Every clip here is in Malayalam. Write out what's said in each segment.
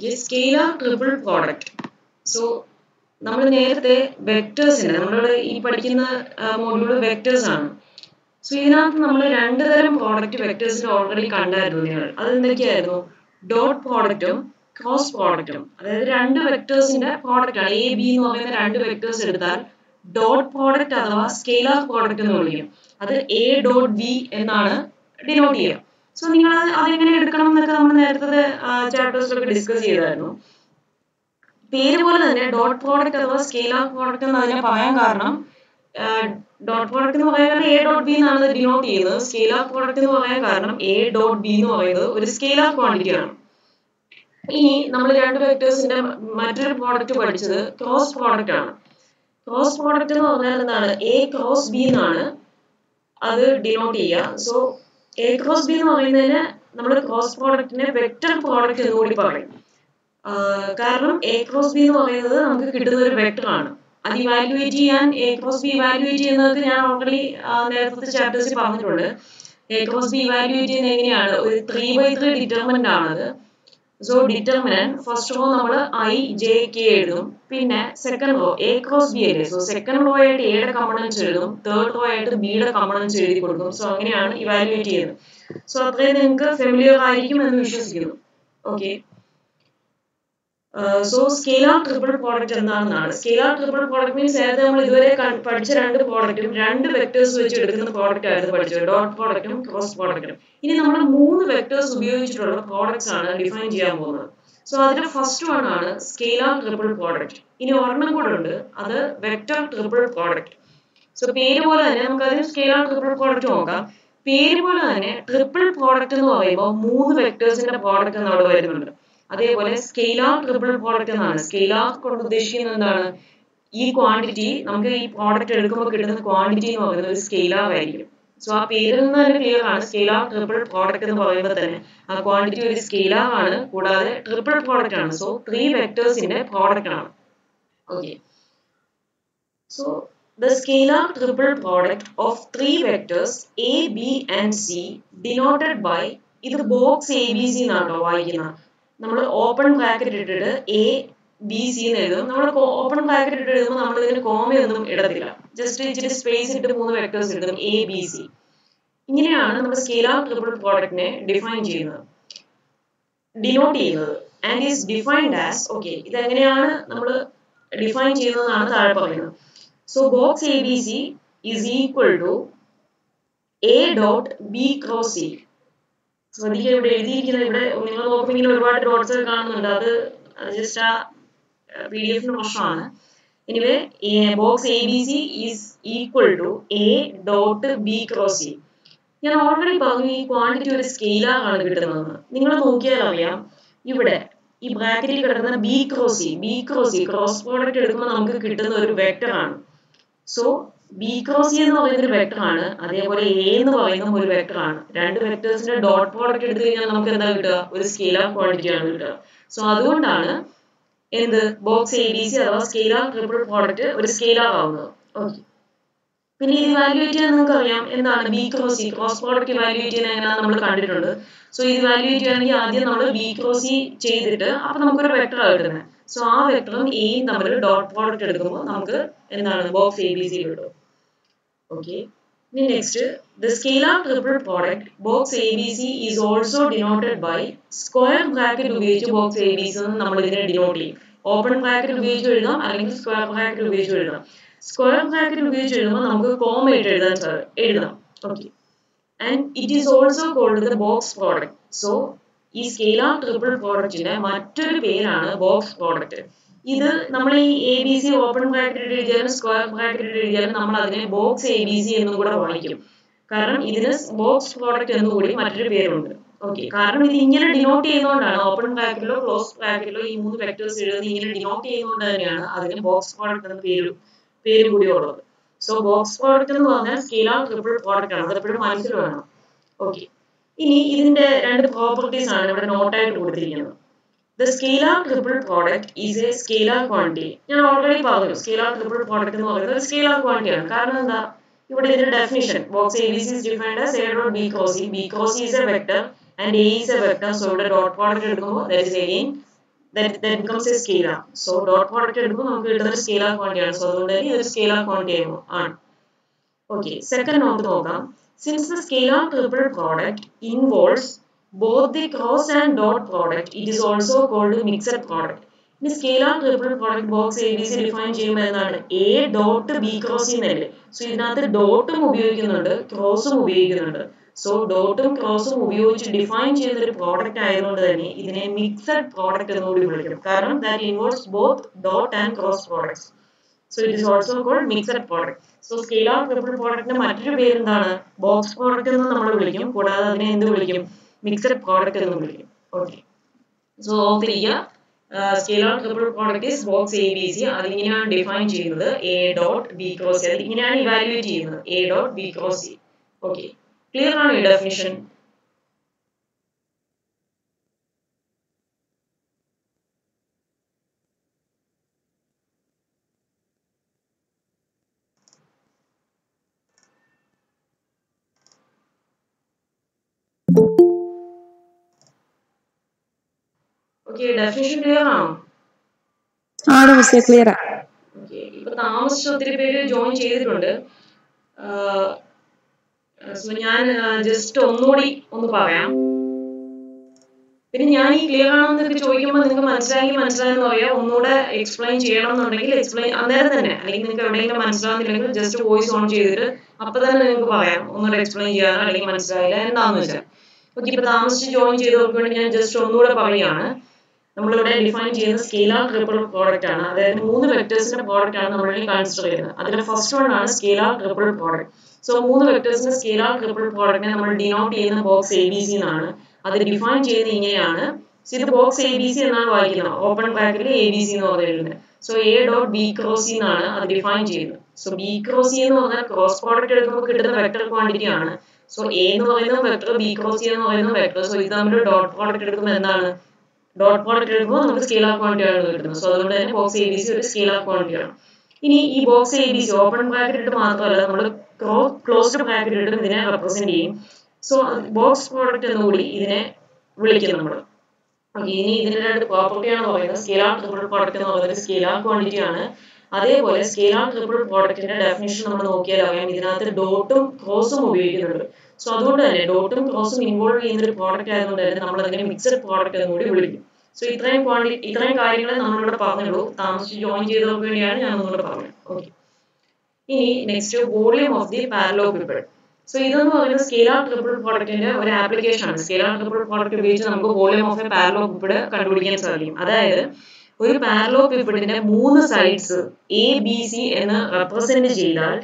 Okay scalar triple product so നമ്മൾ നേരത്തെ വെക്ടേഴ്സിന് നമ്മളിവിടെ ഈ പഠിക്കുന്ന മോഡ്യൂൾ വെക്ടേഴ്സ് ആണ് സോ ഇതിനകത്ത് നമ്മൾ രണ്ട് തരം പ്രോഡക്റ്റ് വെക്ടേഴ്സിൽ ഓൾറെഡി കണ്ടായിരുന്നു നിങ്ങൾ അത് എന്തൊക്കെയായിരുന്നു ഡോട്ട് പ്രോഡക്റ്റും ക്രോസ് പ്രോഡക്റ്റും അതായത് രണ്ട് വെക്ടേഴ്സിന്റെ പ്രോഡക്റ്റ് ആണ് എ ബി എന്ന് പറയുന്ന രണ്ട് വെക്ടേഴ്സ് എടുത്താൽ ഡോട്ട് പ്രോഡക്റ്റ് അഥവാ സ്കെയിലാർ പ്രോഡക്റ്റ് എന്ന് വിളിക്കും അത് എ ഡോട്ട് ബി എന്നാണ് ഡിനോട്ട് ചെയ്യുക സോ നിങ്ങൾ അതെങ്ങനെ എടുക്കണം എന്നൊക്കെ നമ്മൾ നേരത്തെ ചാപ്റ്റേഴ്സിലൊക്കെ ഡിസ്കസ് ചെയ്തായിരുന്നു പേര് പോലെ തന്നെ ഡോട്ട് പ്രോഡക്റ്റ് അഥവാ സ്കെയിലാർ പ്രോഡക്റ്റ് എന്ന് അതിനെ പറയാൻ കാരണം ഡോട്ട് പ്രോഡക്റ്റ് എന്ന് പറയുന്നത് എ ഡോട്ട് ബി എന്നാണ് ഡിനോട്ട് ചെയ്യുന്നത് സ്കെയിലാർ പ്രോഡക്റ്റ് എന്ന് പറയാൻ കാരണം എ ഡോട്ട് ബി എന്ന് പറയുന്നത് ഒരു സ്കെയിലാർ ക്വാണ്ടിറ്റി ആണ് ഇനി നമ്മൾ രണ്ട് വെക്ടേഴ്സിന്റെ മറ്റൊരു പ്രോഡക്റ്റ് പഠിച്ചത് ക്രോസ് പ്രോഡക്റ്റ് ആണ് ക്രോസ് പ്രോഡക്റ്റ് എന്ന് പറഞ്ഞാൽ എന്താണ് എ ക്രോസ് ബി എന്നാണ് അത് ഡിനോട്ട് ചെയ്യുക സോ എ ക്രോസ് ബി എന്ന് പറയുന്നതിന് നമ്മൾ ക്രോസ് പ്രോഡക്റ്റിനെ വെക്ടർ പ്രോഡക്റ്റ് എന്ന് കൂടി പറയും കാരണം എ ക്രോസ് ബി എന്ന് പറയുന്നത് നമുക്ക് കിട്ടുന്ന ഒരു വെക്ടർ ആണ് അത് ഇവാലുവേറ്റ് ചെയ്യാൻ എ ക്രോസ് ബി ഇവാലുവേറ്റ് ചെയ്യുന്നത് ഞാൻ ഓൾറെഡി നേരത്തെ ചാപ്റ്റേഴ്സിൽ പറഞ്ഞിട്ടുണ്ട് എ ക്രോസ് ബി ഇവാലുവേറ്റ് ചെയ്യുന്നത് എങ്ങനെയാണ് ഒരു ത്രീ ബൈ ത്രീ ഡിറ്റർമിനന്റ് ആണത് സോ ഡിറ്റർമിനന്റ് ഫസ്റ്റ് റോ നമ്മൾ ഐ ജെ കെ എഴുതും പിന്നെ second row A cross B അല്ലേ സോ സെക്കൻഡ് റോ ആയിട്ട് എയുടെ കമ്പണൻസ് എഴുതും തേർഡ് റോ ആയിട്ട് ബിയുടെ കമ്പണൻസ് എഴുതി കൊടുക്കും സോ അങ്ങനെയാണ് ഇവാലുവേറ്റ് ചെയ്യുന്നത് സോ അത്രയും നിങ്ങൾക്ക് ഫെമിലിയർ ആയിരിക്കും എന്ന് വിശ്വസിക്കുന്നു okay so scalar triple product എന്താണെന്നാണ് സ്കെയിലാർ ട്രിപ്പിൾ പ്രോഡക്റ്റ് മീൻസ് നേരത്തെ നമ്മൾ ഇതുവരെ പഠിച്ച രണ്ട് പ്രോഡക്റ്റും രണ്ട് വെക്ടേഴ്സ് വെച്ച് എടുക്കുന്ന പ്രോഡക്റ്റ് ആയിരുന്നു പഠിച്ചത് ഡോട്ട് പ്രോഡക്റ്റും ക്രോസ് പ്രോഡക്റ്റും ഇനി നമ്മൾ മൂന്ന് വെക്ടേഴ്സ് ഉപയോഗിച്ചിട്ടുള്ള പ്രോഡക്ട്സ് ആണ് ഡിഫൈൻ ചെയ്യാൻ പോകുന്നത് സോ അതിന്റെ ഫസ്റ്റ് വൺ ആണ് സ്കെയിലാർ ട്രിപ്പിൾ പ്രോഡക്റ്റ് ഇനി ഒരെണ്ണം കൂടെ ഉണ്ട് അത് വെക്ടർ ട്രിപ്പിൾ പ്രോഡക്റ്റ് സോ പേര് പോലെ തന്നെ നമുക്ക് അതിന് സ്കെയിലാർ ട്രിപ്പിൾ പ്രോഡക്റ്റ് നോക്കാം പേര് പോലെ തന്നെ ട്രിപ്പിൾ പ്രോഡക്റ്റ് എന്ന് പറയുമ്പോൾ മൂന്ന് വെക്ടേഴ്സിന്റെ പ്രോഡക്റ്റ് അവിടെ വരുന്നുണ്ട് അതേപോലെ സ്കെയിലാർ ട്രിപ്പിൾ പ്രോഡക്റ്റ് എന്നാണ് സ്കെയിലാർ കൊണ്ട് ഉദ്ദേശിക്കുന്നത് എന്താണ് ഈ ക്വാണ്ടിറ്റി നമുക്ക് ഈ പ്രോഡക്റ്റ് എടുക്കുമ്പോൾ കിട്ടുന്ന ക്വാണ്ടിറ്റി എന്ന് പറയുന്നത് ഒരു സ്കെയിലാർ ആയിരിക്കും സോ ആ പേരിൽ നിന്ന് തന്നെ ക്ലിയർ ആണ് സ്കെയിലാർ ട്രിപ്പിൾ പ്രോഡക്റ്റ് എന്ന് പറയുമ്പോൾ തന്നെ ആ ക്വാണ്ടിറ്റി ഒരു സ്കെയിലാർ ആണ് കൂടാതെ ട്രിപ്പിൾ പ്രോഡക്റ്റ് ആണ് സോ ത്രീ വെക്ടേഴ്സിന്റെ പ്രോഡക്റ്റ് ആണ് okay so the scalar triple product of three vectors a b and c denoted by ഇത് ബോക്സ് എ ബി സി എന്നാട്ടോ വായിക്കുന്നത് നമ്മൾ ഓപ്പൺ ബ്രാക്കറ്റ് ഇട്ടിട്ട് എ ബി സി എന്ന് എഴുതും നമ്മൾ ഓപ്പൺ ബ്രാക്കറ്റ് ഇട്ട് എഴുതുമ്പോൾ നമ്മൾ ഇതിന് കോമയൊന്നും ഇടത്തില്ല ജസ്റ്റ് ഇച്ചിരി സ്പേസ് ഇട്ട് മൂന്ന് വെക്ടേഴ്സ് എഴുതും എ ബി സി ഇങ്ങനെയാണ് നമ്മൾ സ്കെയിലാർ ട്രിപ്പിൾ പ്രോഡക്റ്റിനെ ഡിഫൈൻ ചെയ്യുന്നത് ഡിനോട്ട് ചെയ്യുന്നത് and is defined as okay ഇതെങ്ങനെയാണ് നമ്മൾ ഡിഫൈൻ ചെയ്യുന്നതാണ് താഴെ പറയുന്നത് so box A B C is equal to A dot B cross C ശ്രദ്ധിക്കുക ഇവിടെ എഴുതിയിരിക്കുന്നത് ഇവിടെ നിങ്ങൾ നോക്കുമ്പോൾ ഇങ്ങനെ ഒരുപാട് ഡോട്ട്സ് കാണുന്നുണ്ട് അത് ജസ്റ്റ് ആ പി ഡി എഫിന് പ്രശ്നമാണ് anyway box A B C is equal to A dot B cross C ഞാൻ ഓൾറെഡി പറഞ്ഞു ഈ ക്വാണ്ടിറ്റി ഒരു സ്കെയിലാണ് കിട്ടുന്നതെന്ന് നിങ്ങൾ നോക്കിയാൽ അറിയാം ഇവിടെ ഈ ബ്രാക്കറ്റിൽ കിടക്കുന്ന B cross C B cross C cross product എടുക്കുമ്പോൾ നമുക്ക് കിട്ടുന്ന ഒരു വെക്ടർ ആണ് സോ ബി ക്രോസ് സി എന്ന് പറയുന്ന ഒരു വെക്ടർ ആണ് അതേപോലെ എ എന്ന് പറയുന്ന ഒരു വെക്ടർ ആണ് രണ്ട് വെക്ടേഴ്സിന്റെ ഡോട്ട് പ്രോഡക്റ്റ് എടുത്തു കഴിഞ്ഞാൽ നമുക്ക് എന്താ കിട്ടുക ഒരു സ്കെയിലാർ ക്വാണ്ടിറ്റി ആണ് കിട്ടുക സോ അതുകൊണ്ടാണ് എന്ത് ബോക്സ് എ ബി സി അഥവാ സ്കെയിലാർ ട്രിപ്പിൾ പ്രോഡക്റ്റ് ഒരു സ്കെയിലാർ ആവുന്നത് ഓക്കെ പിന്നെ ഇത് ഇവാലുവേറ്റ് ചെയ്യാൻ നിങ്ങൾക്ക് അറിയാം എന്താണ് B cross C cross product evaluate ചെയ്യാൻ എങ്ങനെയാണ് നമ്മൾ കണ്ടിട്ടുണ്ട് സോ ഇത് ഇവാലുവേറ്റ് ചെയ്യുകയാണെങ്കിൽ ആദ്യം നമ്മൾ ബി ക്രോസ് സി ചെയ്തിട്ട് അപ്പൊ നമുക്കൊരു വെക്ടർ കിട്ടുന്നത് സോ ആ വെക്ടറും എയും തമ്മിൽ ഡോട്ട് പ്രോഡക്റ്റ് എടുക്കുമ്പോൾ നമുക്ക് എന്താണ് ബോക്സ് എ ബി സി കിട്ടും ഓക്കെ ഇനി next the scalar triple product box A B C is also denoted by square bracket ഉപയോഗിച്ച് ബോക്സ് എ ബി സി നമ്മൾ ഇതിനെ ഡിനോട്ട് ചെയ്യും ഓപ്പൺ ബ്രാക്കറ്റ് ഉപയോഗിച്ച് എഴുതാം അല്ലെങ്കിൽ സ്ക്വയർ ബ്രാക്കറ്റ് ഉപയോഗിച്ച് എഴുതാം സ്ക്വയർ ബ്രാക്കറ്റ് ഉപയോഗിച്ച് എഴുതുമ്പോൾ നമുക്ക് കോമ ഇട്ട് എഴുതാൻ എഴുതാം okay and it is also called the box product so ഈ സ്കെയിലാർ ട്രിപ്പിൾ പ്രോഡക്റ്റിന്റെ മറ്റൊരു പേരാണ് ബോക്സ് പ്രോഡക്റ്റ് ഇത് നമ്മൾ ഈ A B C open bracket എഴുതിയാലും സ്ക്വയർ ബ്രാക്കറ്റ് എഴുതിയാലും നമ്മൾ അതിനെ ബോക്സ് എ ബി സി എന്നും കൂടെ വായിക്കും കാരണം ഇതിന് ബോക്സ് പ്രോഡക്റ്റ് എന്നും കൂടി മറ്റൊരു പേരുണ്ട് ഓക്കെ കാരണം ഇത് ഇങ്ങനെ ഡിനോട്ട് ചെയ്യുന്നതുകൊണ്ടാണ് ഓപ്പൺ ബ്രാക്കറ്റിലോ ക്ലോസ് ബ്രാക്കറ്റിലോ ഈ മൂന്ന് വെക്ടേഴ്സ് എഴുതി ഇങ്ങനെ ഡിനോട്ട് ചെയ്യുന്നതുകൊണ്ട് തന്നെയാണ് അതിന് ബോക്സ് പ്രോഡക്റ്റ് എന്ന പേര് പേര് കൂടി ഉള്ളത് സോ ബോക്സ് പ്രോഡക്റ്റ് എന്ന് പറഞ്ഞാൽ സ്കെയിലാർ ട്രിപ്പിൾ പ്രോഡക്റ്റ് ആണ് അതെപ്പോഴും മനസ്സിൽ വേണം ഓക്കെ ഇനി ഇതിന്റെ രണ്ട് പ്രോപ്പർട്ടീസ് ആണ് ഇവിടെ നോട്ടായിട്ട് കൊടുത്തിരിക്കുന്നത് the scalar triple product is a scalar quantity ഞാൻ ഓൾറെഡി പറഞ്ഞു സ്കെയിലാർ ട്രിപ്പിൾ പ്രോഡക്റ്റ് എന്ന് പറയുന്നത് ഒരു സ്കെയിലാർ ക്വാണ്ടിറ്റി ആണ് കാരണം എന്താ ഇവിടെ ഇതിന്റെ definition box A B C is defined as A dot B cross C B cross is a vector and A is a vector so ഇവിടെ ഡോട്ട് പ്രോഡക്റ്റ് എടുക്കുമ്പോൾ that is again that, that becomes a scalar. So dot product എടുക്കുമ്പോൾ നമുക്ക് കിട്ടുന്ന ഒരു സ്കെയിലാർ ക്വാണ്ടിറ്റി ആണ് സോ അതുകൊണ്ട് തന്നെ ഇതൊരു സ്കെയിലാർ ക്വാണ്ടിറ്റി ആണ് ഓക്കെ സെക്കൻഡ് നോട്ട് നോക്കാം since the scalar triple product involves both the cross and dot product it is also called mixed product ഇനി scalar triple product box A B C define ചെയ്യുമ്പോൾ എന്താണ് എ ഡോട്ട് ബി ക്രോസ് എന്നല്ലേ സോ ഇതിനകത്ത് ഡോട്ടും ഉപയോഗിക്കുന്നുണ്ട് ക്രോസും ഉപയോഗിക്കുന്നുണ്ട് സോ ഡോട്ടും ക്രോസും ഉപയോഗിച്ച് ഡിഫൈൻ ചെയ്യുന്ന ഒരു പ്രോഡക്റ്റ് ആയതുകൊണ്ട് തന്നെ ഇതിനെ മിക്സഡ് പ്രോഡക്റ്റ് എന്നുകൂടി വിളിക്കും കാരണം that involves both dot and cross products so it is also called mixed product so scalar triple പ്രോഡക്റ്റിന്റെ മറ്റൊരു പേര് എന്താണ് ബോക്സ് പ്രോഡക്റ്റ് എന്ന് നമ്മൾ വിളിക്കും കൂടാതെ അതിനെ എന്ത് വിളിക്കും മിക്സഡ് പ്രോഡക്റ്റ് എന്ന് വിളിക്കും ഓക്കെ സോ ഓർത്തിരിക്കുക scalar triple product is box A B C അതിങ്ങനെയാണ് ഡിഫൈൻ ചെയ്യുന്നത് A dot B cross C അതിങ്ങനെയാണ് ഇവാലുവേറ്റ് ചെയ്യുന്നത് A dot B cross C okay clear ആണ് ഈ ഡെഫിനിഷൻ ഓക്കെ ഡെഫിനിഷൻ ക്ലിയർ ആണോ ആണ് മിസ്സേ ക്ലിയറാ ഓക്കെ ഇപ്പൊ താമസിച്ച് ഒത്തിരി പേര് ജോയിൻ ചെയ്തിട്ടുണ്ട് സോ ഞാൻ ജസ്റ്റ് ഒന്നുകൂടി ഒന്ന് പറയാം പിന്നെ ഞാൻ ഈ ക്ലിയർ ആണെന്നൊക്കെ ചോദിക്കുമ്പോൾ നിങ്ങൾക്ക് മനസ്സിലായെങ്കിൽ മനസ്സിലായെന്ന് പറയാം ഒന്നുകൂടെ എക്സ്പ്ലെയിൻ ചെയ്യണം എന്നുണ്ടെങ്കിൽ എക്സ്പ്ലെയിൻ അന്നേരം തന്നെ അല്ലെങ്കിൽ നിങ്ങൾക്ക് എവിടെയെങ്കിലും മനസ്സിലാവുന്നില്ലെങ്കിൽ ജസ്റ്റ് വോയിസ് ഓൺ ചെയ്തിട്ട് അപ്പൊ തന്നെ നിങ്ങൾക്ക് പറയാം ഒന്നുകൂടെ എക്സ്പ്ലെയിൻ ചെയ്യാനോ അല്ലെങ്കിൽ മനസ്സിലായില്ല എന്താണെന്ന് വെച്ചാൽ ഓക്കെ ഇപ്പൊ താമസിച്ച് ജോയിൻ ചെയ്തവർക്ക് വേണ്ടി ഞാൻ ജസ്റ്റ് ഒന്നുകൂടെ പറയുകയാണ് നമ്മളിവിടെ ഡിഫൈൻ ചെയ്യുന്ന സ്കെയിലാർ ട്രിപ്പിൾ പ്രോഡക്റ്റ് ആണ് അതായത് മൂന്ന് വെക്ടേഴ്സിന്റെ പ്രോഡക്റ്റ് ആണ് നമ്മൾ കൺസിഡർ ചെയ്യുന്നത് അതിൽ ഫസ്റ്റ് വൺ ആണ് സ്കെയിലാർ ട്രിപ്പിൾ പ്രോഡക്റ്റ് സോ മൂന്ന് വെക്ടേഴ്സിന്റെ സ്കെയിലാർ ട്രിപ്പിൾ പ്രോഡക്റ്റിനെ നമ്മൾ ഡിനോട്ട് ചെയ്യുന്ന ബോക്സ് എ ബി സി എന്നാണ് അത് ഡിഫൈൻ ചെയ്യുന്നത് ഇങ്ങനെയാണ് ഇത് ബോക്സ് എ ബി സി എന്നാണ് വായിക്കുന്നത് ഓപ്പൺ ബ്രാക്കറ്റിൽ എ ബി സി എന്ന് പറഞ്ഞിരുന്നത് so A dot B cross C എന്നാണ് അത് ഡിഫൈൻ ചെയ്യുന്നത് സോ ബി ക്രോസ് സി എന്ന് പറഞ്ഞാൽ ക്രോസ് പ്രോഡക്റ്റ് എടുക്കുമ്പോൾ കിട്ടുന്ന വെക്ടർ ക്വാണ്ടിറ്റി ആണ് സോ എ എന്ന് പറയുന്നത് വെക്ടർ ബി ക്രോസ് സി എന്ന് പറയുന്നത് വെക്ടർ സോ ഇത് നമ്മൾ ഡോട്ട് പ്രോഡക്റ്റ് എടുക്കുമ്പോൾ എന്താണ് ഡോട്ട് പ്രോഡക്റ്റ് എടുക്കുമ്പോൾ നമുക്ക് സ്കെയിലാർ ക്വാണ്ടിറ്റി ആണ് കിട്ടുന്നത് സോ അതുകൊണ്ട് തന്നെ ബോക്സ് എ ബി സി ഒരു സ്കെയിലാർ ക്വാണ്ടിറ്റി ആണ് ഇനി ഈ box A B C open bracket ഇട്ട് മാത്രമല്ല നമ്മൾ ക്ലോസ്ഡ് ബ്രാക്കറ്റ് ഇട്ടും ഇതിനെ റെപ്രസെന്റ് ചെയ്യും സോ ബോക്സ് പ്രോഡക്റ്റ് എന്നുകൂടി ഇതിനെ വിളിക്കും നമ്മൾ ഓക്കെ ഇനി ഇതിന്റെ രണ്ട് പ്രോപ്പർട്ടിയാണ് പറയുന്നത് സ്കെയിലാർ ട്രിപ്പിൾ പ്രോഡക്റ്റ് എന്ന് പറയുന്നത് സ്കെയിലാർ ക്വാണ്ടിറ്റി ആണ് അതേപോലെ സ്കെയിലാർ ട്രിപ്പിൾ പ്രോഡക്റ്റിന്റെ ഡെഫിനേഷൻ നമ്മൾ നോക്കിയാൽ അറിയാം ഇതിനകത്ത് ഡോട്ടും ക്രോസും ഉപയോഗിക്കുന്നുണ്ട് സോ അതുകൊണ്ട് തന്നെ ഡോട്ടും ക്രോസും ഇൻവോൾവ് ചെയ്യുന്ന ഒരു പ്രോഡക്റ്റ് ആയതുകൊണ്ട് തന്നെ നമ്മൾ അതിനെ മിക്സഡ് പ്രോഡക്റ്റ് എന്ന് കൂടി വിളിക്കും സോ ഇത്രയും ക്വാണ്ടിറ്റി ഇത്രയും കാര്യങ്ങൾ നമ്മളിവിടെ പറഞ്ഞുള്ളൂ താമസിച്ച് ജോയിൻ ചെയ്തവർക്ക് വേണ്ടിയാണ് ഞാൻ ഒന്നുകൂടെ പറഞ്ഞത് ഓക്കെ ഇനി next volume of the parallelepiped so ഇതെന്ന് പറയുന്നത് സ്കെയിലാർ ട്രിപ്പിൾ പ്രോഡക്റ്റിന്റെ ഒരു ആപ്ലിക്കേഷൻ ആണ് സ്കെയിലാർ ട്രിപ്പിൾ പ്രോഡക്റ്റ് ഉപയോഗിച്ച് നമുക്ക് വോളിയം ഓഫ് എ പാരലോപിപ്പിഡ് കണ്ടുപിടിക്കാൻ സാധിക്കും അതായത് ഒരു പാരലോപിപ്പിഡിന്റെ മൂന്ന് സൈഡ്സ് എ ബി സി എന്ന് റെപ്രസെന്റ് ചെയ്താൽ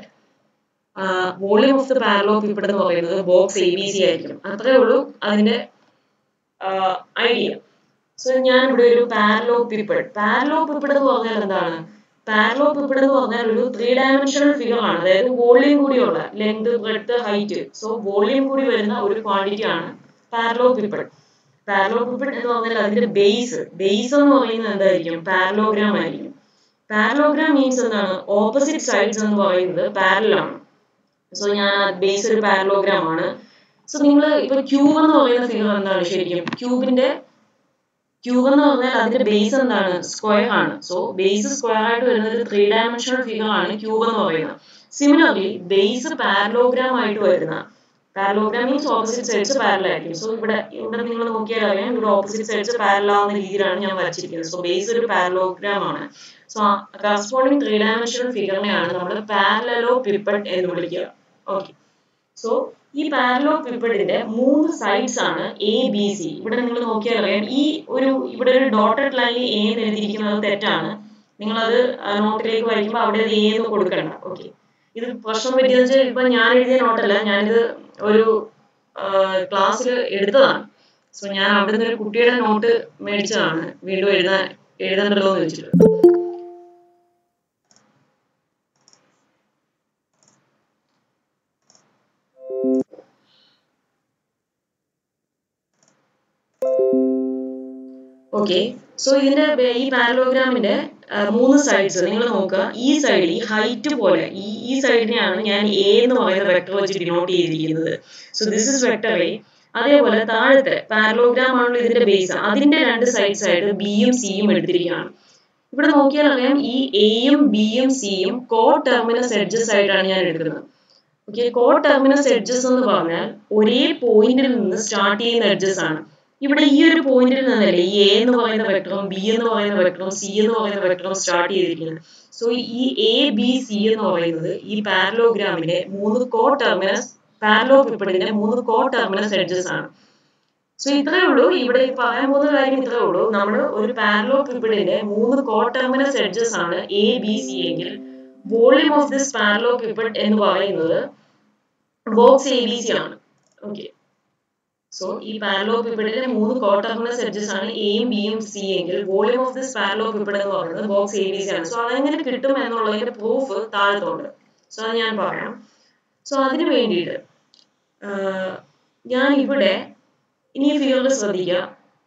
വോളിയം ഓഫ് ദ പാരലോപിപ്പിഡ് എന്ന് പറയുന്നത് ബോക്സ് എ ബി സി ആയിരിക്കും അത്രേ ഉള്ളൂ അതിന്റെ ഐഡിയ സോ ഞാൻ ഇവിടെ ഒരു പാരലോപിപ്പിഡ് പാരലോപിപ്പിഡ് എന്ന് പറഞ്ഞാൽ എന്താണ് പാരലോപിപ്പിഡ് എന്ന് പറഞ്ഞാൽ ഒരു ത്രീ ഡയമെൻഷണൽ ഫിഗർ ആണ് അതായത് വോളിയം കൂടിയുള്ള length breadth height so volume കൂടി വരുന്ന ഒരു ക്വാണ്ടിറ്റി ആണ് പാരലോപിപ്പിഡ് പാരലോപിപ്പിഡ് എന്ന് പറഞ്ഞാൽ അതിന്റെ ബേസ് ബേസ് എന്ന് പറയുന്നത് എന്തായിരിക്കും പാരലോഗ്രാം ആയിരിക്കും പാരലോഗ്രാം മീൻസ് എന്താണ് ഓപ്പോസിറ്റ് സൈഡ്സ് എന്ന് പറയുന്നത് പാരൽ ആണ് സോ ഞാൻ ബേസ് ഒരു പാരലോഗ്രാം ആണ് സോ നിങ്ങൾ ഇപ്പൊ ക്യൂബ് എന്ന് പറയുന്ന ഫിഗർ എന്താണ് ശരിക്കും ക്യൂബിന്റെ ക്യൂബ് എന്ന് പറഞ്ഞാൽ അതിന്റെ ബേസ് എന്താണ് സ്ക്വയർ ആണ് സോ ബേസ് സ്ക്വയർ ആയിട്ട് വരുന്നത് ഒരു ത്രീ ഡയമെൻഷണൽ ഫിഗർ ആണ് ക്യൂബ് എന്ന് പറയുന്നത് സിമിലർലി ബേസ് പാരലോഗ്രാം ആയിട്ട് വരുന്ന parallelogram means opposite sides parallel ആയിരിക്കും സോ ഇവിടെ ഇവിടെ നിങ്ങൾ നോക്കിയാൽ അറിയാം ഇവിടെ ഓപ്പോസിറ്റ് സൈഡ്സ് പാരൽ ആവുന്ന രീതിയിലാണ് ഞാൻ വരച്ചിരിക്കുന്നത് സോ ബേസ് ഒരു പാരലോഗ്രാം ആണ് സോ കറസ്പോണ്ടിങ് ത്രീ ഡയമെൻഷണൽ ഫിഗറിനെയാണ് നമ്മൾ പാരലലോ പിപ്പഡ് എന്ന് വിളിക്കുക ഓക്കെ സോ ഈ പാരലോ പിപ്പഡിന്റെ മൂന്ന് സൈഡ്സ് ആണ് എ ബി സി ഇവിടെ നിങ്ങൾ നോക്കിയാൽ അറിയാം ഈ ഒരു ഇവിടെ ഒരു ഡോട്ടഡ് ലൈനിൽ എ എന്ന് എഴുതിയിരിക്കുന്നത് തെറ്റാണ് നിങ്ങളത് നോട്ടിലേക്ക് വായിക്കുമ്പോൾ അവിടെ എ എന്ന് കൊടുക്കണ്ട ഓക്കെ ഇത് പ്രശ്നം പറ്റിയെന്ന് വെച്ചാൽ ഇപ്പൊ ഞാൻ എഴുതിയ നോട്ടല്ല ഞാനിത് ഒരു ക്ലാസ്സിൽ എടുത്തതാണ് സോ ഞാൻ അവിടെ നിന്ന് ഒരു കുട്ടിയുടെ നോട്ട് മേടിച്ചതാണ് വീണ്ടും എഴുതാൻ എഴുതണ്ടല്ലോ എന്ന് വെച്ചിട്ട് ഓക്കെ സോ ഇതിന്റെ ഈ പാരലോഗ്രാമിന്റെ മൂന്ന് സൈഡ്സ് നിങ്ങൾ നോക്കുക ഈ സൈഡിൽ ഈ ഹൈറ്റ് പോലെ ഈ ഈ സൈഡിനെയാണ് ഞാൻ എ എന്ന് പറയുന്ന വെക്ടർ വെച്ച് ഡിനോട്ട് ചെയ്തിരിക്കുന്നത് so this is vector A അതേപോലെ താഴത്തെ പാരലോഗ്രാം ആണല്ലോ ഇതിന്റെ ബേസ് അതിന്റെ രണ്ട് സൈഡ്സ് ആയിട്ട് ബിയും സിയും എടുത്തിരിക്കുകയാണ് ഇവിടെ നോക്കിയാൽ അറിയാം ഈ എയും ബിയും സിയും കോ ടെർമിനസ് എഡ്ജസ് ആയിട്ടാണ് ഞാൻ എടുക്കുന്നത് ഓക്കെ കോ ടെർമിനസ് എഡ്ജസ് എന്ന് പറഞ്ഞാൽ ഒരേ പോയിന്റിൽ നിന്ന് സ്റ്റാർട്ട് ചെയ്യുന്ന എഡ്ജസ് ആണ് ഇവിടെ ഈ ഒരു പോയിന്റിൽ നിന്നല്ലേ ഈ എ എന്ന് പറയുന്ന വെക്ടറും ബി എന്ന് പറയുന്ന വെക്ടറും സി എന്ന് പറയുന്ന വെക്ടറും സ്റ്റാർട്ട് ചെയ്തിരിക്കുന്നത് സോ ഈ എ ബി സി എന്ന് പറയുന്നത് ഈ പാരലോഗ്രാമിന്റെ മൂന്ന് കോ ടെർമിനസ് പാരലോപിപ്പഡിന്റെ മൂന്ന് കോ ടെർമിനസ് എഡ്ജസ് ആണ് സോ ഇത്രയേ ഉള്ളൂ ഇവിടെ ഈ പറയാൻ പോകുന്ന കാര്യം ഇത്രയേ ഉള്ളൂ നമ്മൾ ഒരു പാരലോപിപ്പിഡിന്റെ മൂന്ന് കോ ടെർമിനസ് എഡ്ജസ് ആണ് എ ബി സി എങ്കിൽ വോളിയം ഓഫ് ദിസ് പാരലോപിപ്പിഡ് എന്ന് പറയുന്നത് ബോക്സ് എ ബി സി ആണ് ഓക്കെ സോ ഈ പാരലോപിപ്പിഡിന്റെ മൂന്ന് കോ ടെർമിനസ് എഡ്ജസ് ആണ് എയും ബിയും സി എങ്കിൽ വോളിയം ഓഫ് ദിസ് പാരലോപിപ്പിഡ് എന്ന് പറയുന്നത് ബോക്സ് എ ബി സി ആണ് സോ അതെങ്ങനെ കിട്ടും എന്നുള്ളതിന്റെ പ്രൂഫ് താഴത്തുണ്ട് സോ അത് ഞാൻ പറയാം സോ അതിന് വേണ്ടിയിട്ട് ഞാൻ ഇവിടെ ഇനി ഈ ഫിഗറിൽ ശ്രദ്ധിക്കുക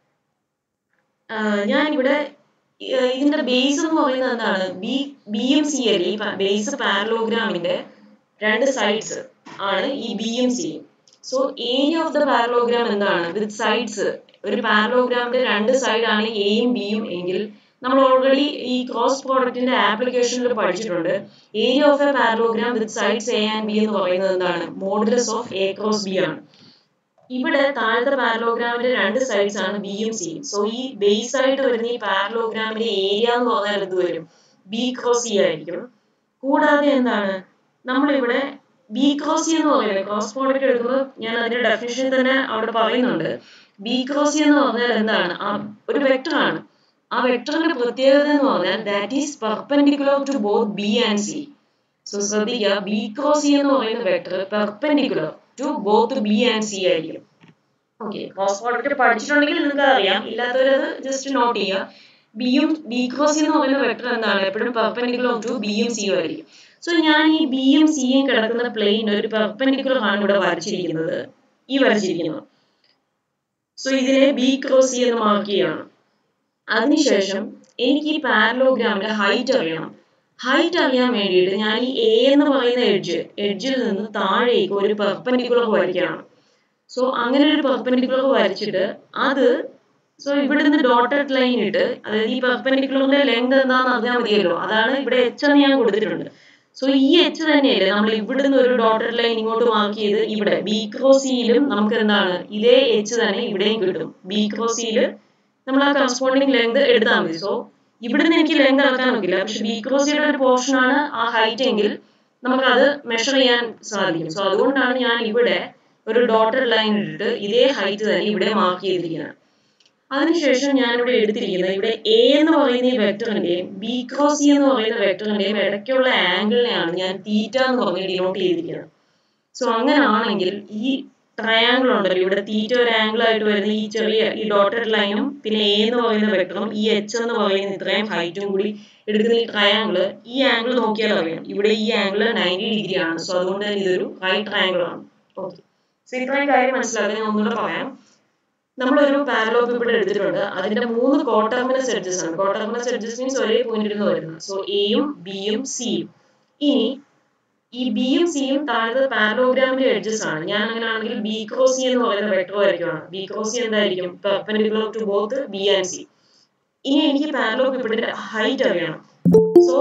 ഞാൻ ഇവിടെ ഇതിന്റെ ബേസ് എന്ന് പറയുന്നത് എന്താണ് ബി ബിയും സി അല്ലേ ഈ ബേസ് പാരലോഗ്രാമിന്റെ രണ്ട് സൈഡ്സ് ആണ് ഈ ബിയും സിയും so area of the parallelogram എന്താണ് വിത്ത് സൈഡ്സ് ഒരു പാരലോഗ്രാമിന്റെ രണ്ട് സൈഡ് ആണ് എയും ബിയും എങ്കിൽ നമ്മൾ ഓൾറെഡി ഈ ക്രോസ് പ്രോഡക്റ്റിന്റെ ആപ്ലിക്കേഷനിൽ പഠിച്ചിട്ടുണ്ട് area of a parallelogram with sides A and B എന്ന് പറയുന്നത് എന്താണ് modulus of A cross B ആണ് ഇവിടെ താഴത്തെ പാരലോഗ്രാമിന്റെ രണ്ട് സൈഡ്സ് ആണ് ബിയും സിയും സോ ഈ ബേസ് ആയിട്ട് വരുന്ന ഈ പാരലോഗ്രാമിന്റെ ഏരിയ എന്ന് പറഞ്ഞാൽ എന്ത് വരും ബി ക്രോസ് സി ആയിരിക്കും കൂടാതെ എന്താണ് നമ്മളിവിടെ ബി ക്രോസ് സി എന്ന് പറയുന്നത് ക്രോസ് പ്രോഡക്റ്റ് എടുക്കുമ്പോൾ ഞാൻ അതിന്റെ ഡെഫിനേഷൻ തന്നെ അവിടെ പറയുന്നുണ്ട് ബി ക്രോസ് സി എന്ന് പറഞ്ഞാൽ എന്താണ് ആ ഒരു വെക്ടർ ആണ് ആ വെക്ടറിന്റെ പ്രത്യേകത എന്ന് പറഞ്ഞാൽ that is perpendicular to both B and C so ശ്രദ്ധിക്കുക ബി ക്രോസ് സി എന്ന് പറയുന്ന vector perpendicular to both B and C ആയിരിക്കും ഓക്കെ ക്രോസ് പ്രോഡക്റ്റ് പഠിച്ചിട്ടുണ്ടെങ്കിൽ നിങ്ങൾക്ക് അറിയാം ഇല്ലാത്തവരത് ജസ്റ്റ് നോട്ട് ചെയ്യുക ബിയും ബി ക്രോസ് എന്ന് പറയുന്ന വെക്ടർ എന്താണ് എപ്പോഴും പെർപെൻഡിക്കുലർ ടു ബിയും സിയും ആയിരിക്കും സോ ഞാൻ ഈ ബിയും സിയും കിടക്കുന്ന പ്ലെയിൻ ഒരു പെർപെൻഡിക്കുലർ ആണ് ഇവിടെ വരച്ചിരിക്കുന്നത് ഈ വരച്ചിരിക്കുന്നത് സോ ഇതിനെ ബി ക്രോസ് സി എന്ന് മാർക്ക് ചെയ്യണം അതിനുശേഷം എനിക്ക് ഈ പാരലോഗ്രാമിന്റെ ഹൈറ്റ് അറിയണം ഹൈറ്റ് അറിയാൻ വേണ്ടിയിട്ട് ഞാൻ ഈ എ എന്ന് പറയുന്ന എഡ്ജ് എഡ്ജിൽ നിന്ന് താഴേക്ക് ഒരു പെർപെൻഡിക്കുലർ വരയ്ക്കുകയാണ് സോ അങ്ങനെ ഒരു പെർപെൻഡിക്കുലർ വരച്ചിട്ട് അത് സോ ഇവിടെ നിന്ന് ഡോട്ടഡ് ലൈൻ ഇട്ട് അതായത് ഈ പെർപെൻഡിക്കുലറിന്റെ ലെങ്ത് എന്താണെന്ന് അറിയാൻ മതിയല്ലോ അതാണ് ഇവിടെ എച്ച് എന്ന് ഞാൻ കൊടുത്തിട്ടുണ്ട് സോ ഈ എച്ച് തന്നെയല്ലേ നമ്മൾ ഇവിടെ നിന്ന് ഒരു ഡോട്ടഡ് ലൈൻ ഇങ്ങോട്ട് മാർക്ക് ചെയ്ത് ഇവിടെ ബി ക്രോസിയിലും നമുക്ക് എന്താണ് ഇതേ എച്ച് തന്നെ ഇവിടെയും കിട്ടും ബി ക്രോസിയിൽ നമ്മൾ ആ കറസ്പോണ്ടിങ് ലെങ്ത് എടുത്താൽ മതി സോ ഇവിടുന്ന് എനിക്ക് ലെങ്ത് അളക്കാൻ നോക്കില്ല പക്ഷെ ബി ക്രോസിയുടെ ഒരു പോർഷൻ ആണ് ആ ഹൈറ്റ് എങ്കിൽ നമുക്കത് മെഷർ ചെയ്യാൻ സാധിക്കും സോ അതുകൊണ്ടാണ് ഞാൻ ഇവിടെ ഒരു ഡോട്ടഡ് ലൈൻ ഇട്ടിട്ട് ഇതേ ഹൈറ്റ് തന്നെ ഇവിടെ മാർക്ക് ചെയ്തിരിക്കുന്നത് അതിനുശേഷം ഞാൻ ഇവിടെ എടുത്തിരിക്കുന്നത് ഇവിടെ എ എന്ന് പറയുന്ന ഈ വെക്ടറിന്റെയും ബി ക്രോസ് സി എന്ന് പറയുന്ന വെക്ടറിന്റെയും ഇടയ്ക്കുള്ള ആംഗിളിനെയാണ് ഞാൻ തീറ്റ എന്ന് പറഞ്ഞ് ഡിനോട്ട് ചെയ്തിരിക്കുന്നത് സോ അങ്ങനെയാണെങ്കിൽ ഈ ട്രയാങ്കിൾ ഉണ്ടല്ലോ ഇവിടെ തീറ്റ ഒരു ആംഗിൾ ആയിട്ട് വരുന്ന ഈ ചെറിയ ഈ ഡോട്ടഡ് ലൈനും പിന്നെ എ എന്ന് പറയുന്ന വെക്ടറും ഈ എച്ച് എന്ന് പറയുന്ന ഇത്രയും ഹൈറ്റും കൂടി എടുക്കുന്ന ഈ ട്രയാങ്കിൾ ഈ ആംഗിൾ നോക്കിയാൽ അറിയാം ഇവിടെ ഈ ആംഗിൾ നയൻറ്റി ഡിഗ്രി ആണ് സോ അതുകൊണ്ട് തന്നെ ഇതൊരു റൈറ്റ് ട്രയാങ്കിൾ ആണ് ഓക്കെ സോ ഇത്രയും കാര്യം മനസ്സിലാക്കാൻ ഞാൻ ഒന്നുകൂടെ പറയാം നമ്മളൊരു പാരലോപിപ്പിഡ് എടുത്തിട്ടുണ്ട് അതിന്റെ മൂന്ന് കോട്ടർമിനസ് എഡ്ജസ് ആണ് കോട്ടർമിനസ് എഡ്ജസ് മീൻസ് ഒരേ പോയിന്റിൽ നിന്ന് വരുന്നത് സോ എയും ബിയും സിയും ഇനി ഈ ബിയും സിയും താഴത്തെ പാരലോഗ്രാമിന്റെ എഡ്ജസ് ആണ് ഞാൻ അങ്ങനെയാണെങ്കിൽ ബി ക്രോസ് സി എന്ന് പറയുന്ന വെക്ടർ വരയ്ക്കുകയാണ് ബി ക്രോസ് സി എന്തായിരിക്കും perpendicular to both B and C ഇനി എനിക്ക് പാരലോപിപ്പിഡിന്റെ ഹൈറ്റ് അറിയണം സോ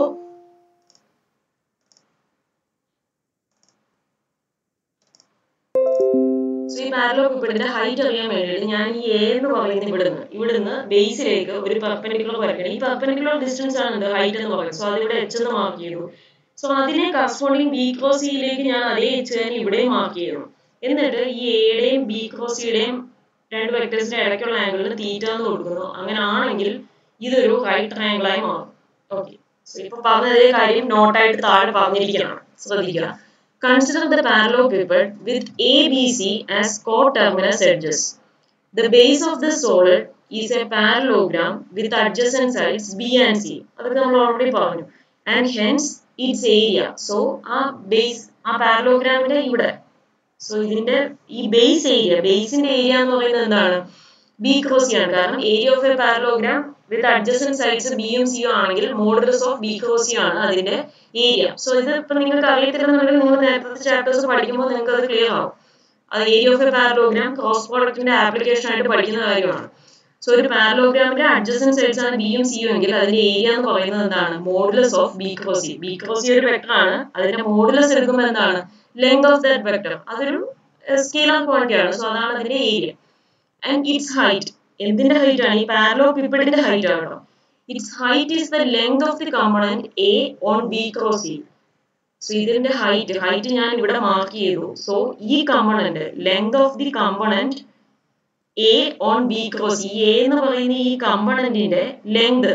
സോ ഈ പാരലോപിപ്പിഡിന്റെ ഹൈറ്റ് അറിയാൻ വേണ്ടിയിട്ട് ഞാൻ ഈ എ എന്ന് പറയുന്ന ഇവിടുന്ന് ഇവിടുന്ന് ബേസിലേക്ക് ഒരു പെർപെൻഡിക്കുലർ വരയ്ക്കണം ഈ പെർപെൻഡിക്കുലർ ഡിസ്റ്റൻസ് ആണ് ഹൈറ്റ് എന്ന് പറയുന്നത് സോ അതിവിടെ എച്ച് എന്ന് മാർക്ക് ചെയ്തു സോ അതിനെ കറസ്പോണ്ടിങ് ബി ക്രോസ് സിയിലേക്ക് ഞാൻ അതേ എച്ച് തന്നെ ഇവിടെയും മാർക്ക് ചെയ്യുന്നു എന്നിട്ട് ഈ എയുടെയും ബി ക്രോസ് സിയുടെയും രണ്ട് വെക്ടേഴ്സിന്റെ ഇടയ്ക്കുള്ള ആംഗിളിന് തീറ്റ എന്ന് കൊടുക്കുന്നു അങ്ങനെ ആണെങ്കിൽ ഇതൊരു റൈറ്റ് ട്രയാങ്കിൾ ആയി മാറും ഓക്കെ സോ ഇപ്പൊ പറഞ്ഞ അതേ കാര്യം നോട്ടായിട്ട് താഴെ പറഞ്ഞിരിക്കണം ശ്രദ്ധിക്കുക Consider the parallelepiped with ABC as coterminous edges. The base of the solid is a parallelogram with adjacent sides B and C. അതൊക്കെ നമ്മൾ ഓൾറെഡി പറഞ്ഞു and hence its area so ആ ബേസ് ആ പാരലോഗ്രാമിന്റെ ഇവിടെ സോ ഇതിന്റെ ഈ ബേസ് ഏരിയ ബേസിന്റെ ഏരിയ എന്ന് പറയുന്നത് എന്താണ് ബി ക്രോസി ആണ് കാരണം area of a parallelogram with adjacent sides ബിയും സിയും ആണെങ്കിൽ മോഡൽസ് ഓഫ് ബി ക്രോസി ആണ് അതിന്റെ ഏരിയ സോ ഇത് ഇപ്പൊ നിങ്ങൾക്ക് അറിയത്തില്ലെന്നുണ്ടെങ്കിൽ നിങ്ങൾ നേരത്തെ ചാപ്റ്റേഴ്സ് പഠിക്കുമ്പോൾ നിങ്ങൾക്ക് അത് ക്ലിയർ ആവും അത് area of a parallelogram cross പ്രോഡക്റ്റിന്റെ ആപ്ലിക്കേഷൻ ആയിട്ട് പഠിക്കുന്ന കാര്യമാണ് സോ ഒരു പാരലോഗ്രാമിന്റെ അഡ്ജസ്റ്റൻ സൈഡ്സ് ആണ് ബിയും സിയും എങ്കിൽ അതിന്റെ ഏരിയ എന്ന് പറയുന്നത് എന്താണ് modulus of B cross C B cross C ഒരു വെക്ടർ ആണ് അതിന്റെ മോഡുലസ് എടുക്കുമ്പോൾ എന്താണ് ലെങ്ത് ഓഫ് ദാറ്റ് വെക്ടർ അതൊരു സ്കെയിലർ ക്വാണ്ടിറ്റി ആണ് സോ അതാണ് അതിന്റെ ഏരിയ ആൻഡ് ഇറ്റ്സ് ഹൈറ്റ് എന്തിന്റെ ഹൈറ്റ് ആണ് ഈ പാരലോ പിപ്പിഡിന്റെ ഹൈറ്റ് ആണ് കേട്ടോ its height is the length of the component A on B cross C so ഇതിന്റെ ഹൈറ്റ് ഹൈറ്റ് ഞാൻ ഇവിടെ മാർക്ക് ചെയ്തു സോ ഈ component length of the component A on B cross ഈ എ എന്ന് പറയുന്ന ഈ കമ്പണന്റിന്റെ ലെങ്ത്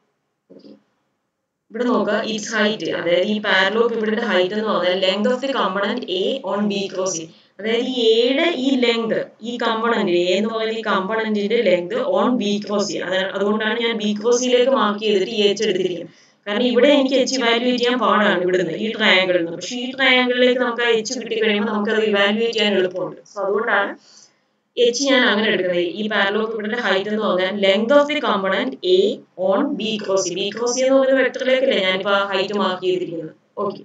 ഇവിടെ നോക്കുക ഇറ്റ്സ് ഹൈറ്റ് അതായത് ഈ പാരലോ പിപിഡിന്റെ ഹൈറ്റ് എന്ന് പറഞ്ഞാൽ length of the component A on B cross C അതായത് ഈ എയുടെ ഈ ലെങ്ത് ഈ കമ്പണന്റ് എ എന്ന് പറയുന്ന ഈ കമ്പണന്റിന്റെ length on B cross C അതുകൊണ്ടാണ് ഞാൻ ബി ക്രോസ് സിയിലേക്ക് മാർക്ക് ചെയ്തിട്ട് ഈ എച്ച് എടുത്തിരിക്കുന്നത് കാരണം ഇവിടെ എനിക്ക് എച്ച് ഇവാലുവേറ്റ് ചെയ്യാൻ പാടാണ് ഇവിടുന്ന് ഈ ട്രയാങ്കിളിൽ നിന്ന് പക്ഷേ ഈ ട്രയാങ്കിളിലേക്ക് നമുക്ക് ആ എച്ച് കിട്ടി കഴിയുമ്പോൾ നമുക്ക് അത് ഇവാലുവേറ്റ് ചെയ്യാൻ എളുപ്പമുണ്ട് സോ അതുകൊണ്ടാണ് എച്ച് ഞാൻ അങ്ങനെ എടുക്കുന്നത് ഈ പാരലോപ്പിഡിന്റെ ഹൈറ്റ് എന്ന് പറഞ്ഞാൽ length of the component A on B cross C B cross C എന്ന് പറയുന്ന വെക്ടറിലേക്കല്ലേ ഞാനിപ്പോ ഹൈറ്റ് മാർക്ക് ചെയ്തിരിക്കുന്നത് ഓക്കെ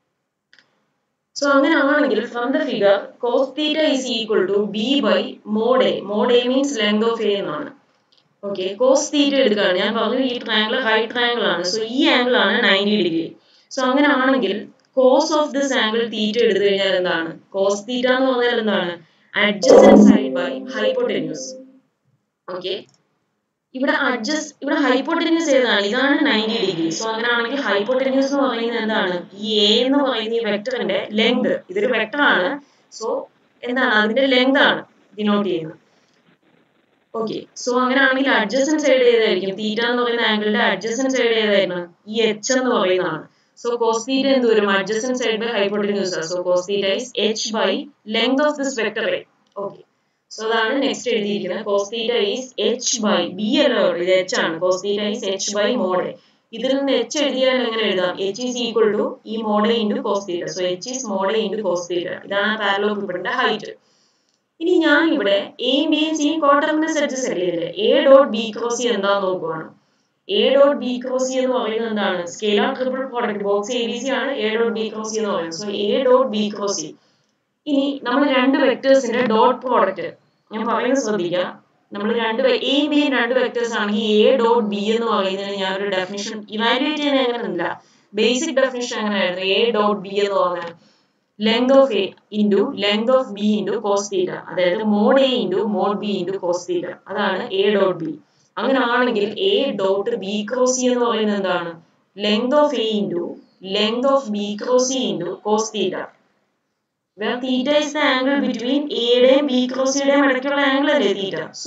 സോ അങ്ങനെ ആണെങ്കിൽ from the figure cos theta is equal to B by mod A mod A means length of A എന്നാണ് ഓക്കെ കോസ് തീറ്റ എടുക്കുകയാണ് ഞാൻ പറഞ്ഞു ഈ ട്രയാങ്കിൾ റൈറ്റ് ട്രയാങ്കിൾ ആണ് സോ ഈ ആംഗിൾ ആണ് നയൻറ്റി ഡിഗ്രി സോ അങ്ങനെ ആണെങ്കിൽ cos of this angle theta എടുത്തു കഴിഞ്ഞാൽ എന്താണ് കോസ് തീറ്റ എന്ന് പറഞ്ഞാൽ എന്താണ് adjacent side by hypotenuse okay ഇവിടെ അഡ്ജസ്റ്റ് ഇവിടെ ഹൈപ്പോട്ടന്യൂസ് ഏതാണ് ഇതാണ് നയൻറ്റി ഡിഗ്രി സോ അങ്ങനെയാണെങ്കിൽ ഹൈപ്പോട്ടന്യൂസ് എന്ന് പറയുന്നത് എന്താണ് ഈ എ എന്ന് പറയുന്ന ഈ വെക്ടറിന്റെ ലെങ്ത് ഇതൊരു വെക്ടർ ആണ് സോ എന്താണ് അതിന്റെ ലെങ്ത് ആണ് ഡിനോട്ട് ചെയ്യുന്നത് ഓക്കെ സോ അങ്ങനെയാണെങ്കിൽ അഡ്ജസ്റ്റൻ സൈഡ് ഏതായിരിക്കും തീറ്റ എന്ന് പറയുന്ന ആംഗിളിന്റെ അഡ്ജസ്റ്റൻ സൈഡ് ഏതായിരുന്നു ഈ എച്ച് എന്ന് പറയുന്നതാണ് So cos theta എന്ത് വരും adjacent side by hypotenuse so cos theta is h by length of this vector A. Okay. So അതാണ് നെക്സ്റ്റ് എഴുതിയിരിക്കുന്നത് cos theta is h by b അല്ല ഇത് h ആണ് cos theta is h by mod A. ഇതിൽ നിന്ന് h എഴുതിയാൽ എങ്ങനെ എഴുതാം h is equal to ഈ mod A into cos theta. So h is mod A into cos theta. ഇതാണ് പാരലോപിപ്പിഡിന്റെ ഹൈറ്റ് ഇനി ഞാൻ ഇവിടെ എയും ബിയും സിയും കോട്ടർമിനസ് എഡ്ജസ് അല്ലേ ഇതില് A dot B cross C എന്താന്ന് നോക്കുവാണ് A dot B cross C എന്ന് പറയുന്നത് എന്താണ് scalar triple product box A B C ആണ് A dot B cross C എന്ന് പറയുന്നത് so A dot B cross C ഇനി നമ്മൾ രണ്ട് വെക്ടേഴ്സിന്റെ ഡോട്ട് പ്രോഡക്റ്റ് ഞാൻ പറയുന്നത് ശ്രദ്ധിക്കുക നമ്മൾ രണ്ട് എയും ബിയും രണ്ട് വെക്ടേഴ്സ് ആണെങ്കിൽ എ ഡോട്ട് ബി എന്ന് പറയുന്നതിന് ഞാൻ ഒരു ഡെഫിനിഷൻ ഇവാലുവേറ്റ് ചെയ്യാൻ എങ്ങനെയൊന്നുമില്ല ബേസിക് ഡെഫിനിഷൻ എങ്ങനെയായിരുന്നു എ ഡോട്ട് ബി എന്ന് പറഞ്ഞാൽ length of A into length of B into cos theta അതായത് mod A into mod B into cos theta അതാണ് എ ഡോട്ട് ബി അങ്ങനെ ആണെങ്കിൽ A dot B cross C എന്ന് പറയുന്നത് എന്താണ് length of A into length of B cross C into cos theta where theta is the angle between എയുടെയും ബി ക്രോസ് സിയുടെയും ഇടയ്ക്കുള്ള ആംഗിൾ അല്ലേ theta so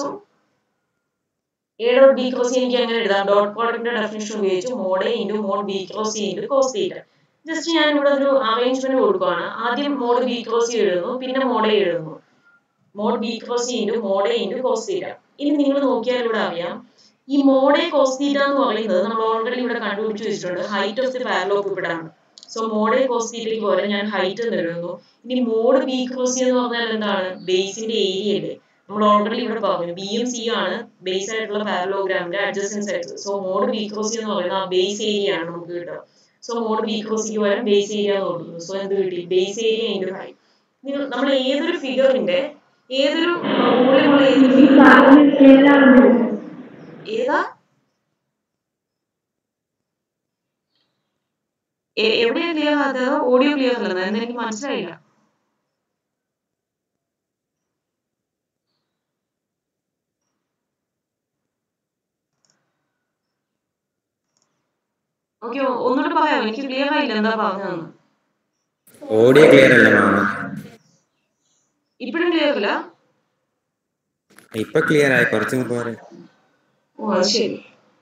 A dot B cross C എനിക്ക് എങ്ങനെ എഴുതാം ഡോട്ട് പ്രോഡക്റ്റിന്റെ ഡെഫിനിഷൻ ഉപയോഗിച്ച് mod A into mod B cross C into cos theta just ഞാൻ ഇവിടെ ഒരു അറേഞ്ച്മെന്റ് കൊടുക്കുകയാണ് ആദ്യം മോഡ് ബി ക്രോസ് സി എഴുതുന്നു പിന്നെ മോഡ് എ എഴുതുന്നു mod B cross C into mod A into cos theta ഇനി നിങ്ങൾ നോക്കിയാൽ ഇവിടെ അറിയാം ഈ മോഡെ കോസ് തീറ്റ എന്ന് പറയുന്നത് നമ്മൾ ഓൾറെഡി ഇവിടെ കണ്ടുപിടിച്ച് വെച്ചിട്ടുണ്ട് ഹൈറ്റ് ഓഫ് ദി പാരലോപ്പിഡ് ആണ് സോ മോഡെ കോസ് തീറ്റയ്ക്ക് പോലെ ഞാൻ ഹൈറ്റ് എന്ന് എഴുതുന്നു ഇനി മോഡ് ബി ക്രോസ് സി എന്ന് പറഞ്ഞാൽ എന്താണ് ബേസിന്റെ ഏരിയ അല്ലേ നമ്മൾ ഓൾറെഡി ഇവിടെ പറഞ്ഞു ബിയും സിയും ആണ് ബേസ് ആയിട്ടുള്ള പാരലോഗ്രാമിന്റെ adjacent sides so mod B cross C എന്ന് പറയുന്നത് ആ ബേസ് ഏരിയ ആണ് നമുക്ക് കിട്ടുക സോ മോഡ് ബി ക്രോസ് സിക്ക് പകരം ബേസ് ഏരിയ എന്ന് കൊടുക്കുന്നു സോ എന്ത് കിട്ടി ബേസ് ഏരിയ ഇൻറ്റു ഹൈറ്റ് നിങ്ങൾ നമ്മൾ ഏതൊരു ഫിഗറിന്റെ ഏതൊരു മൂല്യമുള്ള ഏതൊരു ഏതാ എവിടെയാ ക്ലിയർ ആകാത്തത് ഓഡിയോ ക്ലിയർ അല്ലെന്ന് എന്ന് എനിക്ക് മനസ്സിലായില്ല ഓക്കെ ഒന്നുകൂടെ പറയാമോ എനിക്ക് ക്ലിയർ ആയില്ല എന്താ പറഞ്ഞതെന്ന് ഓഡിയോ ക്ലിയർ അല്ല മാമ ഇപ്പോഴും ക്ലിയർ ഇല്ല ഇപ്പൊ ക്ലിയർ ആയി കുറച്ച് മുമ്പ് പറയാം ഓ അത് ശരി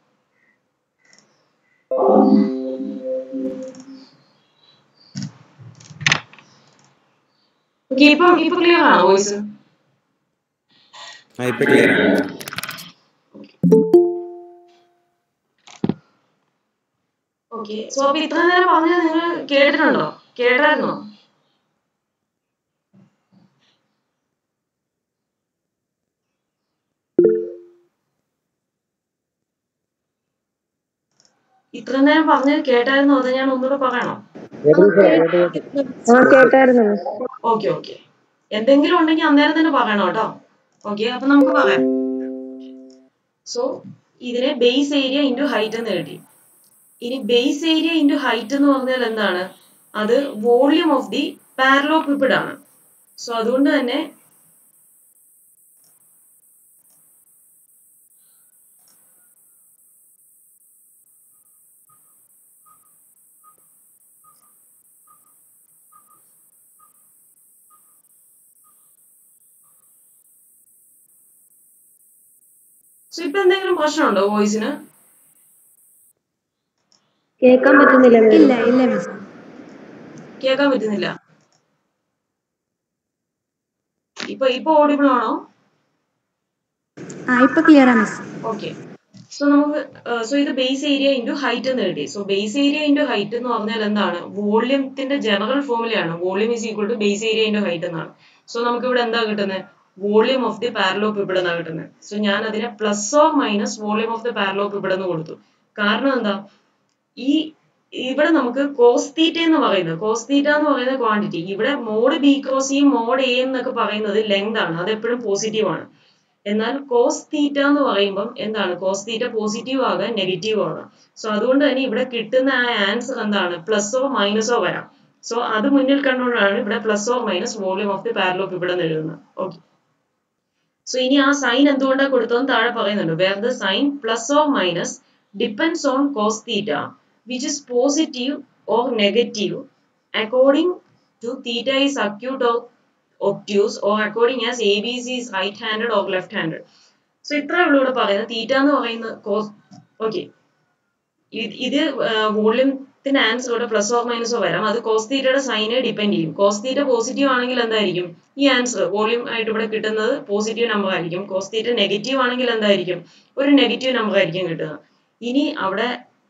ഓക്കെ ഇപ്പൊ ഇപ്പൊ ക്ലിയർ ആണോ വോയിസ് ആ ഇപ്പൊ ക്ലിയർ ആണ് ഓക്കെ സോ അപ്പൊ ഇത്ര നേരം പറഞ്ഞത് നിങ്ങൾ കേട്ടിട്ടുണ്ടോ കേട്ടായിരുന്നോ ഇത്ര നേരം പറഞ്ഞത് കേട്ടായിരുന്നോ അത് ഞാൻ ഒന്നുകൂടെ പറയണോ ആ കേട്ടായിരുന്നു ഓക്കെ ഓക്കെ എന്തെങ്കിലും ഉണ്ടെങ്കിൽ അന്നേരം തന്നെ പറയണം കേട്ടോ ഓക്കെ അപ്പൊ നമുക്ക് പറയാം സോ ഇതിനെ ബേസ് ഏരിയ ഇൻറ്റു ഹൈറ്റ് എന്ന് കിട്ടി ഇനി ബേസ് ഏരിയ ഇൻറ്റു ഹൈറ്റ് എന്ന് പറഞ്ഞാൽ എന്താണ് അത് വോള്യൂം ഓഫ് ദി പാരലോപിപ്പിഡ് ആണ് സോ അതുകൊണ്ട് തന്നെ സോ ഇപ്പൊ എന്തെങ്കിലും പ്രശ്നമുണ്ടോ വോയിസിന് കേൾക്കാൻ പറ്റുന്നില്ല ഇല്ല ഇല്ല മിസ് കേൾക്കാൻ പറ്റുന്നില്ല ഇപ്പൊ ഇപ്പൊ ഓഡിബിൾ ആണോ ആ ഇപ്പൊ ക്ലിയർ ആണ് മിസ് ഓക്കെ സോ നമുക്ക് സോ ഇത് ബേസ് ഏരിയ ഇൻറ്റു ഹൈറ്റ് എന്ന് കിട്ടി so base area into height എന്ന് പറഞ്ഞാൽ എന്താണ് വോള്യത്തിന്റെ ജനറൽ ഫോമിലാണ് volume is equal to base area into height എന്നാണ് സോ നമുക്ക് ഇവിടെ എന്താ കിട്ടുന്നത് വോള്യൂം ഓഫ് ദി പാരലോപിപ്പിഡ് എന്നാണ് കിട്ടുന്നത് സോ ഞാൻ അതിനെ plus or minus volume of the parallelepiped എന്ന് കൊടുത്തു കാരണം എന്താ ഈ ഇവിടെ നമുക്ക് കോസ് തീറ്റ എന്ന് പറയുന്നത് കോസ് തീറ്റ എന്ന് പറയുന്ന ക്വാണ്ടിറ്റി ഇവിടെ മോഡ് ബി ക്രോസ് ഈ മോഡ് എ എന്നൊക്കെ പറയുന്നത് ലെങ്ത് ആണ് അത് എപ്പോഴും പോസിറ്റീവ് ആണ് എന്നാൽ കോസ് തീറ്റ എന്ന് പറയുമ്പം എന്താണ് കോസ് തീറ്റ പോസിറ്റീവ് ആകാൻ നെഗറ്റീവ് ആകാം സോ അതുകൊണ്ട് തന്നെ ഇവിടെ കിട്ടുന്ന ആ ആൻസർ എന്താണ് പ്ലസോ മൈനസോ വരാം സോ അത് മുന്നിൽ കണ്ടുകൊണ്ടാണ് ഇവിടെ plus or minus volume of the parallelepiped ഇവിടെ നിന്ന് എഴുതുന്നത് ഓക്കെ സോ ഇനി ആ സൈൻ എന്തുകൊണ്ടാണ് കൊടുത്തതെന്ന് താഴെ പറയുന്നുണ്ട് where the sign plus or minus depends on cos theta which is positive or negative according to theta is acute or obtuse or according as ABC is right handed or left handed. So ഇത്ര ഉള്ളൂ ഇവിടെ പറയുന്നത് തീറ്റ എന്ന് പറയുന്ന കോസ് ഓക്കെ ഇത് വോള്യൂത്തിന്റെ ആൻസർ ഇവിടെ പ്ലസ് ഓർ മൈനസോ വരാം അത് കോസ് തീറ്റയുടെ സൈനെ ഡിപ്പെൻഡ് ചെയ്യും കോസ് തീറ്റ പോസിറ്റീവ് ആണെങ്കിൽ എന്തായിരിക്കും ഈ ആൻസർ വോള്യൂം ആയിട്ട് ഇവിടെ കിട്ടുന്നത് പോസിറ്റീവ് നമ്പർ ആയിരിക്കും കോസ് തീറ്റ നെഗറ്റീവ് ആണെങ്കിൽ എന്തായിരിക്കും ഒരു നെഗറ്റീവ് നമ്പർ ആയിരിക്കും കിട്ടുക ഇനി അവിടെ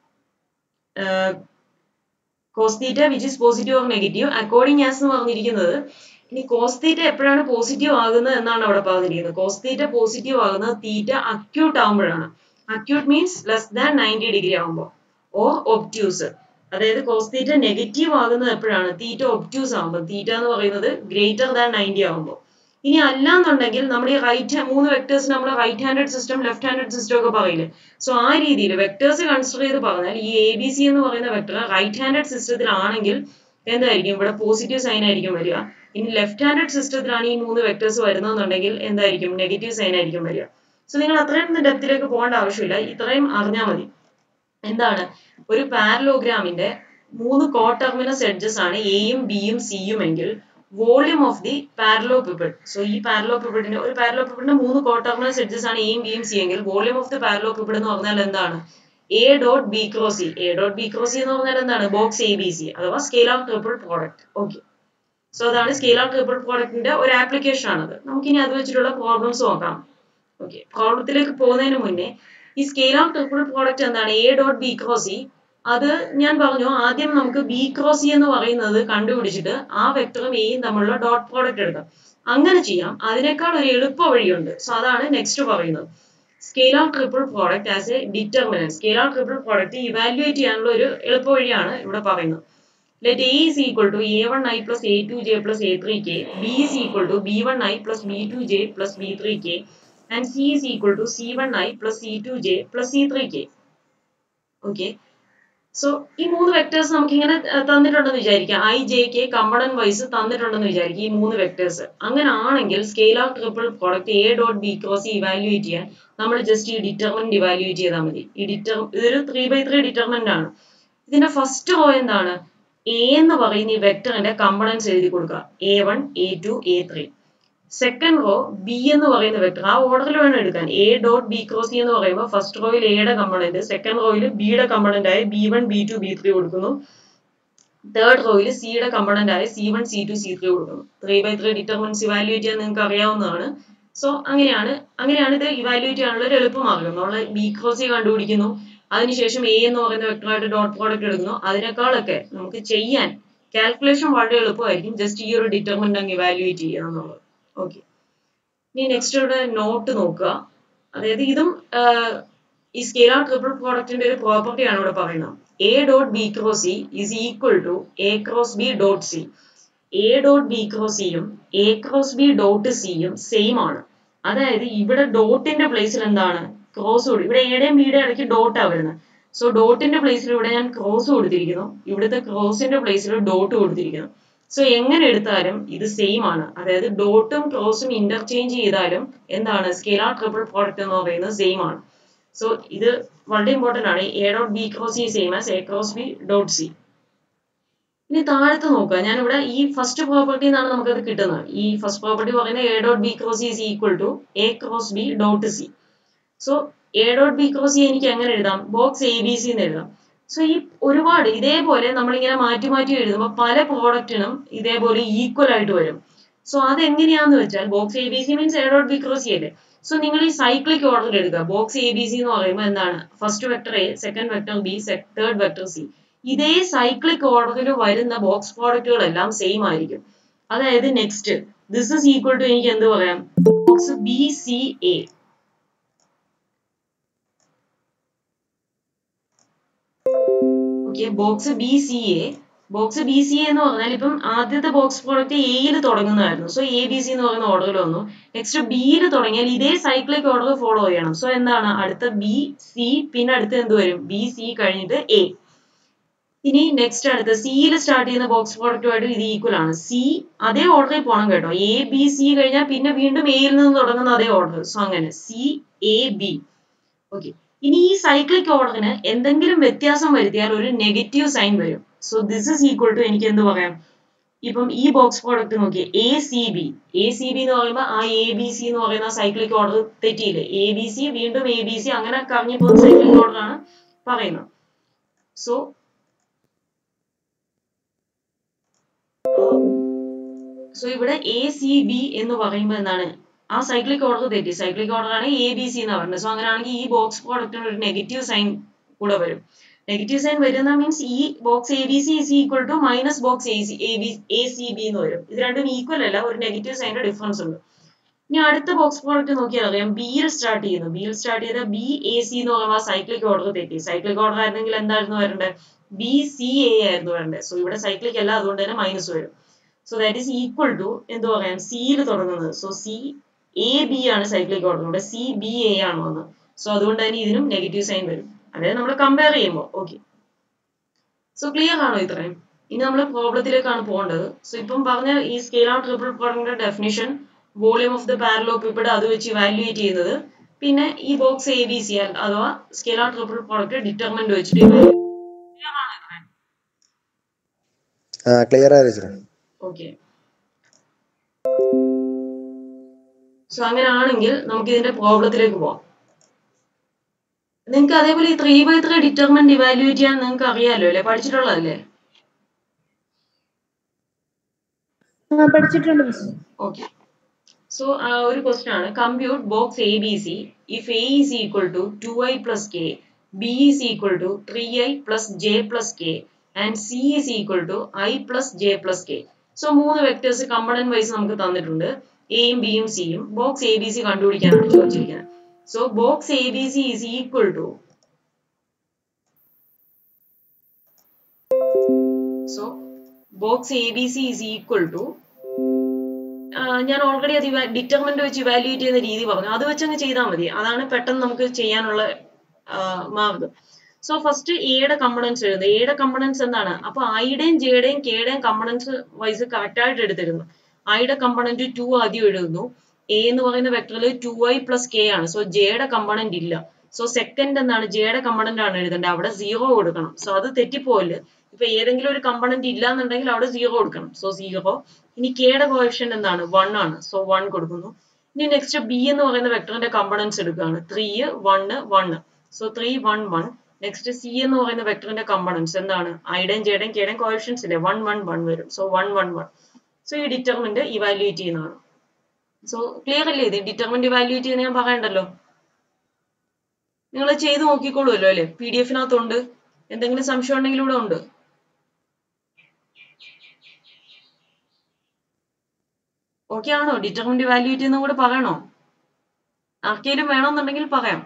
cos theta which is positive or negative according as എന്ന് പറഞ്ഞിരിക്കുന്നത് ഇനി കോസ് തീറ്റ എപ്പോഴാണ് പോസിറ്റീവ് ആകുന്നത് എന്നാണ് അവിടെ പറഞ്ഞിരിക്കുന്നത് കോസ് തീറ്റ പോസിറ്റീവ് ആകുന്നത് തീറ്റ അക്യൂട്ട് ആകുമ്പോഴാണ് acute means less than ninety degree ആകുമ്പോൾ ഓർ ഒബ്റ്റ്യൂസ് അതായത് കോസ് തീറ്റ നെഗറ്റീവ് ആകുന്നത് എപ്പോഴാണ് തീറ്റ ഒബ്റ്റ്യൂസ് ആകുമ്പോൾ തീറ്റ എന്ന് പറയുന്നത് ഗ്രേറ്റർ ദാൻ നയൻറ്റി ആകുമ്പോൾ ഇനി അല്ല എന്നുണ്ടെങ്കിൽ നമ്മൾ ഈ റൈറ്റ് മൂന്ന് വെക്ടേഴ്സ് നമ്മൾ right handed system left handed system ഒക്കെ പറയില്ലേ സോ ആ രീതിയിൽ വെക്ടേഴ്സ് കൺസിഡർ ചെയ്ത് പറഞ്ഞാൽ ഈ എ ബി സി എന്ന് പറയുന്ന വെക്ടർ റൈറ്റ് ഹാൻഡഡ് സിസ്റ്റത്തിലാണെങ്കിൽ എന്തായിരിക്കും ഇവിടെ പോസിറ്റീവ് സൈൻ ആയിരിക്കും വരിക ഇനി ലെഫ്റ്റ് ഹാൻഡഡ് സിസ്റ്റത്തിലാണ് ഈ മൂന്ന് വെക്ടേഴ്സ് വരുന്നതെന്നുണ്ടെങ്കിൽ എന്തായിരിക്കും നെഗറ്റീവ് സൈൻ ആയിരിക്കും വരിക സോ നിങ്ങൾ അത്രയും ഡെപ്തിലേക്ക് പോകേണ്ട ആവശ്യമില്ല ഇത്രയും അറിഞ്ഞാൽ മതി എന്താണ് ഒരു പാരലോഗ്രാമിന്റെ മൂന്ന് കോ ടെർമിനസ് എഡ്ജസ് ആണ് എയും ബിയും സിയും എങ്കിൽ volume of the parallelepiped so ഈ പാരലോപിപ്പിഡിന്റെ ഒരു പാരലോപിപ്പിഡിന്റെ മൂന്ന് കോ ടെർമിനസ് എഡ്ജസ് ആണ് എയും ബിയും സി എങ്കിൽ വോള്യൂം ഓഫ് ദി പാരലോപിപ്പിഡ് എന്ന് പറഞ്ഞാൽ എന്താണ് A dot B cross C A dot B cross C എന്ന് പറഞ്ഞാൽ എന്താണ് ബോക്സ് എ ബി സി അഥവാ scale of triple product okay so അതാണ് സ്കെയിൽ ഓഫ് ട്രിപ്പിൾ പ്രോഡക്റ്റിന്റെ ഒരു ആപ്ലിക്കേഷൻ ആണത് നമുക്കിനി അത് വെച്ചിട്ടുള്ള പ്രോബ്ലംസ് നോക്കാം ഓക്കെ പ്രോബ്ലത്തിലേക്ക് പോകുന്നതിന് മുന്നേ ഈ സ്കെയിൽ ഓഫ് ട്രിപ്പിൾ പ്രോഡക്റ്റ് എന്താണ് A dot B cross C അത് ഞാൻ പറഞ്ഞു ആദ്യം നമുക്ക് ബി ക്രോസ് സി എന്ന് പറയുന്നത് കണ്ടുപിടിച്ചിട്ട് ആ വെക്ടറും എയും തമ്മിലുള്ള ഡോട്ട് പ്രോഡക്റ്റ് എടുക്കാം അങ്ങനെ ചെയ്യാം അതിനേക്കാൾ ഒരു എളുപ്പ വഴിയുണ്ട് സോ അതാണ് നെക്സ്റ്റ് പറയുന്നത് scale of triple product as a determinant scale of triple product evaluate ചെയ്യാനുള്ള ഒരു എളുപ്പ വഴിയാണ് ഇവിടെ പറയുന്നത് let A is equal to A1i plus A2j plus A3k, B is equal to B1i plus B2j plus B3k, and C is equal to C1i plus C2j plus C3k. Okay. So ഈ മൂന്ന് വെക്ടേഴ്സ് നമുക്ക് ഇങ്ങനെ തന്നിട്ടുണ്ടെന്ന് വിചാരിക്കാം I J K component wise തന്നിട്ടുണ്ടെന്ന് വിചാരിക്കും ഈ മൂന്ന് വെക്ടേഴ്സ് അങ്ങനെ ആണെങ്കിൽ scale of triple product A dot B cross evaluate ചെയ്യാൻ നമ്മൾ ജസ്റ്റ് ഈ ഡിറ്റർമിനന്റ് ഇവാലുവേറ്റ് ചെയ്താൽ മതി ഈ ഡിറ്റർ ഇതൊരു ത്രീ ബൈ ത്രീ ഡിറ്റർമിനന്റ് ആണ് ഇതിന്റെ ഫസ്റ്റ് റോ എന്താണ് എ എന്ന് പറയുന്ന ഈ വെക്ടറിന്റെ കമ്പണൻസ് എഴുതി കൊടുക്കുക A one A two A three second row B എന്ന് പറയുന്ന വെക്ടർ ആ ഓർഡറിൽ വേണം എടുക്കാൻ എ ഡോട്ട് ബി ക്രോസ് എന്ന് പറയുമ്പോൾ ഫസ്റ്റ് റോയിൽ എയുടെ കമ്പണന്റ് സെക്കൻഡ് റോയിൽ ബിയുടെ കമ്പണന്റ് ആയ B one B two B three കൊടുക്കുന്നു തേർഡ് റോയിൽ സിയുടെ കമ്പണന്റ് ആയ C one C two C three കൊടുക്കുന്നു three by three determinants evaluate ചെയ്യാൻ നിങ്ങൾക്ക് അറിയാവുന്നതാണ് സോ അങ്ങനെയാണ് അങ്ങനെയാണ് ഇത് ഇവാലുവേറ്റ് ചെയ്യാനുള്ള ഒരു എളുപ്പമാർഗം നമ്മൾ ബി ക്രോസ് കണ്ടുപിടിക്കുന്നു അതിനുശേഷം എ എന്ന് പറയുന്ന വെക്ടറായിട്ട് ഡോട്ട് പ്രോഡക്റ്റ് എടുക്കുന്നു അതിനേക്കാളൊക്കെ നമുക്ക് ചെയ്യാൻ കാൽക്കുലേഷൻ വളരെ എളുപ്പമായിരിക്കും ജസ്റ്റ് ഈ ഒരു ഡിറ്റർമിനന്റ് അങ്ങ് ഇവാലുവേറ്റ് ചെയ്യുക എന്നുള്ളത് ഓക്കെ ഇനി നെക്സ്റ്റ് ഇവിടെ നോട്ട് നോക്കുക അതായത് ഇതും ഈ സ്കെയിലാർ ട്രിപ്പിൾ പ്രോഡക്റ്റിന്റെ ഒരു പ്രോപ്പർട്ടിയാണ് ഇവിടെ പറയുന്നത് A dot B cross C is equal to A cross B dot C A dot B cross സിയും എ ക്രോസ് ബി ഡോട്ട് സിയും സെയിം ആണ് അതായത് ഇവിടെ ഡോട്ടിന്റെ പ്ലേസിൽ എന്താണ് ക്രോസ് കൊടുക്കും ഇവിടെ എയുടെയും ബിയുടെ ഇടയ്ക്ക് ഡോട്ടാ വരുന്നത് സോ ഡോട്ടിന്റെ പ്ലേസിൽ ഇവിടെ ഞാൻ ക്രോസ് കൊടുത്തിരിക്കുന്നു ഇവിടുത്തെ ക്രോസിന്റെ പ്ലേസിൽ ഡോട്ട് കൊടുത്തിരിക്കുന്നു സോ എങ്ങനെ എടുത്താലും ഇത് സെയിം ആണ് അതായത് ഡോട്ടും ക്രോസും ഇന്റർചേഞ്ച് ചെയ്താലും എന്താണ് സ്കെയിലാർ ട്രിപ്പിൾ പ്രോഡക്റ്റ് എന്ന് പറയുന്നത് സെയിം ആണ് സോ ഇത് വളരെ ഇമ്പോർട്ടന്റ് ആണ് A dot B cross C same as A cross B dot C ഇനി താഴത്ത് നോക്കുക ഞാനിവിടെ ഈ ഫസ്റ്റ് പ്രോപ്പർട്ടി എന്നാണ് നമുക്കത് കിട്ടുന്നത് ഈ ഫസ്റ്റ് പ്രോപ്പർട്ടി പറയുന്നത് A dot B cross C is equal to A cross B dot C so A dot B cross C എനിക്ക് എങ്ങനെ എഴുതാം ബോക്സ് എ ബി സി എന്ന് എഴുതാം സോ ഈ ഒരുപാട് ഇതേപോലെ നമ്മളിങ്ങനെ മാറ്റി മാറ്റി എഴുതുമ്പോൾ പല പ്രോഡക്റ്റിനും ഇതേപോലെ ഈക്വൽ ആയിട്ട് വരും സോ അതെങ്ങനെയാന്ന് വെച്ചാൽ box A B C means A dot B cross C അല്ലേ സോ നിങ്ങൾ ഈ സൈക്ലിക് ഓർഡർ എടുക്കുക ബോക്സ് എ ബി സി എന്ന് പറയുമ്പോൾ എന്താണ് first vector A second vector B third vector C ഇതേ സൈക്ലിക് ഓർഡറിൽ വരുന്ന ബോക്സ് പ്രോഡക്റ്റുകളെല്ലാം സെയിം ആയിരിക്കും അതായത് next this is equal to എനിക്ക് എന്ത് പറയാം box B C A okay box B C A box B C എന്ന് പറഞ്ഞാൽ ഇപ്പം ആദ്യത്തെ ബോക്സ് പ്രോഡക്റ്റ് എയിൽ തുടങ്ങുന്നതായിരുന്നു സോ എ ബി സി എന്ന് പറയുന്ന ഓർഡറിൽ വന്നു നെക്സ്റ്റ് ബിയിൽ തുടങ്ങിയാൽ ഇതേ സൈക്ലിക് ഓർഡർ ഫോളോ ചെയ്യണം സോ എന്താണ് അടുത്ത ബി സി പിന്നെ അടുത്ത് എന്ത് വരും ബി സി കഴിഞ്ഞിട്ട് എ ഇനി നെക്സ്റ്റ് അടുത്ത സിയിൽ സ്റ്റാർട്ട് ചെയ്യുന്ന ബോക്സ് പ്രോഡക്റ്റുമായിട്ട് ഇത് ഈക്വൽ ആണ് സി അതേ ഓർഡറിൽ പോകണം കേട്ടോ എ ബി സി കഴിഞ്ഞാൽ പിന്നെ വീണ്ടും എയിൽ നിന്ന് തുടങ്ങുന്ന അതേ ഓർഡർ സോ അങ്ങനെ സി എ ബി ഓക്കെ ഇനി ഈ സൈക്ലിക് ഓർഡറിന് എന്തെങ്കിലും വ്യത്യാസം വരുത്തിയാൽ ഒരു നെഗറ്റീവ് സൈൻ വരും so this is equal to എനിക്ക് എന്ത് പറയാം ഇപ്പം ഈ ബോക്സ് പ്രോഡക്റ്റ് നോക്കി A C B A C B എന്ന് പറയുമ്പോൾ ആ എ ബി സി എന്ന് പറയുന്ന സൈക്ലിക് ഓർഡർ തെറ്റിയില്ലേ എ ബി സി വീണ്ടും എ ബി സി അങ്ങനെ കറങ്ങി പോകുന്ന സൈക്ലിക് ഓർഡർ ആണ് പറയുന്നത് സോ സോ ഇവിടെ എ സി ബി എന്ന് പറയുമ്പോൾ എന്താണ് ആ സൈക്ലിക് ഓർഡർ തെറ്റി സൈക്ലിക് ഓർഡർ ആണ് എ ബി സി എന്ന് പറയുന്നത് സോ അങ്ങനെയാണെങ്കിൽ ഈ ബോക്സ് പ്രോഡക്റ്റിന് ഒരു നെഗറ്റീവ് സൈൻ കൂടെ വരും നെഗറ്റീവ് സൈൻ വരുന്ന മീൻസ് ഈ box A B C is equal to minus box A C A B A C B എന്ന് വരും ഇത് രണ്ടും ഈക്വൽ അല്ല ഒരു നെഗറ്റീവ് സൈൻ്റെ ഡിഫറൻസ് ഉണ്ട് ഇനി അടുത്ത ബോക്സ് പ്രോഡക്റ്റ് നോക്കിയാൽ അറിയാം ബിയിൽ സ്റ്റാർട്ട് ചെയ്യുന്നു ബിയിൽ സ്റ്റാർട്ട് ചെയ്ത ബി എ സി എന്ന് പറയുമ്പോൾ സൈക്ലിക് ഓർഡർ തെറ്റി സൈക്ലിക് ഓർഡർ ആയിരുന്നെങ്കിൽ എന്തായിരുന്നു വരേണ്ടത് ബി സി എ ആയിരുന്നു വരേണ്ടത് സോ ഇവിടെ സൈക്ലിക് അല്ല അതുകൊണ്ട് തന്നെ മൈനസ് വരും so that is equal to എന്ത് പറയാം സിയിൽ തുടങ്ങുന്നത് സോ സി എ ബി ആണ് സൈക്ലിക് ഓർഡർ ഇവിടെ സി ബി എ ആണ് വന്നത് സോ അതുകൊണ്ട് തന്നെ ഇതിനും നെഗറ്റീവ് സൈൻ വരും അതായത് നമ്മൾ കമ്പയർ ചെയ്യുമ്പോൾ ഓക്കെ സോ ക്ലിയർ ആണോ ഇത്രയും ഇനി നമ്മൾ പ്രോബ്ലത്തിലേക്കാണ് പോകേണ്ടത് സോ ഇപ്പം പറഞ്ഞ ഈ സ്കെയിലാർ ട്രിപ്പിൾ പ്രോഡക്റ്റിന്റെ definition volume of the parallelepiped അത് വെച്ച് ഇവാലുവേറ്റ് ചെയ്യുന്നത് പിന്നെ ഈ ബോക്സ് എ ബി സി അഥവാ സ്കെയിലാർ ട്രിപ്പിൾ പ്രോഡക്റ്റ് ഡിറ്റർമെന്റ് വെച്ചിട്ട് evaluate Clear ആണോ ഇത്രയും ആ ക്ലിയർ ആയി ടീച്ചറെ ഓക്കെ സോ അങ്ങനെയാണെങ്കിൽ നമുക്ക് ഇതിന്റെ പ്രോബ്ലത്തിലേക്ക് പോവാം നിങ്ങൾക്ക് അതേപോലെ ഈ three by three determinant evaluate ചെയ്യാൻ നിങ്ങൾക്ക് അറിയാലോ അല്ലെ പഠിച്ചിട്ടുള്ളതല്ലേ ആ പഠിച്ചിട്ടുണ്ട് മിസ് ഓക്കെ സോ ഒരു ക്വസ്റ്റ്യൻ ആണ് compute box A B C if A is equal to two I plus K B is equal to three I plus J plus K and C is equal to I plus J plus K so മൂന്ന് വെക്ടേഴ്സ് കമ്പണന്റ് വൈസ് നമുക്ക് തന്നിട്ടുണ്ട് എയും ബിയും സിയും ബോക്സ് എ ബി സി കണ്ടുപിടിക്കാനാണ് ചോദിച്ചിരിക്കുന്നത് so box A B C is equal to so box A B C is equal to ഞാൻ ഓൾറെഡി അത് ഡിറ്റർമെന്റ് വെച്ച് ഇവാലുവേറ്റ് ചെയ്യുന്ന രീതി പറഞ്ഞു അത് വെച്ച് അങ്ങ് ചെയ്താൽ മതി അതാണ് പെട്ടെന്ന് നമുക്ക് ചെയ്യാനുള്ള മാർഗം സോ ഫസ്റ്റ് എയുടെ കമ്പണൻസ് എഴുതുന്നത് എയുടെ കമ്പണൻസ് എന്താണ് അപ്പൊ ഐയുടെയും ജെയുടെയും കെയുടെയും കമ്പണൻസ് വൈസ് കറക്റ്റ് ആയിട്ട് എടുത്തിരുന്നു ഐയുടെ കമ്പണന്റ് ടു ആദ്യം എഴുതുന്നു എ എന്ന് പറയുന്ന വെക്ടറിൽ ടു ഐ പ്ലസ് കെ ആണ് സോ ജെയുടെ കമ്പണന്റ് ഇല്ല സോ സെക്കൻഡ് എന്താണ് ജെയുടെ കമ്പണന്റ് ആണ് എഴുതേണ്ടത് അവിടെ സീറോ കൊടുക്കണം സോ അത് തെറ്റിപ്പോല് ഇപ്പൊ ഏതെങ്കിലും ഒരു കമ്പണന്റ് ഇല്ല എന്നുണ്ടെങ്കിൽ അവിടെ സീറോ കൊടുക്കണം സോ സീറോ ഇനി കെയുടെ കോഎഫിഷ്യന്റ് എന്താണ് വൺ ആണ് സോ വൺ കൊടുക്കുന്നു ഇനി നെക്സ്റ്റ് ബി എന്ന് പറയുന്ന വെക്ടറിന്റെ കമ്പണൻസ് എടുക്കുകയാണ് three one one so three one one next c എന്ന് പറയുന്ന വെക്ടറിന്റെ കമ്പണൻസ് എന്താണ് ഐഡൻ ജെഡൻ കെഡൻ കോഎഫിഷ്യൻസ് ഇല്ലേ വൺ വൺ വൺ വരും so one one one so ഈ ഡിറ്റർമിന്റ് ഇവാലുവേറ്റ് ചെയ്യുന്നതാണ് സോ ക്ലിയർ അല്ലേ ഇത് ഡിറ്റർമിന്റ് ഇവാലുവേറ്റ് ചെയ്യുന്ന ഞാൻ പറയണ്ടല്ലോ നിങ്ങൾ ചെയ്ത് നോക്കിക്കോളൂല്ലോ അല്ലേ പി ഡി എഫിനകത്തുണ്ട് എന്തെങ്കിലും സംശയം ഉണ്ടെങ്കിൽ ഇവിടെ ഉണ്ട് ഓക്കെ ആണോ ഡിറ്റർമിന്റ് ഇവാലുവേറ്റ് ചെയ്യുന്ന കൂടെ പറയണോ ആർക്കെങ്കിലും വേണമെന്നുണ്ടെങ്കിൽ പറയാം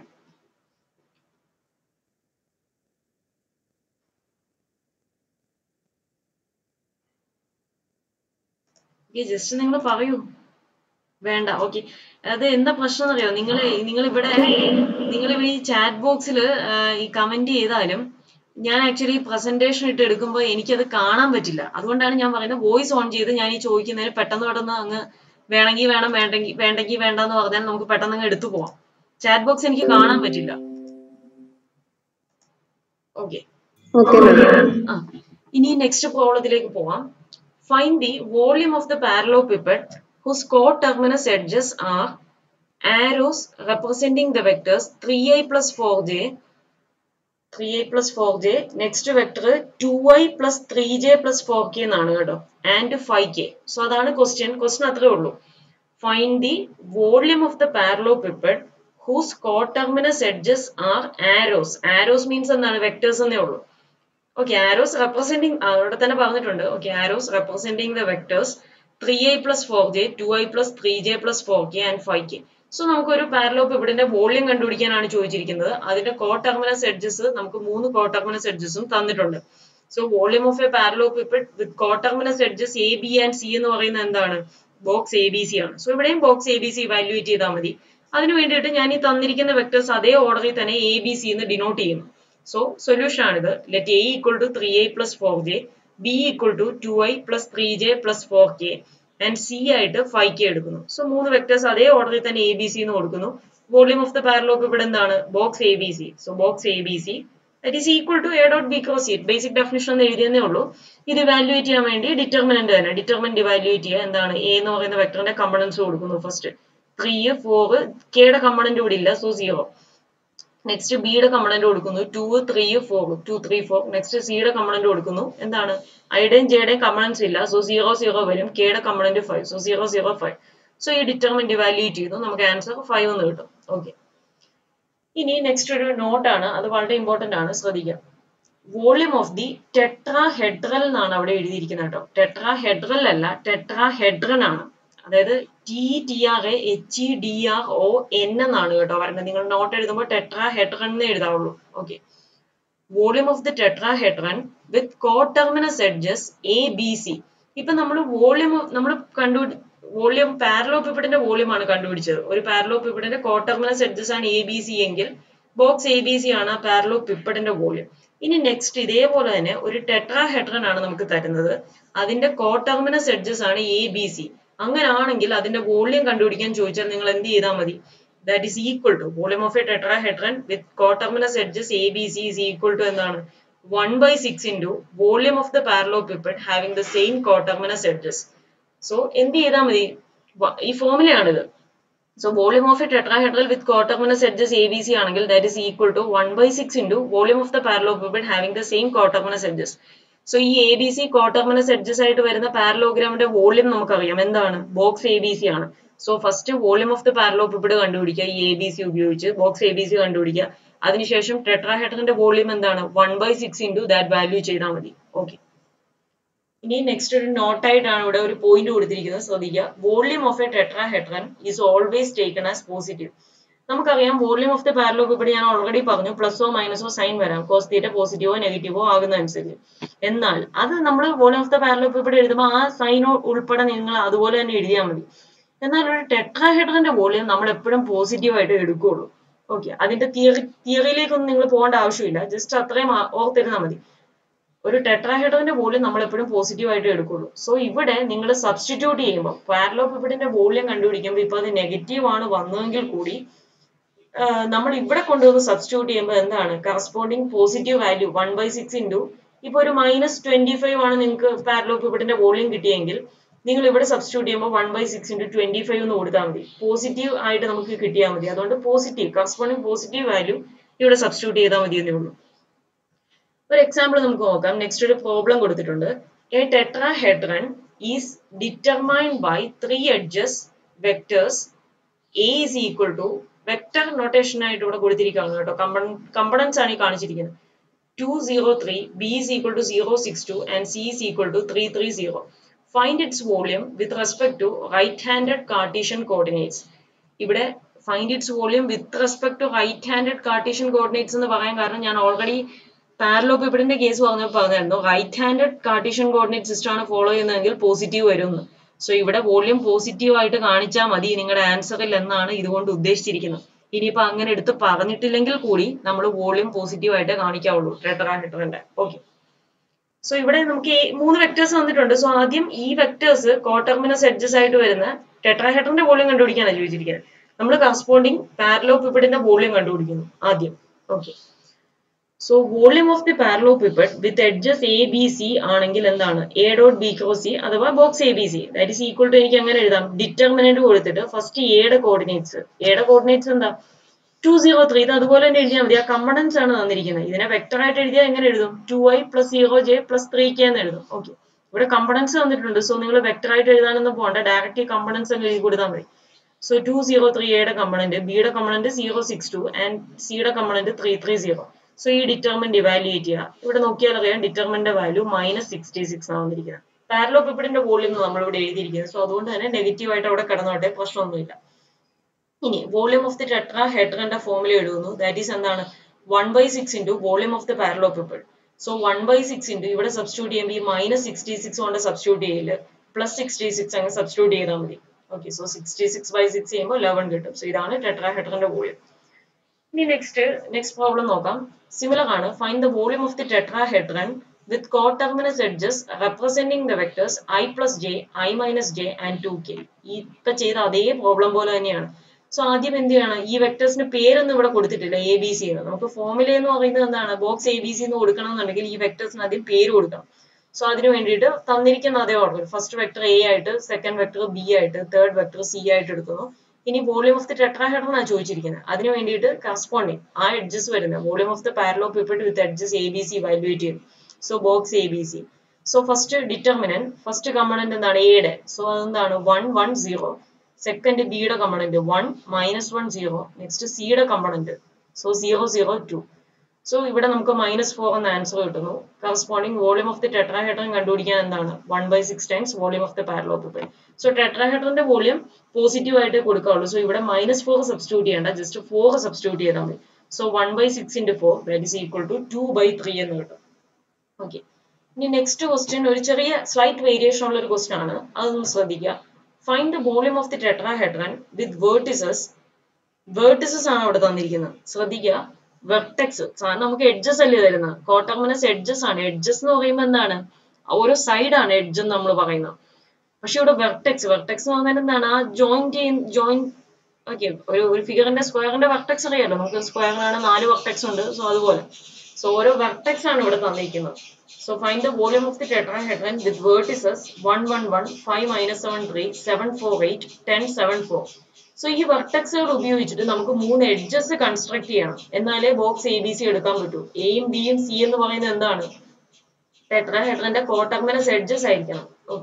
ഓക്കെ ജസ്റ്റ് നിങ്ങൾ പറയൂ വേണ്ട ഓക്കെ അത് എന്താ പ്രശ്നം എന്നറിയോ നിങ്ങൾ നിങ്ങൾ ഇവിടെ നിങ്ങൾ ഇവിടെ ഈ ചാറ്റ് ബോക്സിൽ ഈ കമന്റ് ചെയ്താലും ഞാൻ ആക്ച്വലി പ്രസന്റേഷൻ ഇട്ട് എടുക്കുമ്പോൾ എനിക്കത് കാണാൻ പറ്റില്ല അതുകൊണ്ടാണ് ഞാൻ പറയുന്നത് വോയിസ് ഓൺ ചെയ്ത് ഞാൻ ഈ ചോദിക്കുന്നതിന് പെട്ടെന്ന് പെട്ടെന്ന് അങ്ങ് വേണമെങ്കിൽ വേണം വേണ്ടെങ്കിൽ വേണ്ടെങ്കിൽ വേണ്ട എന്ന് പറഞ്ഞാൽ നമുക്ക് പെട്ടെന്ന് അങ്ങ് എടുത്തു പോവാം ചാറ്റ് ബോക്സ് എനിക്ക് കാണാൻ പറ്റില്ല ഓക്കെ ഓക്കെ ആ ഇനി നെക്സ്റ്റ് പ്രോബ്ലത്തിലേക്ക് പോവാം find the volume of the parallelepiped whose co-terminus edges are arrows representing the vectors 3i plus 4j 3i plus 4j next vector 2i plus 3j plus 4k എന്നാണ് കേട്ടോ ആൻഡ് 5k സോ അതാണ് ക്വസ്റ്റ്യൻ ക്വസ്റ്റ്യൻ അത്രേ ഉള്ളൂ find the volume of the parallelepiped whose coterminous edges are arrows arrows means എന്താണ് വെക്ടേഴ്സ് എന്നേ ഉള്ളൂ ഓക്കെ ആരോസ് റെപ്രസെന്റിങ് അവിടെ തന്നെ പറഞ്ഞിട്ടുണ്ട് okay arrows representing the vectors three I plus four j two I plus three j plus four k and five k so നമുക്ക് ഒരു പാരലോപിപ്പിഡിന്റെ വോളിയം കണ്ടുപിടിക്കാനാണ് ചോദിച്ചിരിക്കുന്നത് അതിന്റെ കോ ടെർമിനസ് എഡ്ജസ് നമുക്ക് മൂന്ന് കോ ടെർമിനസ് എഡ്ജസും തന്നിട്ടുണ്ട് so volume of a parallelepiped with coterminous edges A B and C എന്ന് പറയുന്നത് എന്താണ് ബോക്സ് എ ബി സി ആണ് സോ ഇവിടെയും box A B C evaluate ചെയ്താൽ മതി അതിന് വേണ്ടിയിട്ട് ഞാൻ ഈ തന്നിരിക്കുന്ന വെക്ടേഴ്സ് അതേ ഓർഡറിൽ തന്നെ എ ബി സി എന്ന് ഡിനോട്ട് ചെയ്യുന്നു സോ സൊല്യൂഷൻ ആണിത് let a equal to three I plus four j b equal to two I plus three j plus four k and c ആയിട്ട് ഫൈവ് കെ എടുക്കുന്നു സോ മൂന്ന് വെക്ടേഴ്സ് അതേ ഓർഡറിൽ തന്നെ എ ബി സി എന്ന് കൊടുക്കുന്നു വോളിയം ഓഫ് ദ പാരലോപ്പ് ഇവിടെ എന്താണ് box A B C so box A B c that is equal to A dot B cross സീറ്റ് ബേസിക് ഡെഫിനിഷൻ എന്ന് എഴുതിയെന്നേ ഉള്ളൂ ഇത് ഇവാലുവേറ്റ് ചെയ്യാൻ വേണ്ടി ഡിറ്റർമിനന്റ് തന്നെ ഡിറ്റർമിനന്റ് ഇവാലുവേറ്റ് ചെയ്യുക എന്താണ് എ എന്ന് പറയുന്ന വെക്ടറിന്റെ കമ്പണൻസ് കൊടുക്കുന്നു ഫസ്റ്റ് ത്രീ ഫോർ കെയുടെ കമ്പണന്റ് കൂടി ഇല്ല സോ സീറോ നെക്സ്റ്റ് ബിയുടെ കമ്പണന്റ് കൊടുക്കുന്നു two three four two three four next സിയുടെ കമ്പണന്റ് കൊടുക്കുന്നു എന്താണ് ഐയുടെയും ജെയുടെയും കമ്പണൻസ് ഇല്ല സോ സീറോ സീറോ വരും കെയുടെ component five so zero zero five so ഈ ഡിറ്റർമിന്റ് ഇവാലുവേറ്റ് ചെയ്തു നമുക്ക് ആൻസർ ഫൈവ് എന്ന് കിട്ടും ഓക്കെ ഇനി നെക്സ്റ്റ് ഒരു നോട്ടാണ് അത് വളരെ ഇമ്പോർട്ടന്റ് ആണ് ശ്രദ്ധിക്കുക വോളിയം ഓഫ് ദി ടെട്രാഹെഡ്രൽ എന്നാണ് അവിടെ എഴുതിയിരിക്കുന്നത് കേട്ടോ ടെട്രാഹെഡ്രൽ അല്ല ടെട്രാഹെഡ്രൻ ആണ് അതായത് T T R A H E D R O N എന്നാണ് കേട്ടോ പറയുന്നത് നിങ്ങൾ നോട്ട് എഴുതുമ്പോൾ ടെട്രാഹെഡ്രൻ എന്ന് എഴുതാവുള്ളൂ okay volume of the tetrahedron with coterminous edges A B c ഇപ്പൊ നമ്മൾ വോളിയം നമ്മൾ കണ്ടു വോളിയം പാരലോപിപ്പിഡിന്റെ വോളിയം ആണ് കണ്ടുപിടിച്ചത് ഒരു പാരലോപിപ്പിഡിന്റെ കോട്ടർമിനസ് എഡ്ജസ് ആണ് എ ബി സി എങ്കിൽ ബോക്സ് എ ബി സി ആണ് പാരലോപിപ്പിഡിന്റെ വോളിയം ഇനി നെക്സ്റ്റ് ഇതേപോലെ തന്നെ ഒരു ടെട്രാഹെഡ്രൻ ആണ് നമുക്ക് തരുന്നത് അതിന്റെ കോട്ടർമിനസ് എഡ്ജസ് ആണ് എ ബി സി അങ്ങനാണെങ്കിൽ അതിന്റെ വോളിയം കണ്ടുപിടിക്കാൻ ചോദിച്ചാൽ നിങ്ങൾ എന്ത് ചെയ്താൽ മതി that is equal to volume of a tetrahedron with coterminous edges A B C is equal to എന്താണ് one by six into volume of the parallelepiped having the same coterminous edges so എന്ത് ചെയ്താൽ മതി ഈ ഫോമിലാണിത് so volume of a tetrahedral with coterminous edges A B c ആണെങ്കിൽ that is equal to one by six into volume of the parallelepiped having the same coterminous edges so ഈ A B c coterminous edges ആയിട്ട് വരുന്ന പാരലോഗ്രാമിന്റെ വോളിയം നമുക്കറിയാം എന്താണ് ബോക്സ് എ ബി സി ആണ് so first volume of the parallelepiped കണ്ടുപിടിക്കുക ഈ എ ബി സി ഉപയോഗിച്ച് ബോക്സ് എ ബി സി കണ്ടുപിടിക്കുക അതിനുശേഷം ടെട്രാഹെഡ്രന്റെ വോളിയം എന്താണ് one by six into that value ചെയ്താൽ മതി ഓക്കെ ഇനി നെക്സ്റ്റ് ഒരു നോട്ടായിട്ടാണ് ഇവിടെ ഒരു പോയിന്റ് കൊടുത്തിരിക്കുന്നത് ശ്രദ്ധിക്കുക volume of a tetrahedron is always taken as positive നമുക്കറിയാം വോളിയം ഓഫ് ദ പാരലോപിപ്പിഡ് ഞാൻ ഓൾറെഡി പറഞ്ഞു പ്ലസോ മൈനസോ സൈൻ വരാം കോസ് തീറ്റ പോസിറ്റീവോ നെഗറ്റീവോ ആകുന്ന അനുസരിച്ച് എന്നാൽ അത് നമ്മൾ വോളിയം ഓഫ് ദ പാരലോപിപ്പിഡ് എഴുതുമ്പോൾ ആ സൈനോ ഉൾപ്പെടെ നിങ്ങൾ അതുപോലെ തന്നെ എഴുതിയാൽ മതി എന്നാൽ ഒരു ടെട്രാഹെഡ്രന്റെ വോളിയം നമ്മൾ എപ്പോഴും പോസിറ്റീവ് ആയിട്ട് എടുക്കുകയുള്ളൂ ഓക്കെ അതിന്റെ തിയറി തിയറിയിലേക്കൊന്നും നിങ്ങൾ പോകേണ്ട ആവശ്യമില്ല ജസ്റ്റ് അത്രയും ഓർത്തിരുന്നാൽ മതി ഒരു ടെട്രാഹെഡ്രന്റെ വോളിയം നമ്മൾ എപ്പോഴും പോസിറ്റീവ് ആയിട്ട് എടുക്കുള്ളൂ സോ ഇവിടെ നിങ്ങൾ സബ്സ്റ്റിറ്റ്യൂട്ട് ചെയ്യുമ്പോൾ പാരലോപിപ്പിഡിന്റെ വോളിയം കണ്ടുപിടിക്കുമ്പോൾ ഇപ്പൊ അത് നെഗറ്റീവ് ആണ് വന്നതെങ്കിൽ കൂടി നമ്മൾ ഇവിടെ കൊണ്ടുവന്ന് സബ്സ്റ്റിറ്റ്യൂട്ട് ചെയ്യുമ്പോൾ എന്താണ് corresponding positive value one by six into ഇപ്പൊ ഒരു മൈനസ് ട്വന്റി ഫൈവ് ആണ് നിങ്ങൾക്ക് പാരലോപിപ്പിഡിന്റെ വോളിയം കിട്ടിയെങ്കിൽ നിങ്ങൾ ഇവിടെ സബ്സ്റ്റിറ്റ്യൂട്ട് ചെയ്യുമ്പോൾ one by six into twenty five എന്ന് കൊടുത്താൽ മതി പോസിറ്റീവ് ആയിട്ട് നമുക്ക് കിട്ടിയാൽ മതി അതുകൊണ്ട് പോസിറ്റീവ് കറസ്പോണ്ടിങ് പോസിറ്റീവ് വാല്യൂ ഇവിടെ സബ്സ്റ്റിറ്റ്യൂട്ട് ചെയ്താൽ മതി എന്നേ ഉള്ളൂ ഒരു എക്സാമ്പിൾ നമുക്ക് നോക്കാം നെക്സ്റ്റ് ഒരു പ്രോബ്ലം കൊടുത്തിട്ടുണ്ട് a tetrahedron is determined by three edges vectors a is equal to vector notation ആയിട്ട് ഇവിടെ കൊടുത്തിരിക്കുകയാണ് കേട്ടോ കമ്പണൻസ് ആണ് ഈ കാണിച്ചിരിക്കുന്നത് two zero three b is equal to zero six two and C is equal to three three zero find its volume with respect to right handed cartesian coordinates ഇവിടെ find its volume with respect to right handed cartesian coordinates എന്ന് പറയാൻ കാരണം ഞാൻ ഓൾറെഡി പാരലോപിപ്പിഡിന്റെ കേസ് പറഞ്ഞപ്പോൾ പറഞ്ഞായിരുന്നു right handed cartesian coordinate system ആണ് ഫോളോ ചെയ്യുന്നതെങ്കിൽ പോസിറ്റീവ് വരും സോ ഇവിടെ വോളിയം പോസിറ്റീവ് ആയിട്ട് കാണിച്ചാൽ മതി നിങ്ങളുടെ ആൻസറിൽ എന്നാണ് ഇതുകൊണ്ട് ഉദ്ദേശിച്ചിരിക്കുന്നത് ഇനിയിപ്പോ അങ്ങനെ എടുത്ത് പറഞ്ഞിട്ടില്ലെങ്കിൽ കൂടി നമ്മൾ വോളിയം പോസിറ്റീവ് ആയിട്ട് കാണിക്കാവുള്ളൂ ടെട്രാഹെഡ്രന്റെ ഓക്കെ സോ ഇവിടെ നമുക്ക് ഈ മൂന്ന് വെക്ടേഴ്സ് വന്നിട്ടുണ്ട് സോ ആദ്യം ഈ വെക്ടേഴ്സ് കോട്ടർമിനസ് എഡ്ജസ് ആയിട്ട് വരുന്ന ടെട്രാഹെഡ്രന്റെ വോളിയം കണ്ടുപിടിക്കാനാണ് ചോദിച്ചിരിക്കുന്നത് നമ്മൾ കറസ്പോണ്ടിങ് പാരലോപിപ്പിഡിന്റെ വോളിയം കണ്ടുപിടിക്കുന്നു ആദ്യം okay so volume of the parallelepiped with edges A B c ആണെങ്കിൽ എന്താണ് A dot B cross c അഥവാ box A B C that is equal to എനിക്ക് അങ്ങനെ എഴുതാം ഡിറ്റർമിനന്റ് കൊടുത്തിട്ട് ഫസ്റ്റ് എയുടെ കോർഡിനേറ്റ്സ് എയുടെ കോർഡിനേറ്റ്സ് എന്താ ടു സീറോ ത്രീ ഇത് അതുപോലെ തന്നെ എഴുതിയാൽ മതി ആ കമ്പണൻസ് ആണ് തന്നിരിക്കുന്നത് ഇതിനെ വെക്ടർ ആയിട്ട് എഴുതിയാൽ എങ്ങനെ എഴുതും two I plus zero j plus three k എന്ന് എഴുതും ഓക്കെ ഇവിടെ കമ്പണൻസ് തന്നിട്ടുണ്ട് സോ നിങ്ങൾ വെക്ടർ ആയിട്ട് എഴുതാനൊന്നും പോകണ്ട ഡയറക്റ്റ് കമ്പണൻസ് അങ്ങ് എഴുതി കൊടുത്താൽ മതി സോ ടു സീറോ ത്രീ എയുടെ കമ്പണന്റ് ബിയുടെ component zero six two and സിയുടെ component three three zero so ഈ ഡിറ്റർമിന്റ് ഇവാലുവേറ്റ് ചെയ്യുക ഇവിടെ നോക്കിയാൽ അറിയാം ഡിറ്റർമിന്റെ വാല്യൂ മൈനസ് സിക്സ്റ്റി സിക്സ് ആണ് വന്നിരിക്കുന്നത് പാരലോപിപ്പിഡിന്റെ വോളിയം നമ്മൾ ഇവിടെ എഴുതിയിരിക്കുന്നത് സോ അതുകൊണ്ട് തന്നെ നെഗറ്റീവ് ആയിട്ട് അവിടെ കിടന്നോട്ടെ പ്രശ്നമൊന്നുമില്ല ഇനി വോളിയം ഓഫ് ദി ടെട്രാ ഹെഡ്രന്റെ ഫോർമുല എഴുതുന്നു ദാറ്റ് ഈസ് എന്താണ് one by six into volume of the parallelepiped so one by six into ഇവിടെ സബ്സ്റ്റിറ്റ്യൂട്ട് ചെയ്യുമ്പോൾ ഈ മൈനസ് സിക്സ്റ്റി സിക്സ് കൊണ്ട് സബ്സ്റ്റിറ്റ്യൂട്ട് ചെയ്യില്ല പ്ലസ് സിക്സ്റ്റി സിക്സ് അങ്ങ് സബ്സ്റ്റിറ്റ്യൂട്ട് ചെയ്താൽ മതി okay so sixty six by six ചെയ്യുമ്പോൾ ലെവൻ കിട്ടും സോ ഇതാണ് ടെട്രാ ഹെഡ്രന്റെ വോളിയം ഇനി നെക്സ്റ്റ് നെക്സ്റ്റ് പ്രോബ്ലം നോക്കാം സിമിലർ ആണ് find the volume of the tetrahedron with coterminous edges representing the vectors i plus j i minus j and two k ഇപ്പൊ ചെയ്ത അതേ പ്രോബ്ലം പോലെ തന്നെയാണ് സോ ആദ്യം എന്ത് ചെയ്യണം ഈ വെക്ടേഴ്സിന് പേരൊന്നും ഇവിടെ കൊടുത്തിട്ടില്ല എ ബി സി എന്ന് നമുക്ക് ഫോർമുല എന്ന് പറയുന്നത് എന്താണ് ബോക്സ് എ ബി സി എന്ന് കൊടുക്കണം എന്നുണ്ടെങ്കിൽ ഈ വെക്ടേഴ്സിന് ആദ്യം പേര് കൊടുക്കണം സോ അതിന് വേണ്ടിയിട്ട് തന്നിരിക്കുന്ന അതേ ഓർഡർ ഫസ്റ്റ് വെക്ടർ എ ആയിട്ട് സെക്കൻഡ് വെക്ടർ ബി ആയിട്ട് തേർഡ് വെക്ടർ സി ആയിട്ട് എടുക്കുന്നു ഇനി വോളിയം ഓഫ് ദി ടെട്രാഹെഡ്രൺ ആണ് ചോദിച്ചിരിക്കുന്നത് അതിന് വേണ്ടിയിട്ട് കറസ്പോണ്ടിങ് ആ എഡ്ജസ് വരുന്നത് volume of the parallelepiped with edges A B C evaluate ചെയ്യും so box A B C so first determinant first component എന്താണ് എയുടെ സോ അതെന്താണ് വൺ വൺ സീറോ സെക്കൻഡ് ബിയുടെ component one minus one zero next സിയുടെ component so zero zero two so ഇവിടെ നമുക്ക് മൈനസ് ഫോർ എന്ന ആൻസർ കിട്ടുന്നു corresponding volume of the tetrahedron കണ്ടുപിടിക്കാൻ എന്താണ് one by six times volume of the parallelepiped so ടെട്രാഹെഡ്രന്റെ volume positive ആയിട്ട് കൊടുക്കാവുള്ളൂ സോ ഇവിടെ മൈനസ് ഫോർ സബ്സ്റ്റിറ്റ്യൂട്ട് ചെയ്യേണ്ട ജസ്റ്റ് ഫോർ സബ്സ്റ്റിറ്റ്യൂട്ട് ചെയ്താൽ മതി so one by six into four that is equal to two by three എന്ന് കിട്ടും ഓക്കെ ഇനി നെക്സ്റ്റ് ക്വസ്റ്റ്യൻ ഒരു ചെറിയ സ്ലൈറ്റ് വേരിയേഷൻ ഉള്ള ഒരു ക്വസ്റ്റ്യൻ ആണ് അതൊന്ന് ശ്രദ്ധിക്കുക find the volume of the tetrahedron with vertices vertices ആണ് അവിടെ തന്നിരിക്കുന്നത് ശ്രദ്ധിക്കുക വെർട്ടെക്സ് സാധാരണ നമുക്ക് എഡ്ജസ് അല്ലേ തരുന്നത് കോട്ടർമിനസ് എഡ്ജസ് ആണ് എഡ്ജസ് എന്ന് പറയുമ്പോൾ എന്താണ് ഓരോ സൈഡാണ് എഡ്ജ് എന്ന് നമ്മൾ പറയുന്നത് പക്ഷെ ഇവിടെ വെർട്ടെക്സ് വെർട്ടെക്സ് എന്ന് പറഞ്ഞാൽ എന്താണ് ആ ജോയിൻ ചെയ്യുന്ന ജോയിൻ ഓക്കെ ഒരു ഒരു ഫിഗറിന്റെ സ്ക്വയറിന്റെ വെർട്ടെക്സ് അറിയാലോ നമുക്ക് സ്ക്വയറിനാണ് നാല് വെർട്ടെക്സ് ഉണ്ട് സോ അതുപോലെ സോ ഓരോ വെർട്ടെക്സ് ആണ് ഇവിടെ തന്നിരിക്കുന്നത് so find the volume of the tetrahedron with vertices one one one five minus seven three seven four eight ten seven four so ഈ വെർട്ടെക്സുകൾ ഉപയോഗിച്ചിട്ട് നമുക്ക് മൂന്ന് എഡ്ജസ് കൺസ്ട്രക്ട് ചെയ്യണം എന്നാലേ ബോക്സ് എ ബി സി എടുക്കാൻ പറ്റൂ എയും ബിയും സി എന്ന് പറയുന്നത് എന്താണ് ടെട്രാഹെഡ്രന്റെ കോട്ടർമിനസ് എഡ്ജസ് ആയിരിക്കണം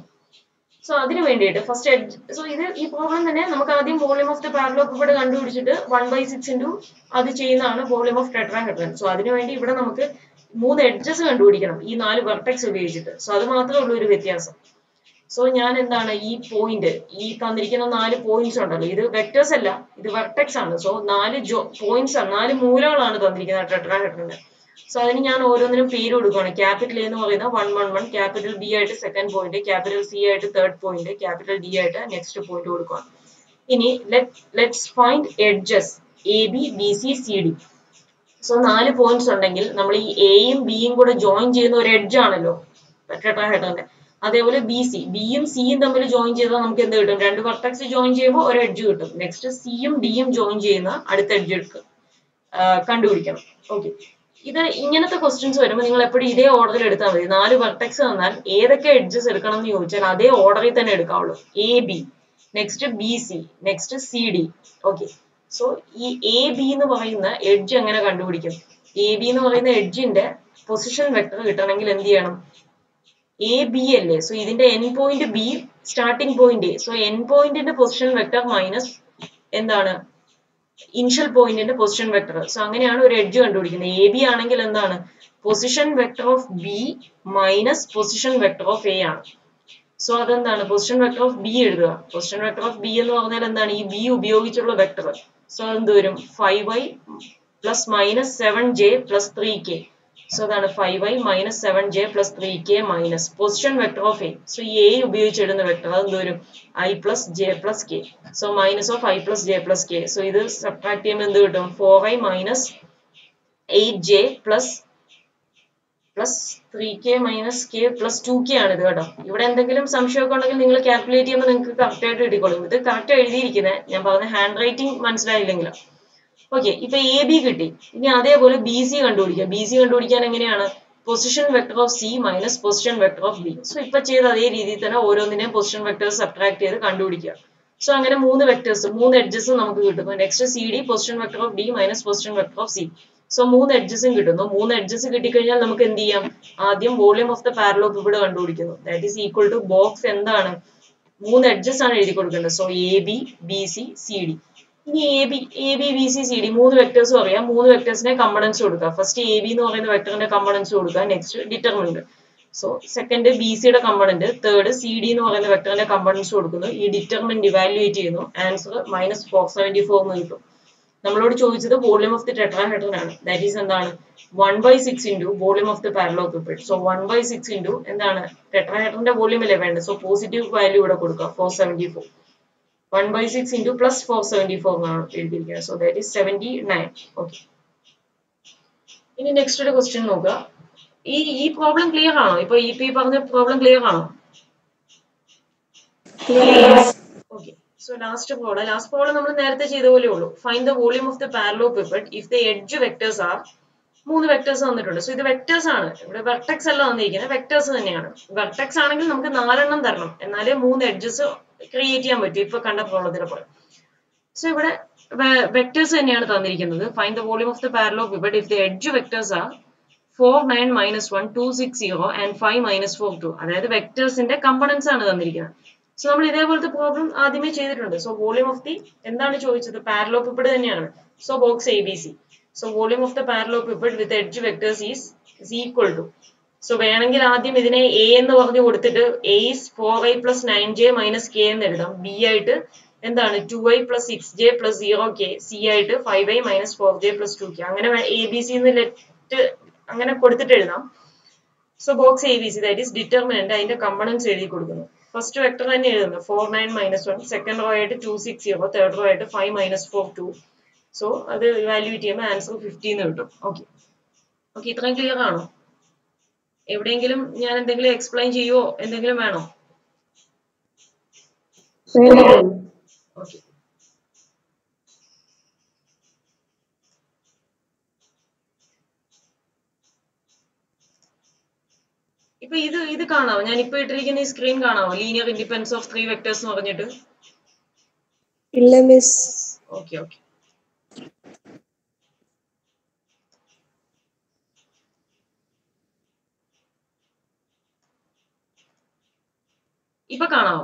സോ അതിന് വേണ്ടിയിട്ട് ഫസ്റ്റ് എഡ്ജ് സോ ഇത് ഈ പ്രോബ്ലം തന്നെ നമുക്ക് ആദ്യം വോളിയം ഓഫ് ദി പാരലോപ്പിഡ് കണ്ടുപിടിച്ചിട്ട് വൺ ബൈ സിക്സ് ഇൻറ്റു അത് ചെയ്യുന്നതാണ് വോളിയം ഓഫ് ടെട്രാഹെഡ്രൻ സോ അതിന് വേണ്ടി ഇവിടെ നമുക്ക് മൂന്ന് എഡ്ജസ് കണ്ടുപിടിക്കണം ഈ നാല് വെർട്ടെക്സ് ഉപയോഗിച്ചിട്ട് സോ അത് മാത്രമേ ഉള്ളൂ ഒരു വ്യത്യാസം സോ ഞാൻ എന്താണ് ഈ പോയിന്റ് ഈ തന്നിരിക്കുന്ന നാല് പോയിന്റ്സ് ഉണ്ടല്ലോ ഇത് വെക്ടേഴ്സ് അല്ല ഇത് വെർട്ടെക്സ് ആണ് സോ നാല് ജോ പോയിന്റ്സ് ആണ് നാല് മൂലകളാണ് തന്നിരിക്കുന്നത് ടെട്രാഹെഡ്രന്റെ സോ അതിന് ഞാൻ ഓരോന്നിനും പേര് കൊടുക്കുകയാണ് ക്യാപിറ്റൽ എന്ന് പറയുന്നത് one one one capital B ആയിട്ട് സെക്കൻഡ് പോയിന്റ് ക്യാപിറ്റൽ സി ആയിട്ട് തേർഡ് പോയിന്റ് ക്യാപിറ്റൽ ഡി ആയിട്ട് നെക്സ്റ്റ് പോയിന്റ് കൊടുക്കുകയാണ് ഇനി let's find edges A B B C C D so നാല് പോയിന്റ്സ് ഉണ്ടെങ്കിൽ നമ്മൾ ഈ എയും ബിയും കൂടെ ജോയിൻ ചെയ്യുന്ന ഒരു എഡ്ജ് ആണല്ലോ ടെട്രാഹെഡ്രന്റെ അതേപോലെ ബി സി ബിയും സിയും തമ്മിൽ ജോയിൻ ചെയ്താൽ നമുക്ക് എന്ത് കിട്ടും രണ്ട് വെർട്ടെക്സ് ജോയിൻ ചെയ്യുമ്പോൾ ഒരു എഡ്ജ് കിട്ടും നെക്സ്റ്റ് സിയും ഡിയും ജോയിൻ ചെയ്യുന്ന അടുത്ത എഡ്ജ് എടുക്കും കണ്ടുപിടിക്കണം ഓക്കെ ഇത് ഇങ്ങനത്തെ ക്വസ്റ്റ്യൻസ് വരുമ്പോൾ നിങ്ങൾ എപ്പോഴും ഇതേ ഓർഡറിൽ എടുത്താൽ മതി നാല് വെർട്ടെക്സ് തന്നാൽ ഏതൊക്കെ എഡ്ജസ് എടുക്കണം എന്ന് ചോദിച്ചാൽ അതേ ഓർഡറിൽ തന്നെ എടുക്കാവുള്ളൂ A B next B C next C D okay so ഈ എ ബി എന്ന് പറയുന്ന എഡ്ജ് എങ്ങനെ കണ്ടുപിടിക്കും എ ബി എന്ന് പറയുന്ന എഡ്ജിന്റെ പൊസിഷൻ വെക്ടർ കിട്ടണമെങ്കിൽ എന്ത് ചെയ്യണം എ ബി അല്ലേ സോ ഇതിന്റെ end point B starting point so end പോയിന്റിന്റെ പൊസിഷൻ വെക്ടർ മൈനസ് എന്താണ് ഇനിഷ്യൽ പോയിന്റിന്റെ പൊസിഷൻ വെക്ടർ സോ അങ്ങനെയാണ് ഒരു എഡ്ജ് കണ്ടുപിടിക്കുന്നത് എ ബി ആണെങ്കിൽ എന്താണ് position vector of B minus position vector of A ആണ് സോ അതെന്താണ് പൊസിഷൻ വെക്ടർ ഓഫ് ബി എഴുതുക പൊസിഷൻ വെക്ടർ ഓഫ് ബി എന്ന് പറഞ്ഞാൽ എന്താണ് ഈ ബി ഉപയോഗിച്ചുള്ള വെക്ടർ സോ എന്ത് വരും five i plus minus seven j plus three k so അതാണ് five I minus seven j plus three k minus position vector of A so ഈ എ ഉപയോഗിച്ച് എഴുതുന്ന വെക്ടർ അത് എന്ത് വരും i plus J plus K so minus of i plus J plus K so ഇത് സബ്ട്രാക്ട് ചെയ്യുമ്പോൾ എന്ത് കിട്ടും four i minus eight j plus plus three k minus k plus two K ആണ് ഇത് കേട്ടോ ഇവിടെ എന്തെങ്കിലും സംശയമൊക്കെ ഉണ്ടെങ്കിൽ നിങ്ങൾ കാൽക്കുലേറ്റ് ചെയ്യുമ്പോൾ നിങ്ങൾക്ക് കറക്റ്റ് ആയിട്ട് കിട്ടിക്കോളും ഇത് കറക്റ്റ് എഴുതിയിരിക്കുന്നത് ഞാൻ പറഞ്ഞ ഹാൻഡ് റൈറ്റിംഗ് മനസ്സിലായില്ലെങ്കിലും ഓക്കെ ഇപ്പൊ എ ബി കിട്ടി ഇനി അതേപോലെ ബി സി കണ്ടുപിടിക്കാം ബി സി കണ്ടുപിടിക്കാൻ എങ്ങനെയാണ് position vector of C minus position vector of B so ഇപ്പൊ ചെയ്ത അതേ രീതിയിൽ തന്നെ ഓരോന്നിനെയും പൊസിഷൻ വെക്ടേഴ്സ് സബ്ട്രാക്ട് ചെയ്ത് കണ്ടുപിടിക്കുക സോ അങ്ങനെ മൂന്ന് വെക്ടേഴ്സ് മൂന്ന് എഡ്ജസ് നമുക്ക് കിട്ടുന്നു next C D position vector of D minus position vector of C so മൂന്ന് എഡ്ജസും കിട്ടുന്നു മൂന്ന് എഡ്ജസ് കിട്ടിക്കഴിഞ്ഞാൽ നമുക്ക് എന്ത് ചെയ്യാം ആദ്യം വോളിയം ഓഫ് ദ പാരലോപ്പിഡ് കണ്ടുപിടിക്കുന്നു that is equal to box എന്താണ് മൂന്ന് എഡ്ജസ് ആണ് എഴുതി കൊടുക്കേണ്ടത് so A B B C C D ഇനി A B A B B C C D മൂന്ന് വെക്ടേഴ്സും അറിയാം മൂന്ന് വെക്ടേഴ്സിനെ കമ്പണൻസ് കൊടുക്കുക ഫസ്റ്റ് എ ബി എന്ന് പറയുന്ന വെക്ടറിന്റെ കമ്പണൻസ് കൊടുക്കുക next determinant so second B സിയുടെ കമ്പണന്റ് തേർഡ് സി ഡി എന്ന് പറയുന്ന വെക്ടറിന്റെ കമ്പണൻസ് കൊടുക്കുന്നു ഈ ഡിറ്റർമിനന്റ് ഇവാലുവേറ്റ് ചെയ്യുന്നു answer minus four seventy four എന്ന് കിട്ടും നമ്മളോട് ചോദിച്ചത് വോളിയം ഓഫ് ദി ടെട്രാഹെഡ്രൻ ആണ് ദാറ്റ് ഈസ് എന്താണ് one by six into volume of the parallelepiped so one by six into എന്താണ് ടെട്രാഹെഡ്രന്റെ വോളിയം അല്ലേ വേണ്ടത് സോ പോസിറ്റീവ് വാല്യൂ ഇവിടെ കൊടുക്കുക four seventy four one by six into plus four seventy four എന്നാണ് എഴുതിയിരിക്കുന്നത് so that is seventy nine okay ഇനി നെക്സ്റ്റ് ഒരു ക്വസ്റ്റ്യൻ നോക്കുക ഈ ഈ പ്രോബ്ലം ക്ലിയർ ആണോ ഇപ്പൊ ഈ പി പറഞ്ഞ പ്രോബ്ലം ക്ലിയർ ആണോ okay so last problem last problem നമ്മൾ നേരത്തെ ചെയ്ത പോലെ ഉള്ളൂ find the volume of the parallelepiped if the edge vectors are മൂന്ന് വെക്ടേഴ്സ് തന്നിട്ടുണ്ട് സോ ഇത് വെക്ടേഴ്സ് ആണ് ഇവിടെ വെർട്ടെക്സ് അല്ല തന്നിരിക്കുന്നത് വെക്ടേഴ്സ് തന്നെയാണ് വെർട്ടെക്സ് ആണെങ്കിൽ നമുക്ക് നാലെണ്ണം തരണം എന്നാലേ മൂന്ന് എഡ്ജസ് ക്രിയേറ്റ് ചെയ്യാൻ പറ്റും ഇപ്പൊ കണ്ട പ്രോബ്ലത്തിനെ പോലെ സോ ഇവിടെ വെക്ടേഴ്സ് തന്നെയാണ് തന്നിരിക്കുന്നത് find the volume of the parallelepiped if the edge vectors are four nine minus one two six zero and five minus four two അതായത് വെക്ടേഴ്സിന്റെ കമ്പണൻസ് ആണ് തന്നിരിക്കുന്നത് സോ നമ്മൾ ഇതേപോലത്തെ പ്രോബ്ലം ആദ്യമേ ചെയ്തിട്ടുണ്ട് സോ വോളിയം ഓഫ് ദി എന്താണ് ചോദിച്ചത് പാരലോപിപ്പിഡ് തന്നെയാണ് so box A B C so volume of the parallelepiped with edge vectors is is equal to so വേണമെങ്കിൽ ആദ്യം ഇതിനെ എ എന്ന് പറഞ്ഞു കൊടുത്തിട്ട് A is four I plus nine J minus K എന്ന് എഴുതാം ബി ആയിട്ട് എന്താണ് two I plus six J plus zero K C ആയിട്ട് five I minus four J plus two K അങ്ങനെ എ ബി സി എന്ന് ലെറ്റ് അങ്ങനെ കൊടുത്തിട്ട് എഴുതാം so box A B C that is determinant അതിന്റെ കമ്പണൻസ് എഴുതി കൊടുക്കുന്നു ഫസ്റ്റ് വെക്ടർ തന്നെ എഴുതുന്നു four nine minus one second row ആയിട്ട് two six zero third row ആയിട്ട് five minus four two so അത് ഇവാലുവേറ്റ് ചെയ്യുമ്പോൾ ആൻസർ ഫിഫ്റ്റീന്ന് കിട്ടും ഓക്കെ ഓക്കെ ഇത്രയും ക്ലിയർ ആണോ എവിടെയെങ്കിലും ഞാൻ എന്തെങ്കിലും എക്സ്പ്ലെയിൻ ചെയ്യുവോ എന്തെങ്കിലും വേണോ ഓക്കെ ഇപ്പൊ ഇത് ഇത് കാണാവോ ഞാൻ ഇപ്പൊ ഇട്ടിരിക്കുന്ന ഈ സ്ക്രീൻ കാണാവോ linear independence of three vectors എന്ന് പറഞ്ഞിട്ട് ഇല്ല മിസ് ഓക്കെ ഓക്കെ ഇപ്പൊ കാണാവോ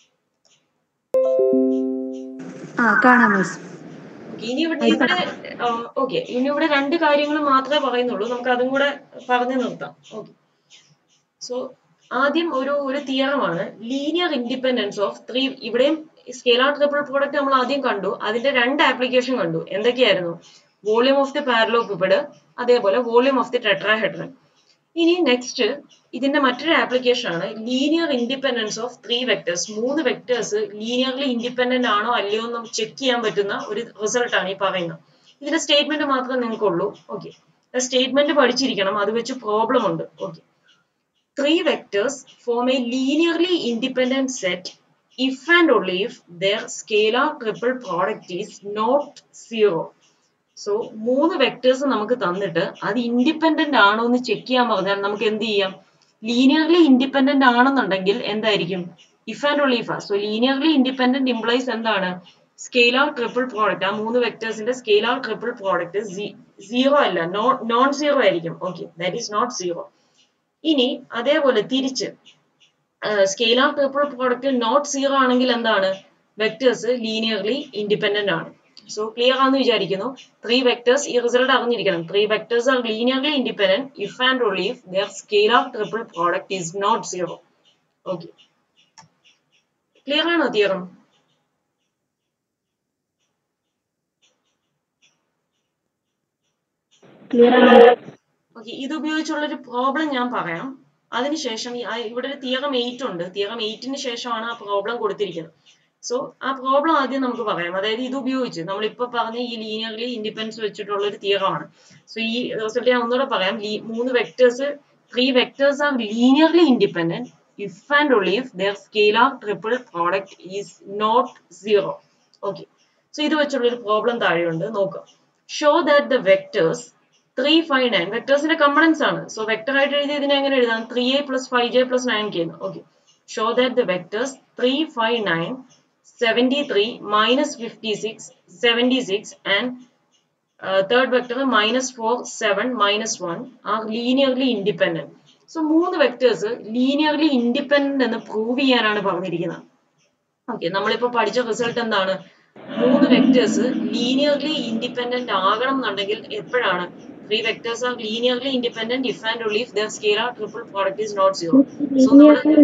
ആ കാണാം മിസ് Okay, ഇനി ഇവിടെ ഇവിടെ ഓക്കെ ഇനി ഇവിടെ രണ്ട് കാര്യങ്ങൾ മാത്രമേ പറയുന്നുള്ളൂ നമുക്ക് അതും കൂടെ പറഞ്ഞു നിർത്താം ഓക്കെ സോ ആദ്യം ഒരു ഒരു തിയറമാണ് ലീനിയർ ഇൻഡിപെൻഡൻസ് ഓഫ് ത്രീ ഇവിടെയും സ്കെയിലാർ ട്രിപ്പിൾ പ്രോഡക്റ്റ് നമ്മൾ ആദ്യം കണ്ടു അതിന്റെ രണ്ട് ആപ്ലിക്കേഷൻ കണ്ടു എന്തൊക്കെയായിരുന്നു വോളിയം ഓഫ് ദി പാരലോപിപ്പിഡ് അതേപോലെ വോളിയം ഓഫ് ദി ടെട്രാഹെഡ്രൻ ഇനി നെക്സ്റ്റ് ഇതിന്റെ മറ്റൊരു ആപ്ലിക്കേഷൻ ആണ് linear independence of three vectors മൂന്ന് വെക്ടേഴ്സ് ലീനിയർലി ഇൻഡിപെൻഡന്റ് ആണോ അല്ലയോ എന്ന് ചെക്ക് ചെയ്യാൻ പറ്റുന്ന ഒരു റിസൾട്ട് ആണ് ഈ പറയുന്നത് ഇതിന്റെ സ്റ്റേറ്റ്മെന്റ് മാത്രമേ നിങ്ങൾക്കുള്ളൂ ഓക്കെ സ്റ്റേറ്റ്മെന്റ് പഠിച്ചിരിക്കണം അത് വെച്ച് പ്രോബ്ലം ഉണ്ട് okay three vectors form a linearly independent set if and only if their scalar triple product is not zero so മൂന്ന് വെക്ടേഴ്സ് നമുക്ക് തന്നിട്ട് അത് ഇൻഡിപെൻഡന്റ് ആണോ എന്ന് ചെക്ക് ചെയ്യാൻ പറഞ്ഞാൽ നമുക്ക് എന്ത് ചെയ്യാം ലീനിയർലി ഇൻഡിപെൻഡന്റ് ആണെന്നുണ്ടെങ്കിൽ എന്തായിരിക്കും if and only if so linearly independent implies എന്താണ് സ്കെയിലാർ ട്രിപ്പിൾ പ്രോഡക്റ്റ് ആ മൂന്ന് വെക്ടേഴ്സിന്റെ സ്കെയിലാർ ട്രിപ്പിൾ പ്രോഡക്റ്റ് സീറോ അല്ല നോൺ സീറോ ആയിരിക്കും okay that is not zero ഇനി അതേപോലെ തിരിച്ച് scalar triple product not zero ആണെങ്കിൽ എന്താണ് വെക്ടേഴ്സ് ലീനിയർലി ഇൻഡിപെൻഡന്റ് ആണ് സോ ക്ലിയർ ആണെന്ന് വിചാരിക്കുന്നു ത്രീ വെക്ടേഴ്സ് ഈ റിസൾട്ട് അറിഞ്ഞിരിക്കണം three vectors are linearly independent if and only if their scalar triple product is not zero okay clear ആണോ തിയറം ക്ലിയർ ആണ് ഓക്കെ ഇത് ഉപയോഗിച്ചുള്ള ഒരു പ്രോബ്ലം ഞാൻ പറയാം അതിനുശേഷം ഈ- ആ ഇവിടെ ഒരു തിയറം എയ്റ്റ് ഉണ്ട് തിയറം എയ്റ്റിന് ശേഷമാണ് ആ പ്രോബ്ലം കൊടുത്തിരിക്കുന്നത് സോ ആ പ്രോബ്ലം ആദ്യം നമുക്ക് പറയാം അതായത് ഇത് ഉപയോഗിച്ച് നമ്മളിപ്പോ പറഞ്ഞ ഈ ലീനിയർലി ഇൻഡിപെൻഡൻസ് വെച്ചിട്ടുള്ള ഒരു തിയറമാണ് സോ ഈ റിസൾട്ട് ഞാൻ ഒന്നുകൂടെ പറയാം ലീ- മൂന്ന് vectors three vectors are linearly independent if and only if their scalar triple product is not zero okay so ഇത് വെച്ചുള്ള ഒരു പ്രോബ്ലം താഴെയുണ്ട് നോക്കാം show that the vectors three five nine വെക്ടേഴ്സിന്റെ കമ്പണൻസ് ആണ് സോ വെക്ടർ ആയിട്ട് എഴുതി ഇതിനെ എങ്ങനെ എഴുതാം three A plus five J plus nine K okay show that the vectors three five nine seventy three minus fifty six seventy six and third vector minus four seven minus one are linearly independent so മൂന്ന് വെക്ടേഴ്സ് ലീനിയർലി ഇൻഡിപെൻഡന്റ് എന്ന് പ്രൂവ് ചെയ്യാനാണ് പറഞ്ഞിരിക്കുന്നത് ഓക്കെ നമ്മളിപ്പോ പഠിച്ച റിസൾട്ട് എന്താണ് മൂന്ന് വെക്ടേഴ്സ് ലീനിയർലി ഇൻഡിപെൻഡന്റ് ആകണം എന്നുണ്ടെങ്കിൽ എപ്പോഴാണ് three vectors are linearly independent if and only if their scalar triple product is not zero so നമ്മൾ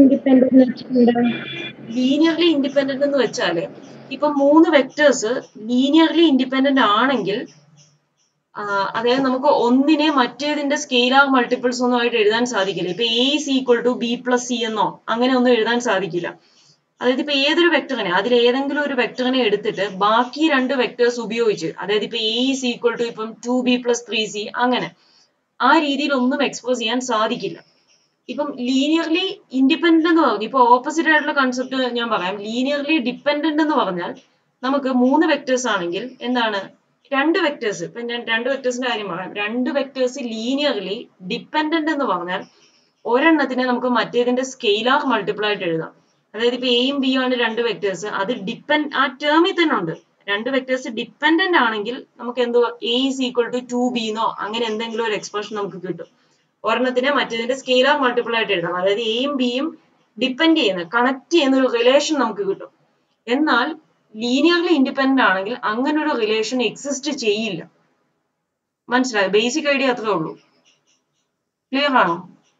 ലീനിയർലി ഇൻഡിപെൻഡന്റ് എന്ന് വെച്ചാല് ഇപ്പൊ മൂന്ന് വെക്ടേഴ്സ് ലീനിയർലി ഇൻഡിപെൻഡന്റ് ആണെങ്കിൽ ആ, അതായത് നമുക്ക് ഒന്നിനെ മറ്റേതിന്റെ സ്കെയിലാർ മൾട്ടിപ്പിൾസ് ഒന്നും ആയിട്ട് എഴുതാൻ സാധിക്കില്ല ഇപ്പൊ A is equal to B plus C എന്നോ അങ്ങനെ ഒന്നും എഴുതാൻ സാധിക്കില്ല അതായത് ഇപ്പൊ ഏതൊരു വെക്ടറിനെ അതിൽ ഏതെങ്കിലും ഒരു വെക്ടറിനെ എടുത്തിട്ട് ബാക്കി രണ്ട് വെക്ടേഴ്സ് ഉപയോഗിച്ച് അതായത് ഇപ്പൊ എ ഇസ് ഈക്വൽ ടു ഇപ്പം two B plus three C അങ്ങനെ ആ രീതിയിൽ ഒന്നും എക്സ്പ്രസ് ചെയ്യാൻ സാധിക്കില്ല ഇപ്പം ലീനിയർലി ഇൻഡിപെൻഡന്റ് എന്ന് പറഞ്ഞു ഇപ്പൊ ഓപ്പോസിറ്റ് ആയിട്ടുള്ള കൺസെപ്റ്റ് ഞാൻ പറയാം ലീനിയർലി ഡിപ്പെൻഡന്റ് എന്ന് പറഞ്ഞാൽ നമുക്ക് മൂന്ന് വെക്ടേഴ്സ് ആണെങ്കിൽ എന്താണ് രണ്ട് വെക്ടേഴ്സ് ഇപ്പൊ ഞാൻ രണ്ട് വെക്ടേഴ്സിന്റെ കാര്യം പറയാം രണ്ട് വെക്ടേഴ്സ് ലീനിയർലി ഡിപ്പെൻഡന്റ് എന്ന് പറഞ്ഞാൽ ഒരെണ്ണത്തിനെ നമുക്ക് മറ്റേതിന്റെ സ്കെയിലാർ മൾട്ടിപ്പിൾ ആയിട്ട് എഴുതാം അതായത് ഇപ്പൊ എയും ബിയും ആണ് രണ്ട് വെക്ടേഴ്സ് അത് ഡിപ്പെൻഡ് ആ ടേമിൽ തന്നെ ഉണ്ട് രണ്ട് വെക്ടേഴ്സ് ഡിപ്പെൻഡന്റ് ആണെങ്കിൽ നമുക്ക് എന്തോ A is equal to two ബിന്നോ അങ്ങനെ എന്തെങ്കിലും ഒരു എക്സ്പ്രഷൻ നമുക്ക് കിട്ടും ഒരെണ്ണത്തിനെ മറ്റേതിന്റെ സ്കെയിലാർ മൾട്ടിപ്പിൾ ആയിട്ട് എഴുതാം അതായത് എയും ബിയും ഡിപ്പെൻഡ് ചെയ്യുന്ന കണക്ട് ചെയ്യുന്ന ഒരു റിലേഷൻ നമുക്ക് കിട്ടും എന്നാൽ ലീനിയർലി ഇൻഡിപെൻഡന്റ് ആണെങ്കിൽ അങ്ങനെ ഒരു റിലേഷൻ എക്സിസ്റ്റ് ചെയ്യില്ല മനസ്സിലായോ ബേസിക് ഐഡിയ അത്രേ ഉള്ളൂ ക്ലിയർ ആണോ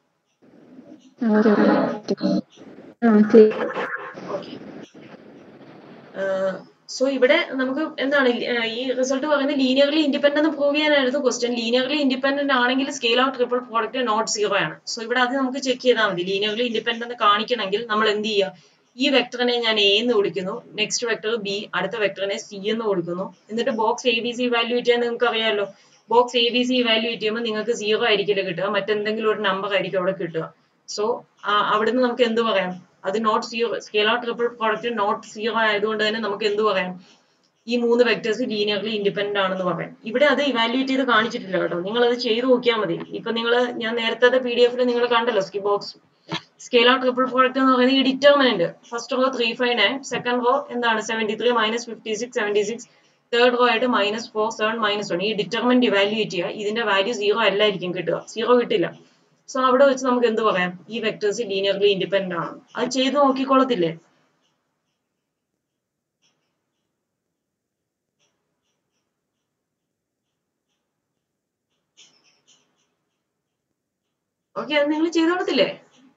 ഓക്കെ സോ ഇവിടെ നമുക്ക് എന്താണ് ലി- ഏർ ഈ റിസൾട്ട് പറയുന്നത് ലീനിയർലി ഇൻഡിപെൻഡന്റ് പ്രൂവ് ചെയ്യാനായിരുന്നു ക്വസ്റ്റ്യൻ ലീനിയർലി ഇൻഡിപെൻഡന്റ് ആണെങ്കിൽ scale of triple product not zero ആണ് സോ ഇവിടെ അത് നമുക്ക് ചെക്ക് ചെയ്താൽ മതി ലീനിയർലി ഇൻഡിപെൻഡന്റ് കാണിക്കണമെങ്കിൽ നമ്മൾ എന്ത് ചെയ്യുക ഈ വെക്ടറിനെ ഞാൻ എ എന്ന് വിളിക്കുന്നു നെക്സ്റ്റ് വെക്ടർ ബി അടുത്ത വെക്ടറിനെ സി എന്ന് കൊടുക്കുന്നു എന്നിട്ട് box A B C evaluate ചെയ്യാൻ നിങ്ങൾക്ക് അറിയാമല്ലോ box A B C evaluate ചെയ്യുമ്പോൾ നിങ്ങൾക്ക് സീറോ ആയിരിക്കില്ല കിട്ടുക മറ്റെന്തെങ്കിലും ഒരു നമ്പർ ആയിരിക്കും അവിടെ കിട്ടുക സോ അവിടുന്ന് നമുക്ക് എന്ത് പറയാം അത് not zero scalar triple product not zero ആയതുകൊണ്ട് തന്നെ നമുക്ക് എന്ത് പറയാം ഈ മൂന്ന് വെക്ടേഴ്സ് ലീനിയർലി ഇൻഡിപെൻഡന്റ് ആണെന്ന് പറയാം ഇവിടെ അത് ഇവാലുവേറ്റ് ചെയ്ത് കാണിച്ചിട്ടില്ല കേട്ടോ നിങ്ങൾ അത് ചെയ്ത് നോക്കിയാൽ മതി ഇപ്പൊ നിങ്ങൾ ഞാൻ നേരത്തെ പി ഡി എഫിൽ നിങ്ങൾ കണ്ടല്ലോ സ്കി ബോക്സ് സ്കെയിലാർ ട്രിപ്പിൾ പ്രോഡക്റ്റ് എന്ന് പറയുന്നത് ഈ determinant first row three five nine second row എന്താണ് seventy three minus fifty six seventy six third row ആയിട്ട് minus four seven minus one ഈ ഡിറ്റർമിനന്റ് ഇവാലുവേറ്റ് ചെയ്യുക ഇതിന്റെ വാല്യൂ സീറോ അല്ലായിരിക്കും കിട്ടുക സീറോ കിട്ടില്ല സോ അവിടെ വെച്ച് നമുക്ക് എന്ത് പറയാം ഈ വെക്ടേഴ്സ് ലീനിയർലി ഇൻഡിപെൻഡന്റ് ആണ് അത് ചെയ്ത് നോക്കിക്കൊള്ളത്തില്ലേ ഓക്കെ അത് നിങ്ങൾ ചെയ്തോളത്തില്ലേ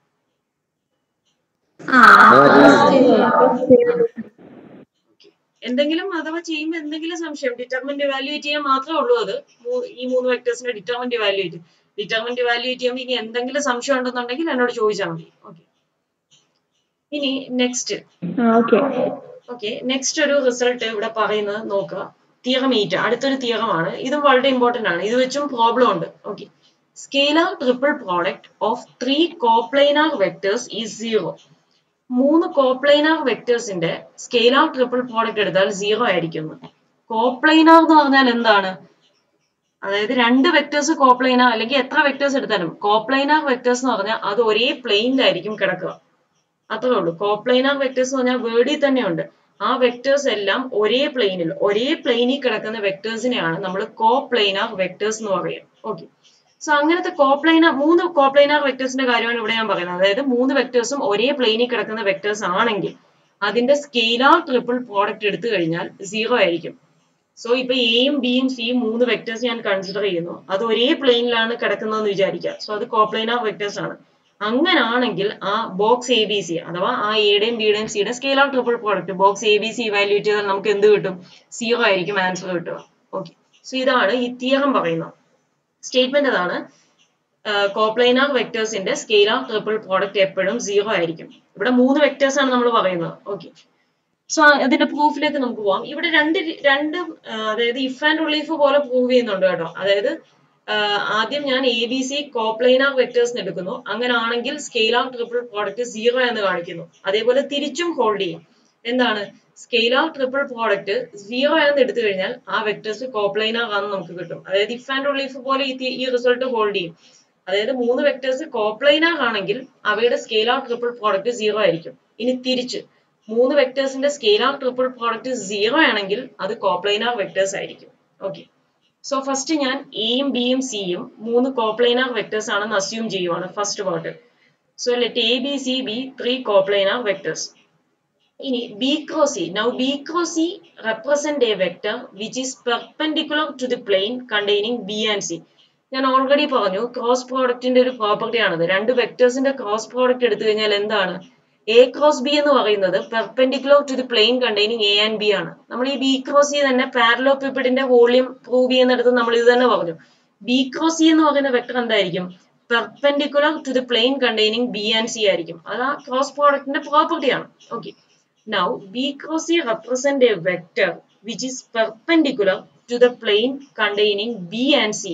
എന്തെങ്കിലും അഥവാ ചെയ്യുമ്പോൾ എന്തെങ്കിലും സംശയം ഡിറ്റർമിന്റ് ഇവാലുവേറ്റ് ചെയ്യാൻ മാത്രമേ ഉള്ളൂ അത് മൂ- ഈ മൂന്ന് വെക്ടേഴ്സിന്റെ ഡിറ്റർമിന്റ് ഇവാലുവേറ്റ് ഡിറ്റർമിന്റ് ഇവാലുവേറ്റ് ചെയ്യുമ്പോൾ ഇനി എന്തെങ്കിലും സംശയം ഉണ്ടെന്നുണ്ടെങ്കിൽ എന്നോട് ചോദിച്ചാൽ മതി ഓക്കെ ഇനി നെക്സ്റ്റ് ഓക്കെ ഓക്കെ നെക്സ്റ്റ് ഒരു റിസൾട്ട് ഇവിടെ പറയുന്നത് നോക്കുക തിയറം എയ്റ്റ് അടുത്തൊരു തിയറമാണ് ഇതും വളരെ ഇമ്പോർട്ടന്റ് ആണ് ഇത് വെച്ചും പ്രോബ്ലം ഉണ്ട് okay scalar triple product of three coplanar vectors is zero മൂന്ന് കോപ്ലൈനാർ വെക്ടേഴ്സിന്റെ സ്കെയിലാർ ട്രിപ്പിൾ പ്രോഡക്റ്റ് എടുത്താൽ സീറോ ആയിരിക്കും കോപ്ലൈനാർ എന്ന് പറഞ്ഞാൽ എന്താണ് അതായത് രണ്ട് വെക്ടേഴ്സ് കോപ്ലൈനാർ അല്ലെങ്കിൽ എത്ര വെക്ടേഴ്സ് എടുത്താലും കോപ്ലൈനാർ വെക്ടേഴ്സ് എന്ന് പറഞ്ഞാൽ അത് ഒരേ പ്ലെയിനിലായിരിക്കും കിടക്കുക അത്രേ ഉള്ളൂ കോപ്ലൈനാർ വെക്ടേഴ്സ് എന്ന് പറഞ്ഞാൽ വേർഡിൽ തന്നെയുണ്ട് ആ വെക്ടേഴ്സ് എല്ലാം ഒരേ പ്ലെയിനിൽ ഒരേ പ്ലെയിനിൽ കിടക്കുന്ന വെക്ടേഴ്സിനെയാണ് നമ്മൾ കോപ്ലൈനാർ വെക്ടേഴ്സ് എന്ന് പറയും ഓക്കെ സോ അങ്ങനത്തെ കോപ്ലൈനാർ മൂന്ന് കോപ്ലൈനാർ വെക്ടേഴ്സിന്റെ കാര്യമാണ് ഇവിടെ ഞാൻ പറയുന്നത് അതായത് മൂന്ന് വെക്ടേഴ്സും ഒരേ പ്ലെയിനിൽ കിടക്കുന്ന വെക്ടേഴ്സ് ആണെങ്കിൽ അതിന്റെ സ്കെയിലാർ ട്രിപ്പിൾ പ്രോഡക്റ്റ് എടുത്തു കഴിഞ്ഞാൽ സീറോ ആയിരിക്കും സോ ഇപ്പൊ എയും ബിയും സിയും മൂന്ന് വെക്ടേഴ്സ് ഞാൻ കൺസിഡർ ചെയ്യുന്നു അത് ഒരേ പ്ലെയിനിലാണ് കിടക്കുന്നതെന്ന് വിചാരിക്കുക സോ അത് കോപ്ലൈനാർ വെക്ടേഴ്സ് ആണ് അങ്ങനാണെങ്കിൽ ആ ബോക്സ് എ ബി സി അഥവാ ആ എയുടെയും ബിയുടെയും സിയുടെ scalar triple product box A B C evaluate ചെയ്താൽ നമുക്ക് എന്ത് കിട്ടും സീറോ ആയിരിക്കും ആൻസർ കിട്ടുക ഓക്കെ സോ ഇതാണ് ഈ തിയറം പറയുന്നത് സ്റ്റേറ്റ്മെന്റ് അതാണ് കോപ്ലൈനാർ വെക്ടേഴ്സിന്റെ സ്കെയിലാർ ട്രിപ്പിൾ പ്രോഡക്റ്റ് എപ്പോഴും സീറോ ആയിരിക്കും ഇവിടെ മൂന്ന് വെക്ടേഴ്സ് ആണ് നമ്മൾ പറയുന്നത് ഓക്കെ സോ അതിന്റെ പ്രൂഫിലേക്ക് നമുക്ക് പോവാം ഇവിടെ രണ്ട് രി- രണ്ട് ആ, അതായത് ഇഫ് ആൻഡ് റിലീഫ് പോലെ പ്രൂവ് ചെയ്യുന്നുണ്ട് കേട്ടോ അതായത് ആ, ആദ്യം ഞാൻ A B C coplanar vectors എടുക്കുന്നു അങ്ങനാണെങ്കിൽ സ്കെയിലാർ ട്രിപ്പിൾ പ്രോഡക്റ്റ് സീറോ എന്ന് കാണിക്കുന്നു അതേപോലെ തിരിച്ചും ഹോൾഡ് ചെയ്യും എന്താണ് സ്കെയിലാർ ട്രിപ്പിൾ പ്രോഡക്റ്റ് സീറോ എന്ന് എടുത്തു കഴിഞ്ഞാൽ ആ വെക്ടേഴ്സ് കോപ്ലൈനാർ ആണെന്ന് നമുക്ക് കിട്ടും അതായത് ഇഫ് ആൻഡ് റിലീഫ് പോലെ ഈ തി- ഈ റിസൾട്ട് ഹോൾഡ് ചെയ്യും അതായത് മൂന്ന് വെക്ടേഴ്സ് കോപ്ലൈനാർ ആണെങ്കിൽ അവയുടെ സ്കെയിലാർ ട്രിപ്പിൾ പ്രോഡക്റ്റ് സീറോ ആയിരിക്കും ഇനി തിരിച്ച് മൂന്ന് വെക്ടേഴ്സിന്റെ സ്കെയിലാർ ട്രിപ്പിൾ പ്രോഡക്റ്റ് സീറോ ആണെങ്കിൽ അത് കോപ്ലൈനാർ വെക്ടേഴ്സ് ആയിരിക്കും ഓക്കെ സോ ഫസ്റ്റ് ഞാൻ എയും ബിയും സിയും മൂന്ന് കോപ്ലൈനാർ വെക്ടേഴ്സ് ആണെന്ന് അസ്യൂം ചെയ്യുവാണ് first part so let A B C be three coplanar vectors ഇനി B cross C now B cross C represent a vector which is perpendicular to the plane containing B and C ഞാൻ ഓൾറെഡി പറഞ്ഞു ക്രോസ് പ്രോഡക്റ്റിന്റെ ഒരു പ്രോപ്പർട്ടി ആണത് രണ്ട് വെക്ടേഴ്സിന്റെ ക്രോസ് പ്രോഡക്റ്റ് എടുത്തു കഴിഞ്ഞാൽ എന്താണ് എ ക്രോസ് ബി എന്ന് പറയുന്നത് perpendicular to the plane containing A and B ആണ് നമ്മൾ ഈ ബി ക്രോസ് സി തന്നെ പാരലോപിപ്പിഡിന്റെ വോളിയം പ്രൂവ് ചെയ്യുന്നിടത്ത് നമ്മൾ ഇത് തന്നെ പറഞ്ഞു ബി ക്രോസ് സി എന്ന് പറയുന്ന വെക്ടർ എന്തായിരിക്കും perpendicular to the plane containing B and C ആയിരിക്കും അത് ആ ക്രോസ് പ്രോഡക്റ്റിന്റെ പ്രോപ്പർട്ടി ആണ് okay Now, B cross C represent a vector which is perpendicular to the plane containing B and C.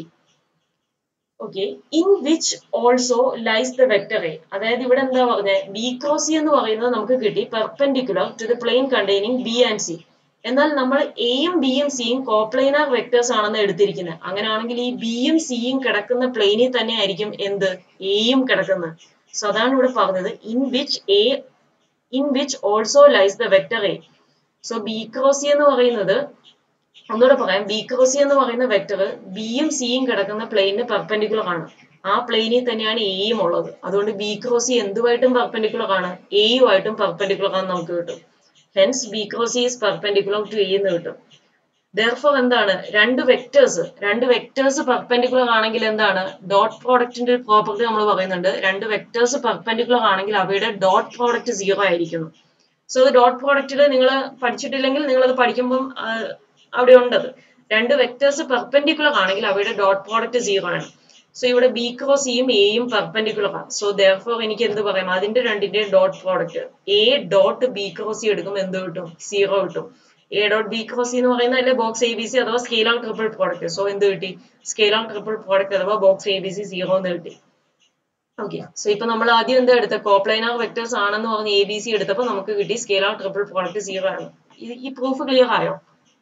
Okay, in which also lies the vector A. അതായത് ഇവിടെ എന്താ പറഞ്ഞത് ബി ക്രോസ് സി എന്ന് പറയുന്നത് നമുക്ക് കിട്ടി perpendicular to the plane containing B and C എന്നാൽ നമ്മൾ എയും ബിയും സിയും കോപ്ലൈനാർ വെക്ടേഴ്സ് ആണെന്ന് എടുത്തിരിക്കുന്നത് അങ്ങനെയാണെങ്കിൽ ഈ ബിയും സിയും കിടക്കുന്ന പ്ലെയിനിൽ തന്നെ ആയിരിക്കും എന്ത് എയും കിടക്കുന്നത് സോ അതാണ് ഇവിടെ പറഞ്ഞത് in which A in which also lies the vector A so B cross C എന്ന് പറയുന്നത് ഒന്നുകൂടെ പറയാം ബി ക്രോസി എന്ന് പറയുന്ന വെക്ടർ ബിയും സിയും കിടക്കുന്ന പ്ലെയിനിന് പെർപെൻഡിക്കുലർ ആണ് ആ പ്ലെയിനിൽ തന്നെയാണ് എയും ഉള്ളത് അതുകൊണ്ട് ബി ക്രോസി എന്തുമായിട്ടും പെർപെൻഡിക്കുലർ ആണ് എയുമായിട്ടും പെർപെൻഡിക്കുലർ ആണെന്ന് നമുക്ക് കിട്ടും hence B cross C is perpendicular to A എന്ന് കിട്ടും ദർഫോർ എന്താണ് രണ്ട് വെക്ടേഴ്സ് രണ്ട് വെക്ടേഴ്സ് പെർപെൻഡിക്കുലർ ആണെങ്കിൽ എന്താണ് ഡോട്ട് പ്രോഡക്റ്റിന്റെ ഒരു പ്രോപ്പർട്ടി നമ്മൾ പറയുന്നുണ്ട് രണ്ട് വെക്ടേഴ്സ് പെർപെൻഡിക്കുലർ ആണെങ്കിൽ അവയുടെ ഡോട്ട് പ്രോഡക്റ്റ് സീറോ ആയിരിക്കുന്നു സോ അത് ഡോട്ട് പ്രോഡക്റ്റിൽ നിങ്ങൾ പഠിച്ചിട്ടില്ലെങ്കിൽ നിങ്ങൾ അത് പഠിക്കുമ്പം ആ, അവിടെ ഉണ്ടത് രണ്ട് വെക്ടേഴ്സ് പെർപെൻഡിക്കുലർ ആണെങ്കിൽ അവയുടെ ഡോട്ട് പ്രോഡക്റ്റ് സീറോ ആണ് സോ ഇവിടെ ബി ക്രോസ് സിയും എയും പെർപെൻഡിക്കുലർ ആണ് സോ ദർഫോർ എനിക്ക് എന്ത് പറയാം അതിന്റെ രണ്ടിന്റെ dot product A dot B cross C എടുക്കുമ്പോൾ എന്ത് കിട്ടും സീറോ കിട്ടും A dot B cross C എന്ന് പറയുന്ന അല്ലെ ബോക്സ് എ ബി സി അഥവാ scalar triple product so എന്ത് കിട്ടി സ്കെയിൽ ഓൺ ട്രിപ്പിൾ പ്രോഡക്റ്റ് അഥവാ box A B C zero എന്ന് കിട്ടി ഓക്കെ സോ ഇപ്പൊ നമ്മൾ ആദ്യം എന്താ എടുത്ത കോപ്ലൈനാർ വെക്ടേഴ്സ് ആണെന്ന് പറഞ്ഞ് എ ബി സി എടുത്തപ്പോൾ നമുക്ക് കിട്ടി scalar triple product zero ആണ് ഇത് ഈ പ്രൂഫ് ക്ലിയർ ആയോ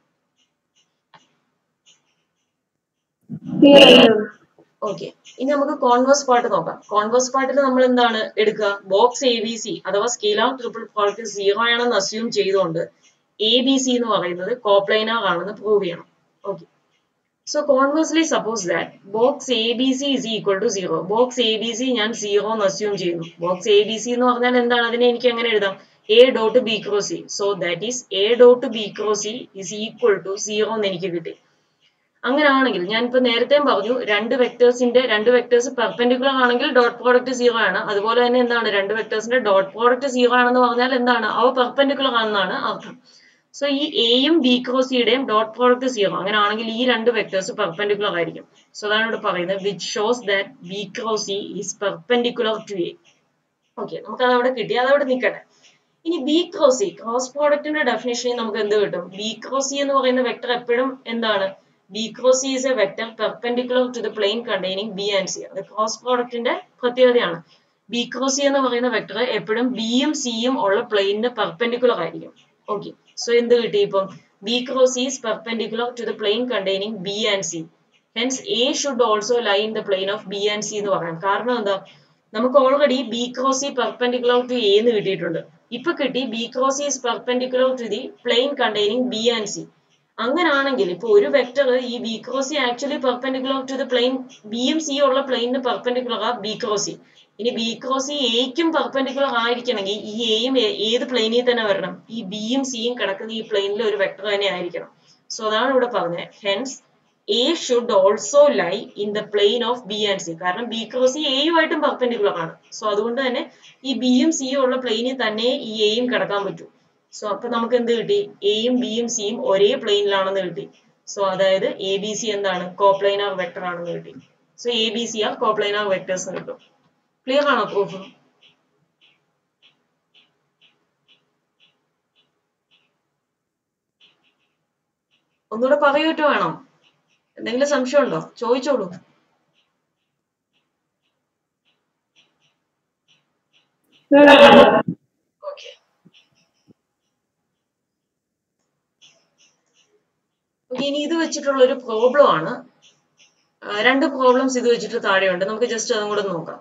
ഓക്കെ ഇനി നമുക്ക് കോൺവേഴ്സ് പാർട്ട് നോക്കാം കോൺവേഴ്സ് പാർട്ടിൽ നമ്മൾ എന്താണ് എടുക്കുക ബോക്സ് എ ബി സി അഥവാ സ്കെയിലാർ ട്രിപ്പിൾ പ്രോഡക്റ്റ് സീറോ ആണെന്ന് അസ്യൂം ചെയ്തുകൊണ്ട് എ ബി സി എന്ന് പറയുന്നത് കോപ്ലൈനാർ ആണെന്ന് പ്രൂവ് ചെയ്യണം okay so conversely suppose that box A B C is equal to zero box A B C ഞാൻ സീറോ എന്ന് അസ്യൂം ചെയ്യുന്നു ബോക്സ് എ ബി സി എന്ന് പറഞ്ഞാൽ എന്താണ് അതിനെ എനിക്ക് എങ്ങനെ എഴുതാം A dot B cross C so that is A dot B cross C is equal to zero എന്ന് എനിക്ക് കിട്ടി അങ്ങനെയാണെങ്കിൽ ഞാൻ ഇപ്പൊ നേരത്തെ പറഞ്ഞു രണ്ട് വെക്ടേഴ്സിന്റെ രണ്ട് വെക്ടേഴ്സ് പെർപെൻഡിക്കുലർ ആണെങ്കിൽ ഡോട്ട് പ്രോഡക്റ്റ് സീറോ ആണ് അതുപോലെ തന്നെ എന്താണ് രണ്ട് വെക്ടേഴ്സിന്റെ ഡോട്ട് പ്രോഡക്റ്റ് സീറോ ആണെന്ന് പറഞ്ഞാൽ എന്താണ് അവ പെർപെൻഡിക്കുലർ ആണെന്നാണ് അർത്ഥം സോ ഈ എയും ബി ക്രോസ് സിയുടെയും ഡോട്ട് പ്രോഡക്റ്റ് സീറോ അങ്ങനെയാണെങ്കിൽ ഈ രണ്ട് വെക്ടേഴ്സ് പെർപെൻഡിക്കുലർ ആയിരിക്കും സോ അതാണ് ഇവിടെ പറയുന്നത് which shows that B cross C is perpendicular to A okay നമുക്ക് അത് അവിടെ കിട്ടി അത് അവിടെ നിൽക്കട്ടെ ഇനി ബി ക്രോസ് സി ക്രോസ് പ്രോഡക്റ്റിന്റെ ഡെഫിനേഷനിൽ നമുക്ക് എന്ത് കിട്ടും ബി ക്രോസ് സി എന്ന് പറയുന്ന വെക്ടർ എപ്പോഴും എന്താണ് B cross C is a vector perpendicular to the plane containing B and C അത് ക്രോസ് പ്രോഡക്റ്റിന്റെ പ്രത്യേകതയാണ് ബി ക്രോസ് സി എന്ന് പറയുന്ന വെക്ടർ എപ്പോഴും ബിയും സിയും ഉള്ള പ്ലെയിനിന് പെർപെൻഡിക്കുലർ ആയിരിക്കും ഓക്കെ സോ എന്ത് കിട്ടി ഇപ്പം B cross is perpendicular to the plane containing B and C hence A should also lie in the plane of B and C എന്ന് പറയാം കാരണം എന്താ നമുക്ക് already B cross C perpendicular to A എന്ന് കിട്ടിയിട്ടുണ്ട് ഇപ്പൊ കിട്ടി B cross is perpendicular to the plane containing B and C അങ്ങനാണെങ്കിൽ ഇപ്പൊ ഒരു വെക്ടർ ഈ B cross C actually perpendicular to the plane ബിയും സി ഉള്ള പ്ലെയിനിന് പെർപെൻഡിക്കുലർ ആ ബി ക്രോസ് സി ഇനി ബി ക്രോസ് സി എക്കും പെർപെൻഡിക്കുലർ ആയിരിക്കണമെങ്കിൽ ഈ എയും ഏത് പ്ലെയിനിൽ തന്നെ വരണം ഈ ബിയും സിയും കിടക്കുന്ന ഈ പ്ലെയിനിൽ ഒരു വെക്ടർ തന്നെ ആയിരിക്കണം സോ അതാണ് ഇവിടെ പറഞ്ഞത് hence A should also lie in the plane of B and C കാരണം ബി ക്രോസ് സി എയുമായിട്ടും പെർപെൻഡിക്കുലർ ആണ് സോ അതുകൊണ്ട് തന്നെ ഈ ബിയും സിയും ഉള്ള പ്ലെയിനിൽ തന്നെ ഈ എയും കിടക്കാൻ പറ്റൂ സോ അപ്പൊ നമുക്ക് എന്ത് കിട്ടി എയും ബിയും സിയും ഒരേ പ്ലെയിനിലാണെന്ന് കിട്ടി സോ അതായത് എ ബി സി എന്താണ് കോപ്ലൈനാർ വെക്ടർ ആണെന്ന് കിട്ടി so A B C are coplanar vectors എന്ന് കിട്ടും ക്ലിയർ ആണോ പ്രൂഫ് ഒന്നുകൂടെ പറയൂട്ടോ വേണോ എന്തെങ്കിലും സംശയം ഉണ്ടോ ചോദിച്ചോളൂ ഓക്കെ ഓക്കെ ഇനി ഇത് വെച്ചിട്ടുള്ള ഒരു പ്രോബ്ലം ആണ് ആ, രണ്ട് പ്രോബ്ലംസ് ഇത് വെച്ചിട്ട് താഴെയുണ്ട് നമുക്ക് ജസ്റ്റ് അതും കൂടെ നോക്കാം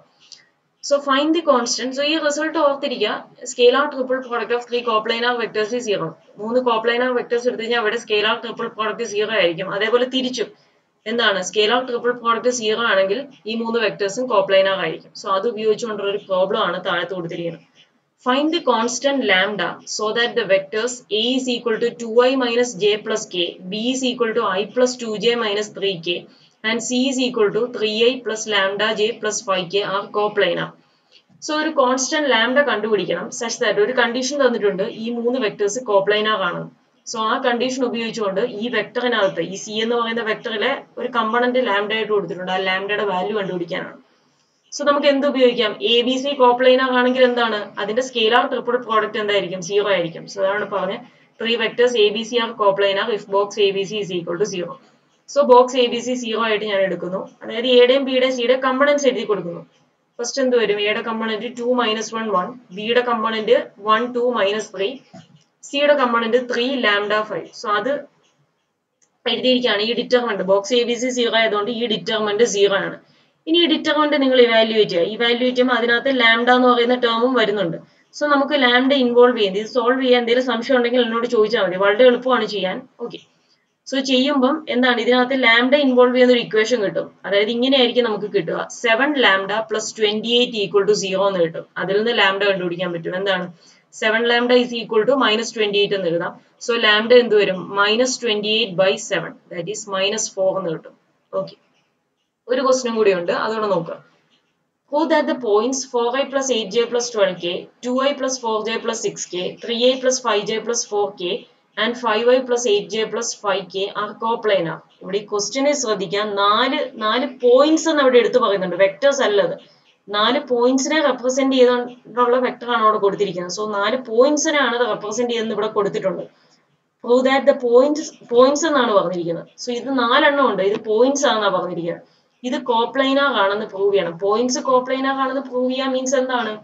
so find the constant so ഈ റിസൾട്ട് ഓർത്തിരിക്കുക scalar triple product of three coplanar vectors zero മൂന്ന് കോപ്ലൈനാർ വെക്ടേഴ്സ് എടുത്തു കഴിഞ്ഞാൽ അവിടെ സ്കെയിലാർ ട്രിപ്പിൾ പ്രോഡക്റ്റ് സീറോ ആയിരിക്കും അതേപോലെ തിരിച്ചും എന്താണ് സ്കെയിലാർ ട്രിപ്പിൾ പ്രോഡക്റ്റ് സീറോ ആണെങ്കിൽ ഈ മൂന്ന് വെക്ടേഴ്സും കോപ്ലൈനാർ ആയിരിക്കും സോ അത് ഉപയോഗിച്ചുകൊണ്ടുള്ള ഒരു പ്രോബ്ലം ആണ് താഴത്ത് കൊടുത്തിരിക്കുന്നത് Find the constant lambda so that the vectors A is equal to 2i minus j plus k, B is equal to i plus 2j minus 3k, and C is equal to 3i plus lambda j plus 5k are coplanar. So ഒരു കോൺസ്റ്റന്റ് ലാംഡ കണ്ടുപിടിക്കണം സച്ച് ദാറ്റ് ഒരു കണ്ടീഷൻ തന്നിട്ടുണ്ട് ഈ മൂന്ന് വെക്ടേഴ്സ് കോപ്ലൈനാർ ആണ് സോ ആ കണ്ടീഷൻ ഉപയോഗിച്ചുകൊണ്ട് ഈ വെക്ടറിനകത്ത് ഈ സി എന്ന് പറയുന്ന വെക്ടറിലെ ഒരു കമ്പണന്റ് ലാംഡ ആയിട്ട് കൊടുത്തിട്ടുണ്ട് ആ ലാംഡയുടെ വാല്യൂ കണ്ടുപിടിക്കാനാണ് സോ നമുക്ക് എന്ത് ഉപയോഗിക്കാം എ ബി സി കോപ്ലൈനാർ ആണെങ്കിൽ എന്താണ് അതിന്റെ സ്കെയിലാർ ട്രിപ്പിൾ പ്രോഡക്റ്റ് എന്തായിരിക്കും സീറോ ആയിരിക്കും സോ അതാണ് പറഞ്ഞ three vectors A B C are coplanar if box A B C is equal to zero so box A B C zero ആയിട്ട് ഞാൻ എടുക്കുന്നു അതായത് എയുടെയും ബിയുടെയും സിയുടെയും കമ്പണൻസ് എഴുതി കൊടുക്കുന്നു ഫസ്റ്റ് എന്ത് വരും എയുടെ component two minus one one ബിയുടെ component one two minus three സിയുടെ component three lambda five so അത് എഴുതിയിരിക്കുകയാണ് ഈ determinant box A B C zero ആയതുകൊണ്ട് ഈ ഡിറ്റർമെന്റ് സീറോ ആണ് ഇനി ഈ ഡിറ്റർമെന്റ് നിങ്ങൾ ഇവാലുവേറ്റ് ചെയ്യുക ഇവാലുവേറ്റ് ചെയ്യുമ്പോൾ അതിനകത്ത് ലാംഡ എന്ന് പറയുന്ന ടേമും വരുന്നുണ്ട് സോ നമുക്ക് ലാംഡ ഇൻവോൾവ് ചെയ്യാം ഇത് സോൾവ് ചെയ്യാൻ എന്തെങ്കിലും സംശയം ഉണ്ടെങ്കിൽ എന്നോട് ചോദിച്ചാൽ മതി വളരെ എളുപ്പമാണ് ചെയ്യാൻ ഓക്കെ സോ ചെയ്യുമ്പം എന്താണ് ഇതിനകത്ത് ലാംഡ ഇൻവോൾവ് ചെയ്യുന്ന ഒരു ഇക്വേഷൻ കിട്ടും അതായത് ഇങ്ങനെയായിരിക്കും നമുക്ക് കിട്ടുക seven lambda plus twenty eight equal to zero എന്ന് കിട്ടും അതിൽ നിന്ന് ലാംഡ കണ്ടുപിടിക്കാൻ പറ്റും എന്താണ് seven lambda is equal to minus twenty eight എന്ന് എഴുതാം സോ ലാംഡ എന്ത് വരും minus twenty eight by seven that is minus four എന്ന് കിട്ടും ഓക്കെ ഒരു ക്വസ്റ്റനും കൂടി ഉണ്ട് അതുകൊണ്ട് നോക്കുക Prove that the points 4i plus 8j plus 12k, 2i plus 4j plus 6k, 3i plus 5j plus 4k, and 5i plus 8j plus 5k are coplanar. ഇവിടെ ഈ ക്വസ്റ്റ്യനെ ശ്രദ്ധിക്കാം നാല് നാല് പോയിന്റ്സ് എന്ന് അവിടെ എടുത്തു പറയുന്നുണ്ട് വെക്ടേഴ്സ് അല്ലത് നാല് പോയിന്റ്സിനെ റെപ്രസെന്റ് ചെയ്തുകൊണ്ടുള്ള വെക്ടർ ആണ് അവിടെ കൊടുത്തിരിക്കുന്നത് സോ നാല് പോയിന്റ്സിനെയാണ് അത് റെപ്രസെന്റ് ചെയ്തെന്ന് ഇവിടെ കൊടുത്തിട്ടുണ്ട് prove that the points points എന്നാണ് പറഞ്ഞിരിക്കുന്നത് സോ ഇത് നാലെണ്ണം ഉണ്ട് ഇത് പോയിന്റ്സ് ആണെന്നാണ് പറഞ്ഞിരിക്കുന്നത് ഇത് കോപ്ലൈനാർ ആണെന്ന് പ്രൂവ് ചെയ്യണം പോയിന്റ്സ് കോപ്ലൈനാർ ആണെന്ന് പ്രൂവ് ചെയ്യാൻ മീൻസ് എന്താണ്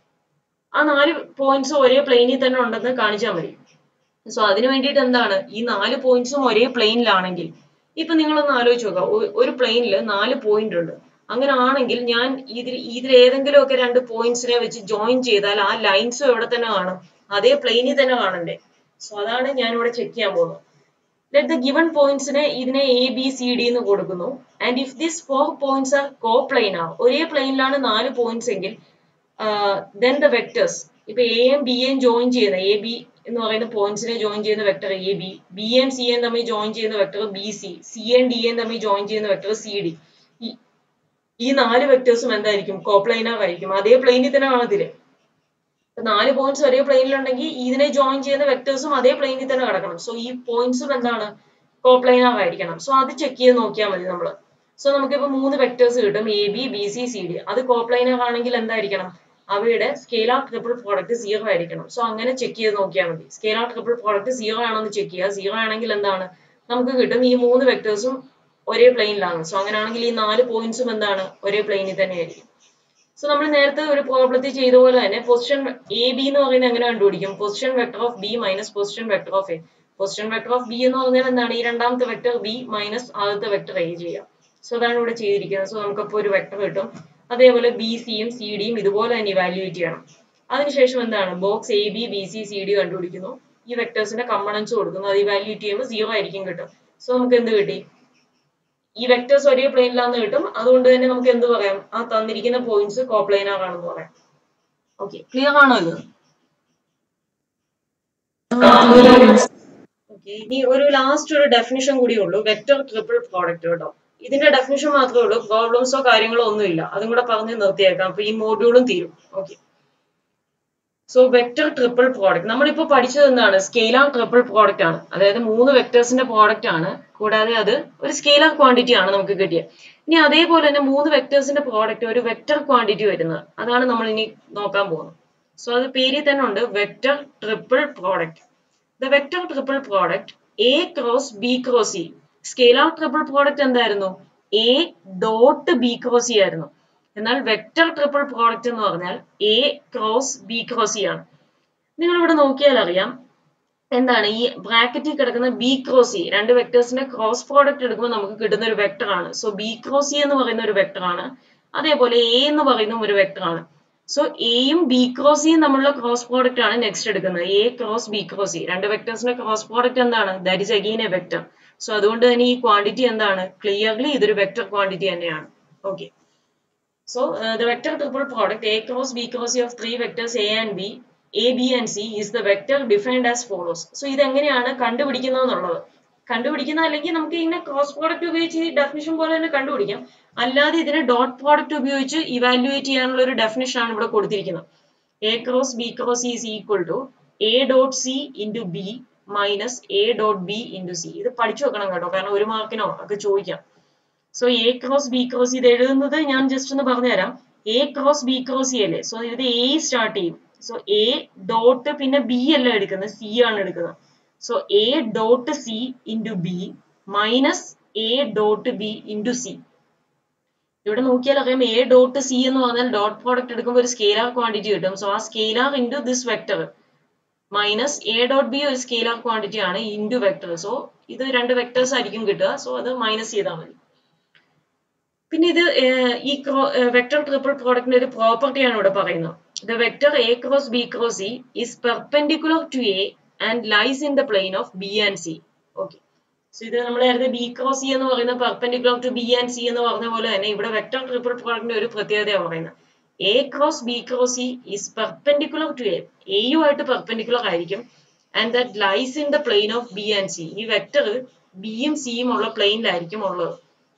ആ നാല് പോയിന്റ്സ് ഒരേ പ്ലെയിനിൽ തന്നെ ഉണ്ടെന്ന് കാണിച്ചാൽ മതി സോ അതിന് വേണ്ടിയിട്ട് എന്താണ് ഈ നാല് പോയിന്റ്സും ഒരേ പ്ലെയിനിലാണെങ്കിൽ ഇപ്പൊ നിങ്ങളൊന്ന് ആലോചിച്ച് നോക്കുക ഒ- ഒരു പ്ലെയിനിൽ നാല് പോയിന്റ് ഉണ്ട് അങ്ങനെ ആണെങ്കിൽ ഞാൻ ഇതിൽ ഇതിൽ ഏതെങ്കിലും ഒക്കെ രണ്ട് പോയിന്റ്സിനെ വെച്ച് ജോയിൻ ചെയ്താൽ ആ ലൈൻസും എവിടെ തന്നെ കാണും അതേ പ്ലെയിനിൽ തന്നെ കാണണ്ടേ സോ അതാണ് ഞാൻ ഇവിടെ ചെക്ക് ചെയ്യാൻ പോകുന്നത് ലെറ്റ് ദ ഗിവൺ പോയിന്റ്സിനെ ഇതിനെ എ ബി സി ഡി എന്ന് കൊടുക്കുന്നു and if this four points are coplanar ഒരേ പ്ലെയിനിലാണ് നാല് പോയിന്റ്സ് എങ്കിൽ ദെൻ ദ വെക്ടേഴ്സ് ഇപ്പൊ എയും ബിയും ജോയിൻ ചെയ്യുന്ന എ ബി എന്ന് പറയുന്ന പോയിന്റ്സിനെ ജോയിൻ ചെയ്യുന്ന vector A B B M C M തമ്മിൽ ജോയിൻ ചെയ്യുന്ന vector B C C M D M തമ്മിൽ ജോയിൻ ചെയ്യുന്ന വെക്ടർ സി ഡി ഈ നാല് വെക്ടേഴ്സും എന്തായിരിക്കും കോപ്ലൈനാർ ആയിരിക്കും അതേ പ്ലെയിനിൽ തന്നെ കാണത്തില്ലേ ഇപ്പൊ നാല് പോയിന്റ്സ് ഒരേ പ്ലെയിനിലുണ്ടെങ്കിൽ ഇതിനെ ജോയിൻ ചെയ്യുന്ന വെക്ടേഴ്സും അതേ പ്ലെയിനിൽ തന്നെ കിടക്കണം സോ ഈ പോയിന്റ്സും എന്താണ് കോപ്ലൈനാർ ആയിരിക്കണം സോ അത് ചെക്ക് ചെയ്ത് നോക്കിയാൽ മതി നമ്മൾ സോ നമുക്കിപ്പോ മൂന്ന് വെക്ടേഴ്സ് കിട്ടും A B B C C D അത് കോപ്ലൈനാർ ആണെങ്കിൽ എന്തായിരിക്കണം അവയുടെ സ്കെയിലാർ ട്രിപ്പിൾ പ്രോഡക്റ്റ് സീറോ ആയിരിക്കണം സോ അങ്ങനെ ചെക്ക് ചെയ്ത് നോക്കിയാൽ മതി സ്കെയിലാർ ട്രിപ്പിൾ പ്രോഡക്റ്റ് സീറോ ആണെന്ന് ചെക്ക് ചെയ്യുക സീറോ ആണെങ്കിൽ എന്താണ് നമുക്ക് കിട്ടും ഈ മൂന്ന് വെക്ടേഴ്സും ഒരേ പ്ലെയിനിലാണ് സോ അങ്ങനെയാണെങ്കിൽ ഈ നാല് പോയിന്റ്സും എന്താണ് ഒരേ പ്ലെയിനിൽ തന്നെ ആയിരിക്കും സോ നമ്മൾ നേരത്തെ ഒരു പ്രോബ്ലത്തിൽ ചെയ്ത പോലെ തന്നെ പൊസിഷൻ എ ബി എന്ന് പറയുന്നത് എങ്ങനെ കണ്ടുപിടിക്കും position vector of B minus position vector of A position vector of B എന്ന് പറഞ്ഞാൽ എന്താണ് ഈ രണ്ടാമത്തെ വെക്ടർ ബി മൈനസ് ആദ്യത്തെ വെക്ടർ എ ചെയ്യാം സോ അതാണ് ഇവിടെ ചെയ്തിരിക്കുന്നത് സോ നമുക്കപ്പോൾ ഒരു വെക്ടർ കിട്ടും അതേപോലെ ബി സിയും സി ഡിയും ഇതുപോലെ തന്നെ ഇവാലുവേറ്റ് ചെയ്യണം അതിനുശേഷം എന്താണ് box A B B C C D കണ്ടുപിടിക്കുന്നു ഈ വെക്ടേഴ്സിന്റെ കമ്പണൻസ് കൊടുക്കുന്നു അത് ഇവാലുവേറ്റ് ചെയ്യുമ്പോൾ സീറോ ആയിരിക്കും കിട്ടും സോ നമുക്ക് എന്ത് കിട്ടി ഈ വെക്ടേഴ്സ് ഒരേ പ്ലെയിനിലാന്ന് കിട്ടും അതുകൊണ്ട് തന്നെ നമുക്ക് എന്ത് പറയാം ആ തന്നിരിക്കുന്ന പോയിന്റ്സ് കോപ്ലൈനാർ ആണെന്ന് പറയാം ഓക്കെ ക്ലിയർ ആണോ ഇത് ഓക്കെ ഇനി ഒരു ലാസ്റ്റ് ഒരു ഡെഫിനിഷൻ കൂടി ഉള്ളൂ വെക്ടർ ട്രിപ്പിൾ പ്രോഡക്റ്റ് കേട്ടോ ഇതിന്റെ ഡെഫിനിഷൻ മാത്രമേ ഉള്ളൂ പ്രോബ്ലംസോ കാര്യങ്ങളോ ഒന്നുമില്ല അതും കൂടെ പറഞ്ഞ് നിർത്തിയേക്കാം അപ്പൊ ഈ മോഡ്യൂളും തീരും okay so vector triple product നമ്മളിപ്പോ പഠിച്ചത് എന്താണ് സ്കെയിലാർ ട്രിപ്പിൾ പ്രോഡക്റ്റ് ആണ് അതായത് മൂന്ന് വെക്ടേഴ്സിന്റെ പ്രോഡക്റ്റ് ആണ് കൂടാതെ അത് ഒരു സ്കെയിലാർ ക്വാണ്ടിറ്റി ആണ് നമുക്ക് കിട്ടിയത് ഇനി അതേപോലെ തന്നെ മൂന്ന് വെക്ടേഴ്സിന്റെ പ്രോഡക്റ്റ് ഒരു വെക്ടർ ക്വാണ്ടിറ്റി വരുന്നത് അതാണ് നമ്മൾ ഇനി നോക്കാൻ പോകുന്നത് സോ അത് പേരിൽ തന്നെ ഉണ്ട് vector triple product the vector triple product A cross B cross C scalar triple product എന്തായിരുന്നു A dot B cross C ആയിരുന്നു എന്നാൽ വെക്ടർ ട്രിപ്പിൾ പ്രോഡക്റ്റ് എന്ന് പറഞ്ഞാൽ A cross B cross C ആണ് നിങ്ങൾ ഇവിടെ നോക്കിയാൽ അറിയാം എന്താണ് ഈ ബ്രാക്കറ്റിൽ കിടക്കുന്ന ബി ക്രോസ് സി രണ്ട് വെക്ടേഴ്സിന്റെ ക്രോസ് പ്രോഡക്റ്റ് എടുക്കുമ്പോൾ നമുക്ക് കിട്ടുന്ന ഒരു വെക്ടർ ആണ് സോ ബി ക്രോസ് സി എന്ന് പറയുന്ന ഒരു വെക്ടർ ആണ് അതേപോലെ എ എന്ന് പറയുന്ന ഒരു വെക്ടർ ആണ് സോ എയും ബി ക്രോസ് സിയും തമ്മിലുള്ള ക്രോസ് പ്രോഡക്റ്റ് ആണ് നെക്സ്റ്റ് എടുക്കുന്നത് A cross B cross C രണ്ട് വെക്ടേഴ്സിന്റെ ക്രോസ് പ്രോഡക്റ്റ് എന്താണ് that is again a vector so അതുകൊണ്ട് തന്നെ ഈ ക്വാണ്ടിറ്റി എന്താണ് ക്ലിയർലി ഇതൊരു വെക്ടർ ക്വാണ്ടിറ്റി തന്നെയാണ് okay so the vector triple product A cross B cross C of three vectors A and B A B and C is the vector defined as follows so ഇതെങ്ങനെയാണ് കണ്ടുപിടിക്കുന്നത് എന്നുള്ളത് കണ്ടുപിടിക്കുന്ന അല്ലെങ്കിൽ നമുക്ക് ഇങ്ങനെ ക്രോസ് പ്രോഡക്റ്റ് ഉപയോഗിച്ച് ഈ ഡെഫിനിഷൻ പോലെ തന്നെ കണ്ടുപിടിക്കാം അല്ലാതെ ഇതിനെ ഡോട്ട് പ്രോഡക്റ്റ് ഉപയോഗിച്ച് ഇവാലുവേറ്റ് ചെയ്യാനുള്ള ഒരു ഡെഫിനിഷൻ ആണ് ഇവിടെ കൊടുത്തിരിക്കുന്നത് A cross B cross C is equal to A dot C into B minus A dot B into C ഇത് പഠിച്ചു വെക്കണം കേട്ടോ കാരണം ഒരു മാർക്കിനോ ഒക്കെ ചോദിക്കാം so A cross B cross ഇത് എഴുതുന്നത് ഞാൻ ജസ്റ്റ് ഒന്ന് പറഞ്ഞുതരാം A cross B cross C അല്ലേ സോ ഇത് എ സ്റ്റാർട്ട് ചെയ്യും സോ എ ഡോട്ട് പിന്നെ ബി അല്ല എടുക്കുന്നത് സി ആണ് എടുക്കുന്നത് so A dot C into B minus A dot B into C ഇവിടെ നോക്കിയാൽ അറിയാം എ ഡോട്ട് സി എന്ന് പറഞ്ഞാൽ ഡോട്ട് പ്രോഡക്റ്റ് എടുക്കുമ്പോൾ ഒരു സ്കെയിലാർ ക്വാണ്ടിറ്റി കിട്ടും സോ ആ scalar into this vector minus A dot B ഒരു സ്കെയിലാർ ക്വാണ്ടിറ്റി ആണ് ഇൻറ്റു വെക്ടർ സോ ഇത് രണ്ട് വെക്ടേഴ്സ് ആയിരിക്കും കിട്ടുക സോ അത് മൈനസ് ചെയ്താൽ മതി പിന്നെ ഇത് ഈ വെക്ടർ ട്രിപ്പിൾ പ്രോഡക്റ്റിന്റെ ഒരു പ്രോപ്പർട്ടിയാണ് ഇവിടെ പറയുന്നത് the vector A cross B cross C is perpendicular to A and lies in the plane of B and C okay so ഇത് നമ്മൾ നേരത്തെ ബി ക്രോസ് സി എന്ന് പറയുന്ന perpendicular to B and C എന്ന് പറഞ്ഞ പോലെ തന്നെ ഇവിടെ വെക്ടർ ട്രിപ്പിൾ പ്രോഡക്റ്റിന്റെ ഒരു പ്രത്യേകതയാണ് പറയുന്നത് A cross B cross C is perpendicular to A എയുമായിട്ട് പെർപെൻഡിക്കുലർ ആയിരിക്കും and that lies in the plane of B and C ഈ വെക്ടർ ബിയും സിയും ഉള്ള പ്ലെയിനിലായിരിക്കും ഉള്ളത്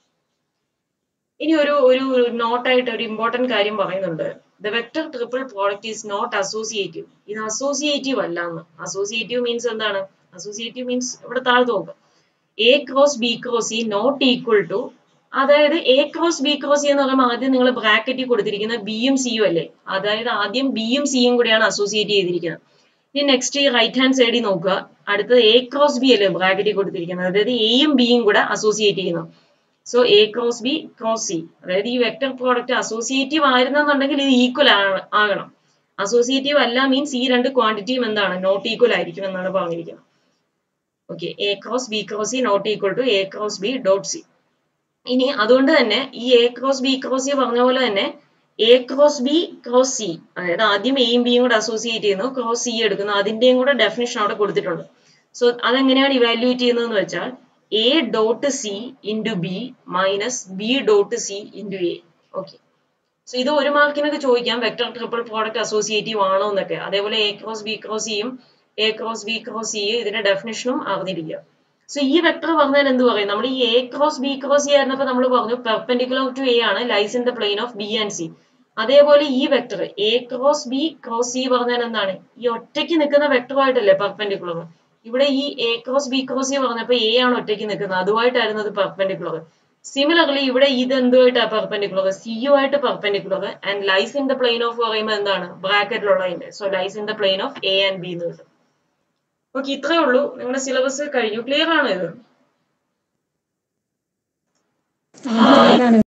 ഇനി ഒരു ഒരു നോട്ടായിട്ട് ഒരു ഇമ്പോർട്ടന്റ് കാര്യം പറയുന്നുണ്ട് the vector triple product is not associative ഇത് അസോസിയേറ്റീവ് അല്ല എന്ന് അസോസിയേറ്റീവ് മീൻസ് എന്താണ് അസോസിയേറ്റീവ് മീൻസ് ഇവിടെ താഴ്ത്തു നോക്കുക A cross B cross C not equal to അതായത് A cross B cross C എന്ന് പറയുമ്പോൾ ആദ്യം നിങ്ങൾ ബ്രാക്കറ്റിൽ കൊടുത്തിരിക്കുന്ന ബിയും സിയും അല്ലേ അതായത് ആദ്യം ബിയും സിയും കൂടിയാണ് അസോസിയേറ്റ് ചെയ്തിരിക്കുന്നത് ഇനി നെക്സ്റ്റ് ഈ റൈറ്റ് ഹാൻഡ് സൈഡിൽ നോക്കുക അടുത്തത് എ ക്രോസ് ബി അല്ലേ ബ്രാക്കറ്റിൽ കൊടുത്തിരിക്കുന്നത് അതായത് എയും ബിയും കൂടെ അസോസിയേറ്റ് ചെയ്യുന്നു so A cross B cross C അതായത് ഈ വെക്ടർ പ്രോഡക്റ്റ് അസോസിയേറ്റീവ് ആയിരുന്നെന്നുണ്ടെങ്കിൽ ഇത് ഈക്വൽ ആകണം അസോസിയേറ്റീവ് അല്ല മീൻസ് ഈ രണ്ട് ക്വാണ്ടിറ്റിയും എന്താണ് നോട്ട് ഈക്വൽ ആയിരിക്കും എന്നാണ് പറഞ്ഞിരിക്കുന്നത് okay A cross B cross C not equal to A cross B dot C ഇനി അതുകൊണ്ട് തന്നെ ഈ A cross B cross C പറഞ്ഞ പോലെ തന്നെ A cross B cross C അതായത് ആദ്യം എയും ബിയും കൂടെ അസോസിയേറ്റ് ചെയ്യുന്നു ക്രോസ് സി എടുക്കുന്നു അതിന്റെയും കൂടെ ഡെഫിനിഷൻ അവിടെ കൊടുത്തിട്ടുണ്ട് സോ അതെങ്ങനെയാണ് ഇവാലുവേറ്റ് ചെയ്യുന്നതെന്ന് വെച്ചാൽ A dot C into B minus B dot C into A okay so ഇത് ഒരു മാർക്കിനൊക്കെ ചോദിക്കാം വെക്ടർ ട്രിപ്പിൾ പ്രോഡക്റ്റ് അസോസിയേറ്റീവ് ആണോ എന്നൊക്കെ അതേപോലെ എ ക്രോസ് ബി ക്രോസ് സിയും A cross B cross C ഇതിന്റെ ഡെഫിനിഷനും അറിഞ്ഞിരിക്കുക സോ ഈ വെക്ടർ പറഞ്ഞാൽ എന്ത് പറയും നമ്മൾ ഈ A cross B cross C ആയിരുന്നപ്പോൾ നമ്മൾ പറഞ്ഞു പെർപെൻഡിക്കുലർ ടു എ ആണ് lies in the plane of B and C അതേപോലെ ഈ vector A cross B cross C പറഞ്ഞാൽ എന്താണ് ഈ ഒറ്റയ്ക്ക് നിൽക്കുന്ന വെക്ടറുമായിട്ടല്ലേ പെർപെൻഡിക്കുലർ ഇവിടെ ഈ A cross B cross C പറഞ്ഞപ്പോൾ എ ആണ് ഒറ്റയ്ക്ക് നിൽക്കുന്നത് അതുമായിട്ടായിരുന്നു അത് പെർപെൻഡിക്കുലർ സിമിലർലി ഇവിടെ ഇത് എന്തുമായിട്ടാണ് പെർപെൻഡിക്കുലർ സിയുമായിട്ട് perpendicular and lies in the plane of പറയുമ്പോൾ എന്താണ് ബ്രാക്കറ്റിലുള്ളതിന്റെ so lies in the plane of A and B എന്ന് കിട്ടും ഓക്കെ ഇത്രയേ ഉള്ളൂ നിങ്ങളുടെ സിലബസ് കഴിഞ്ഞു ക്ലിയർ ആണോ ഇത്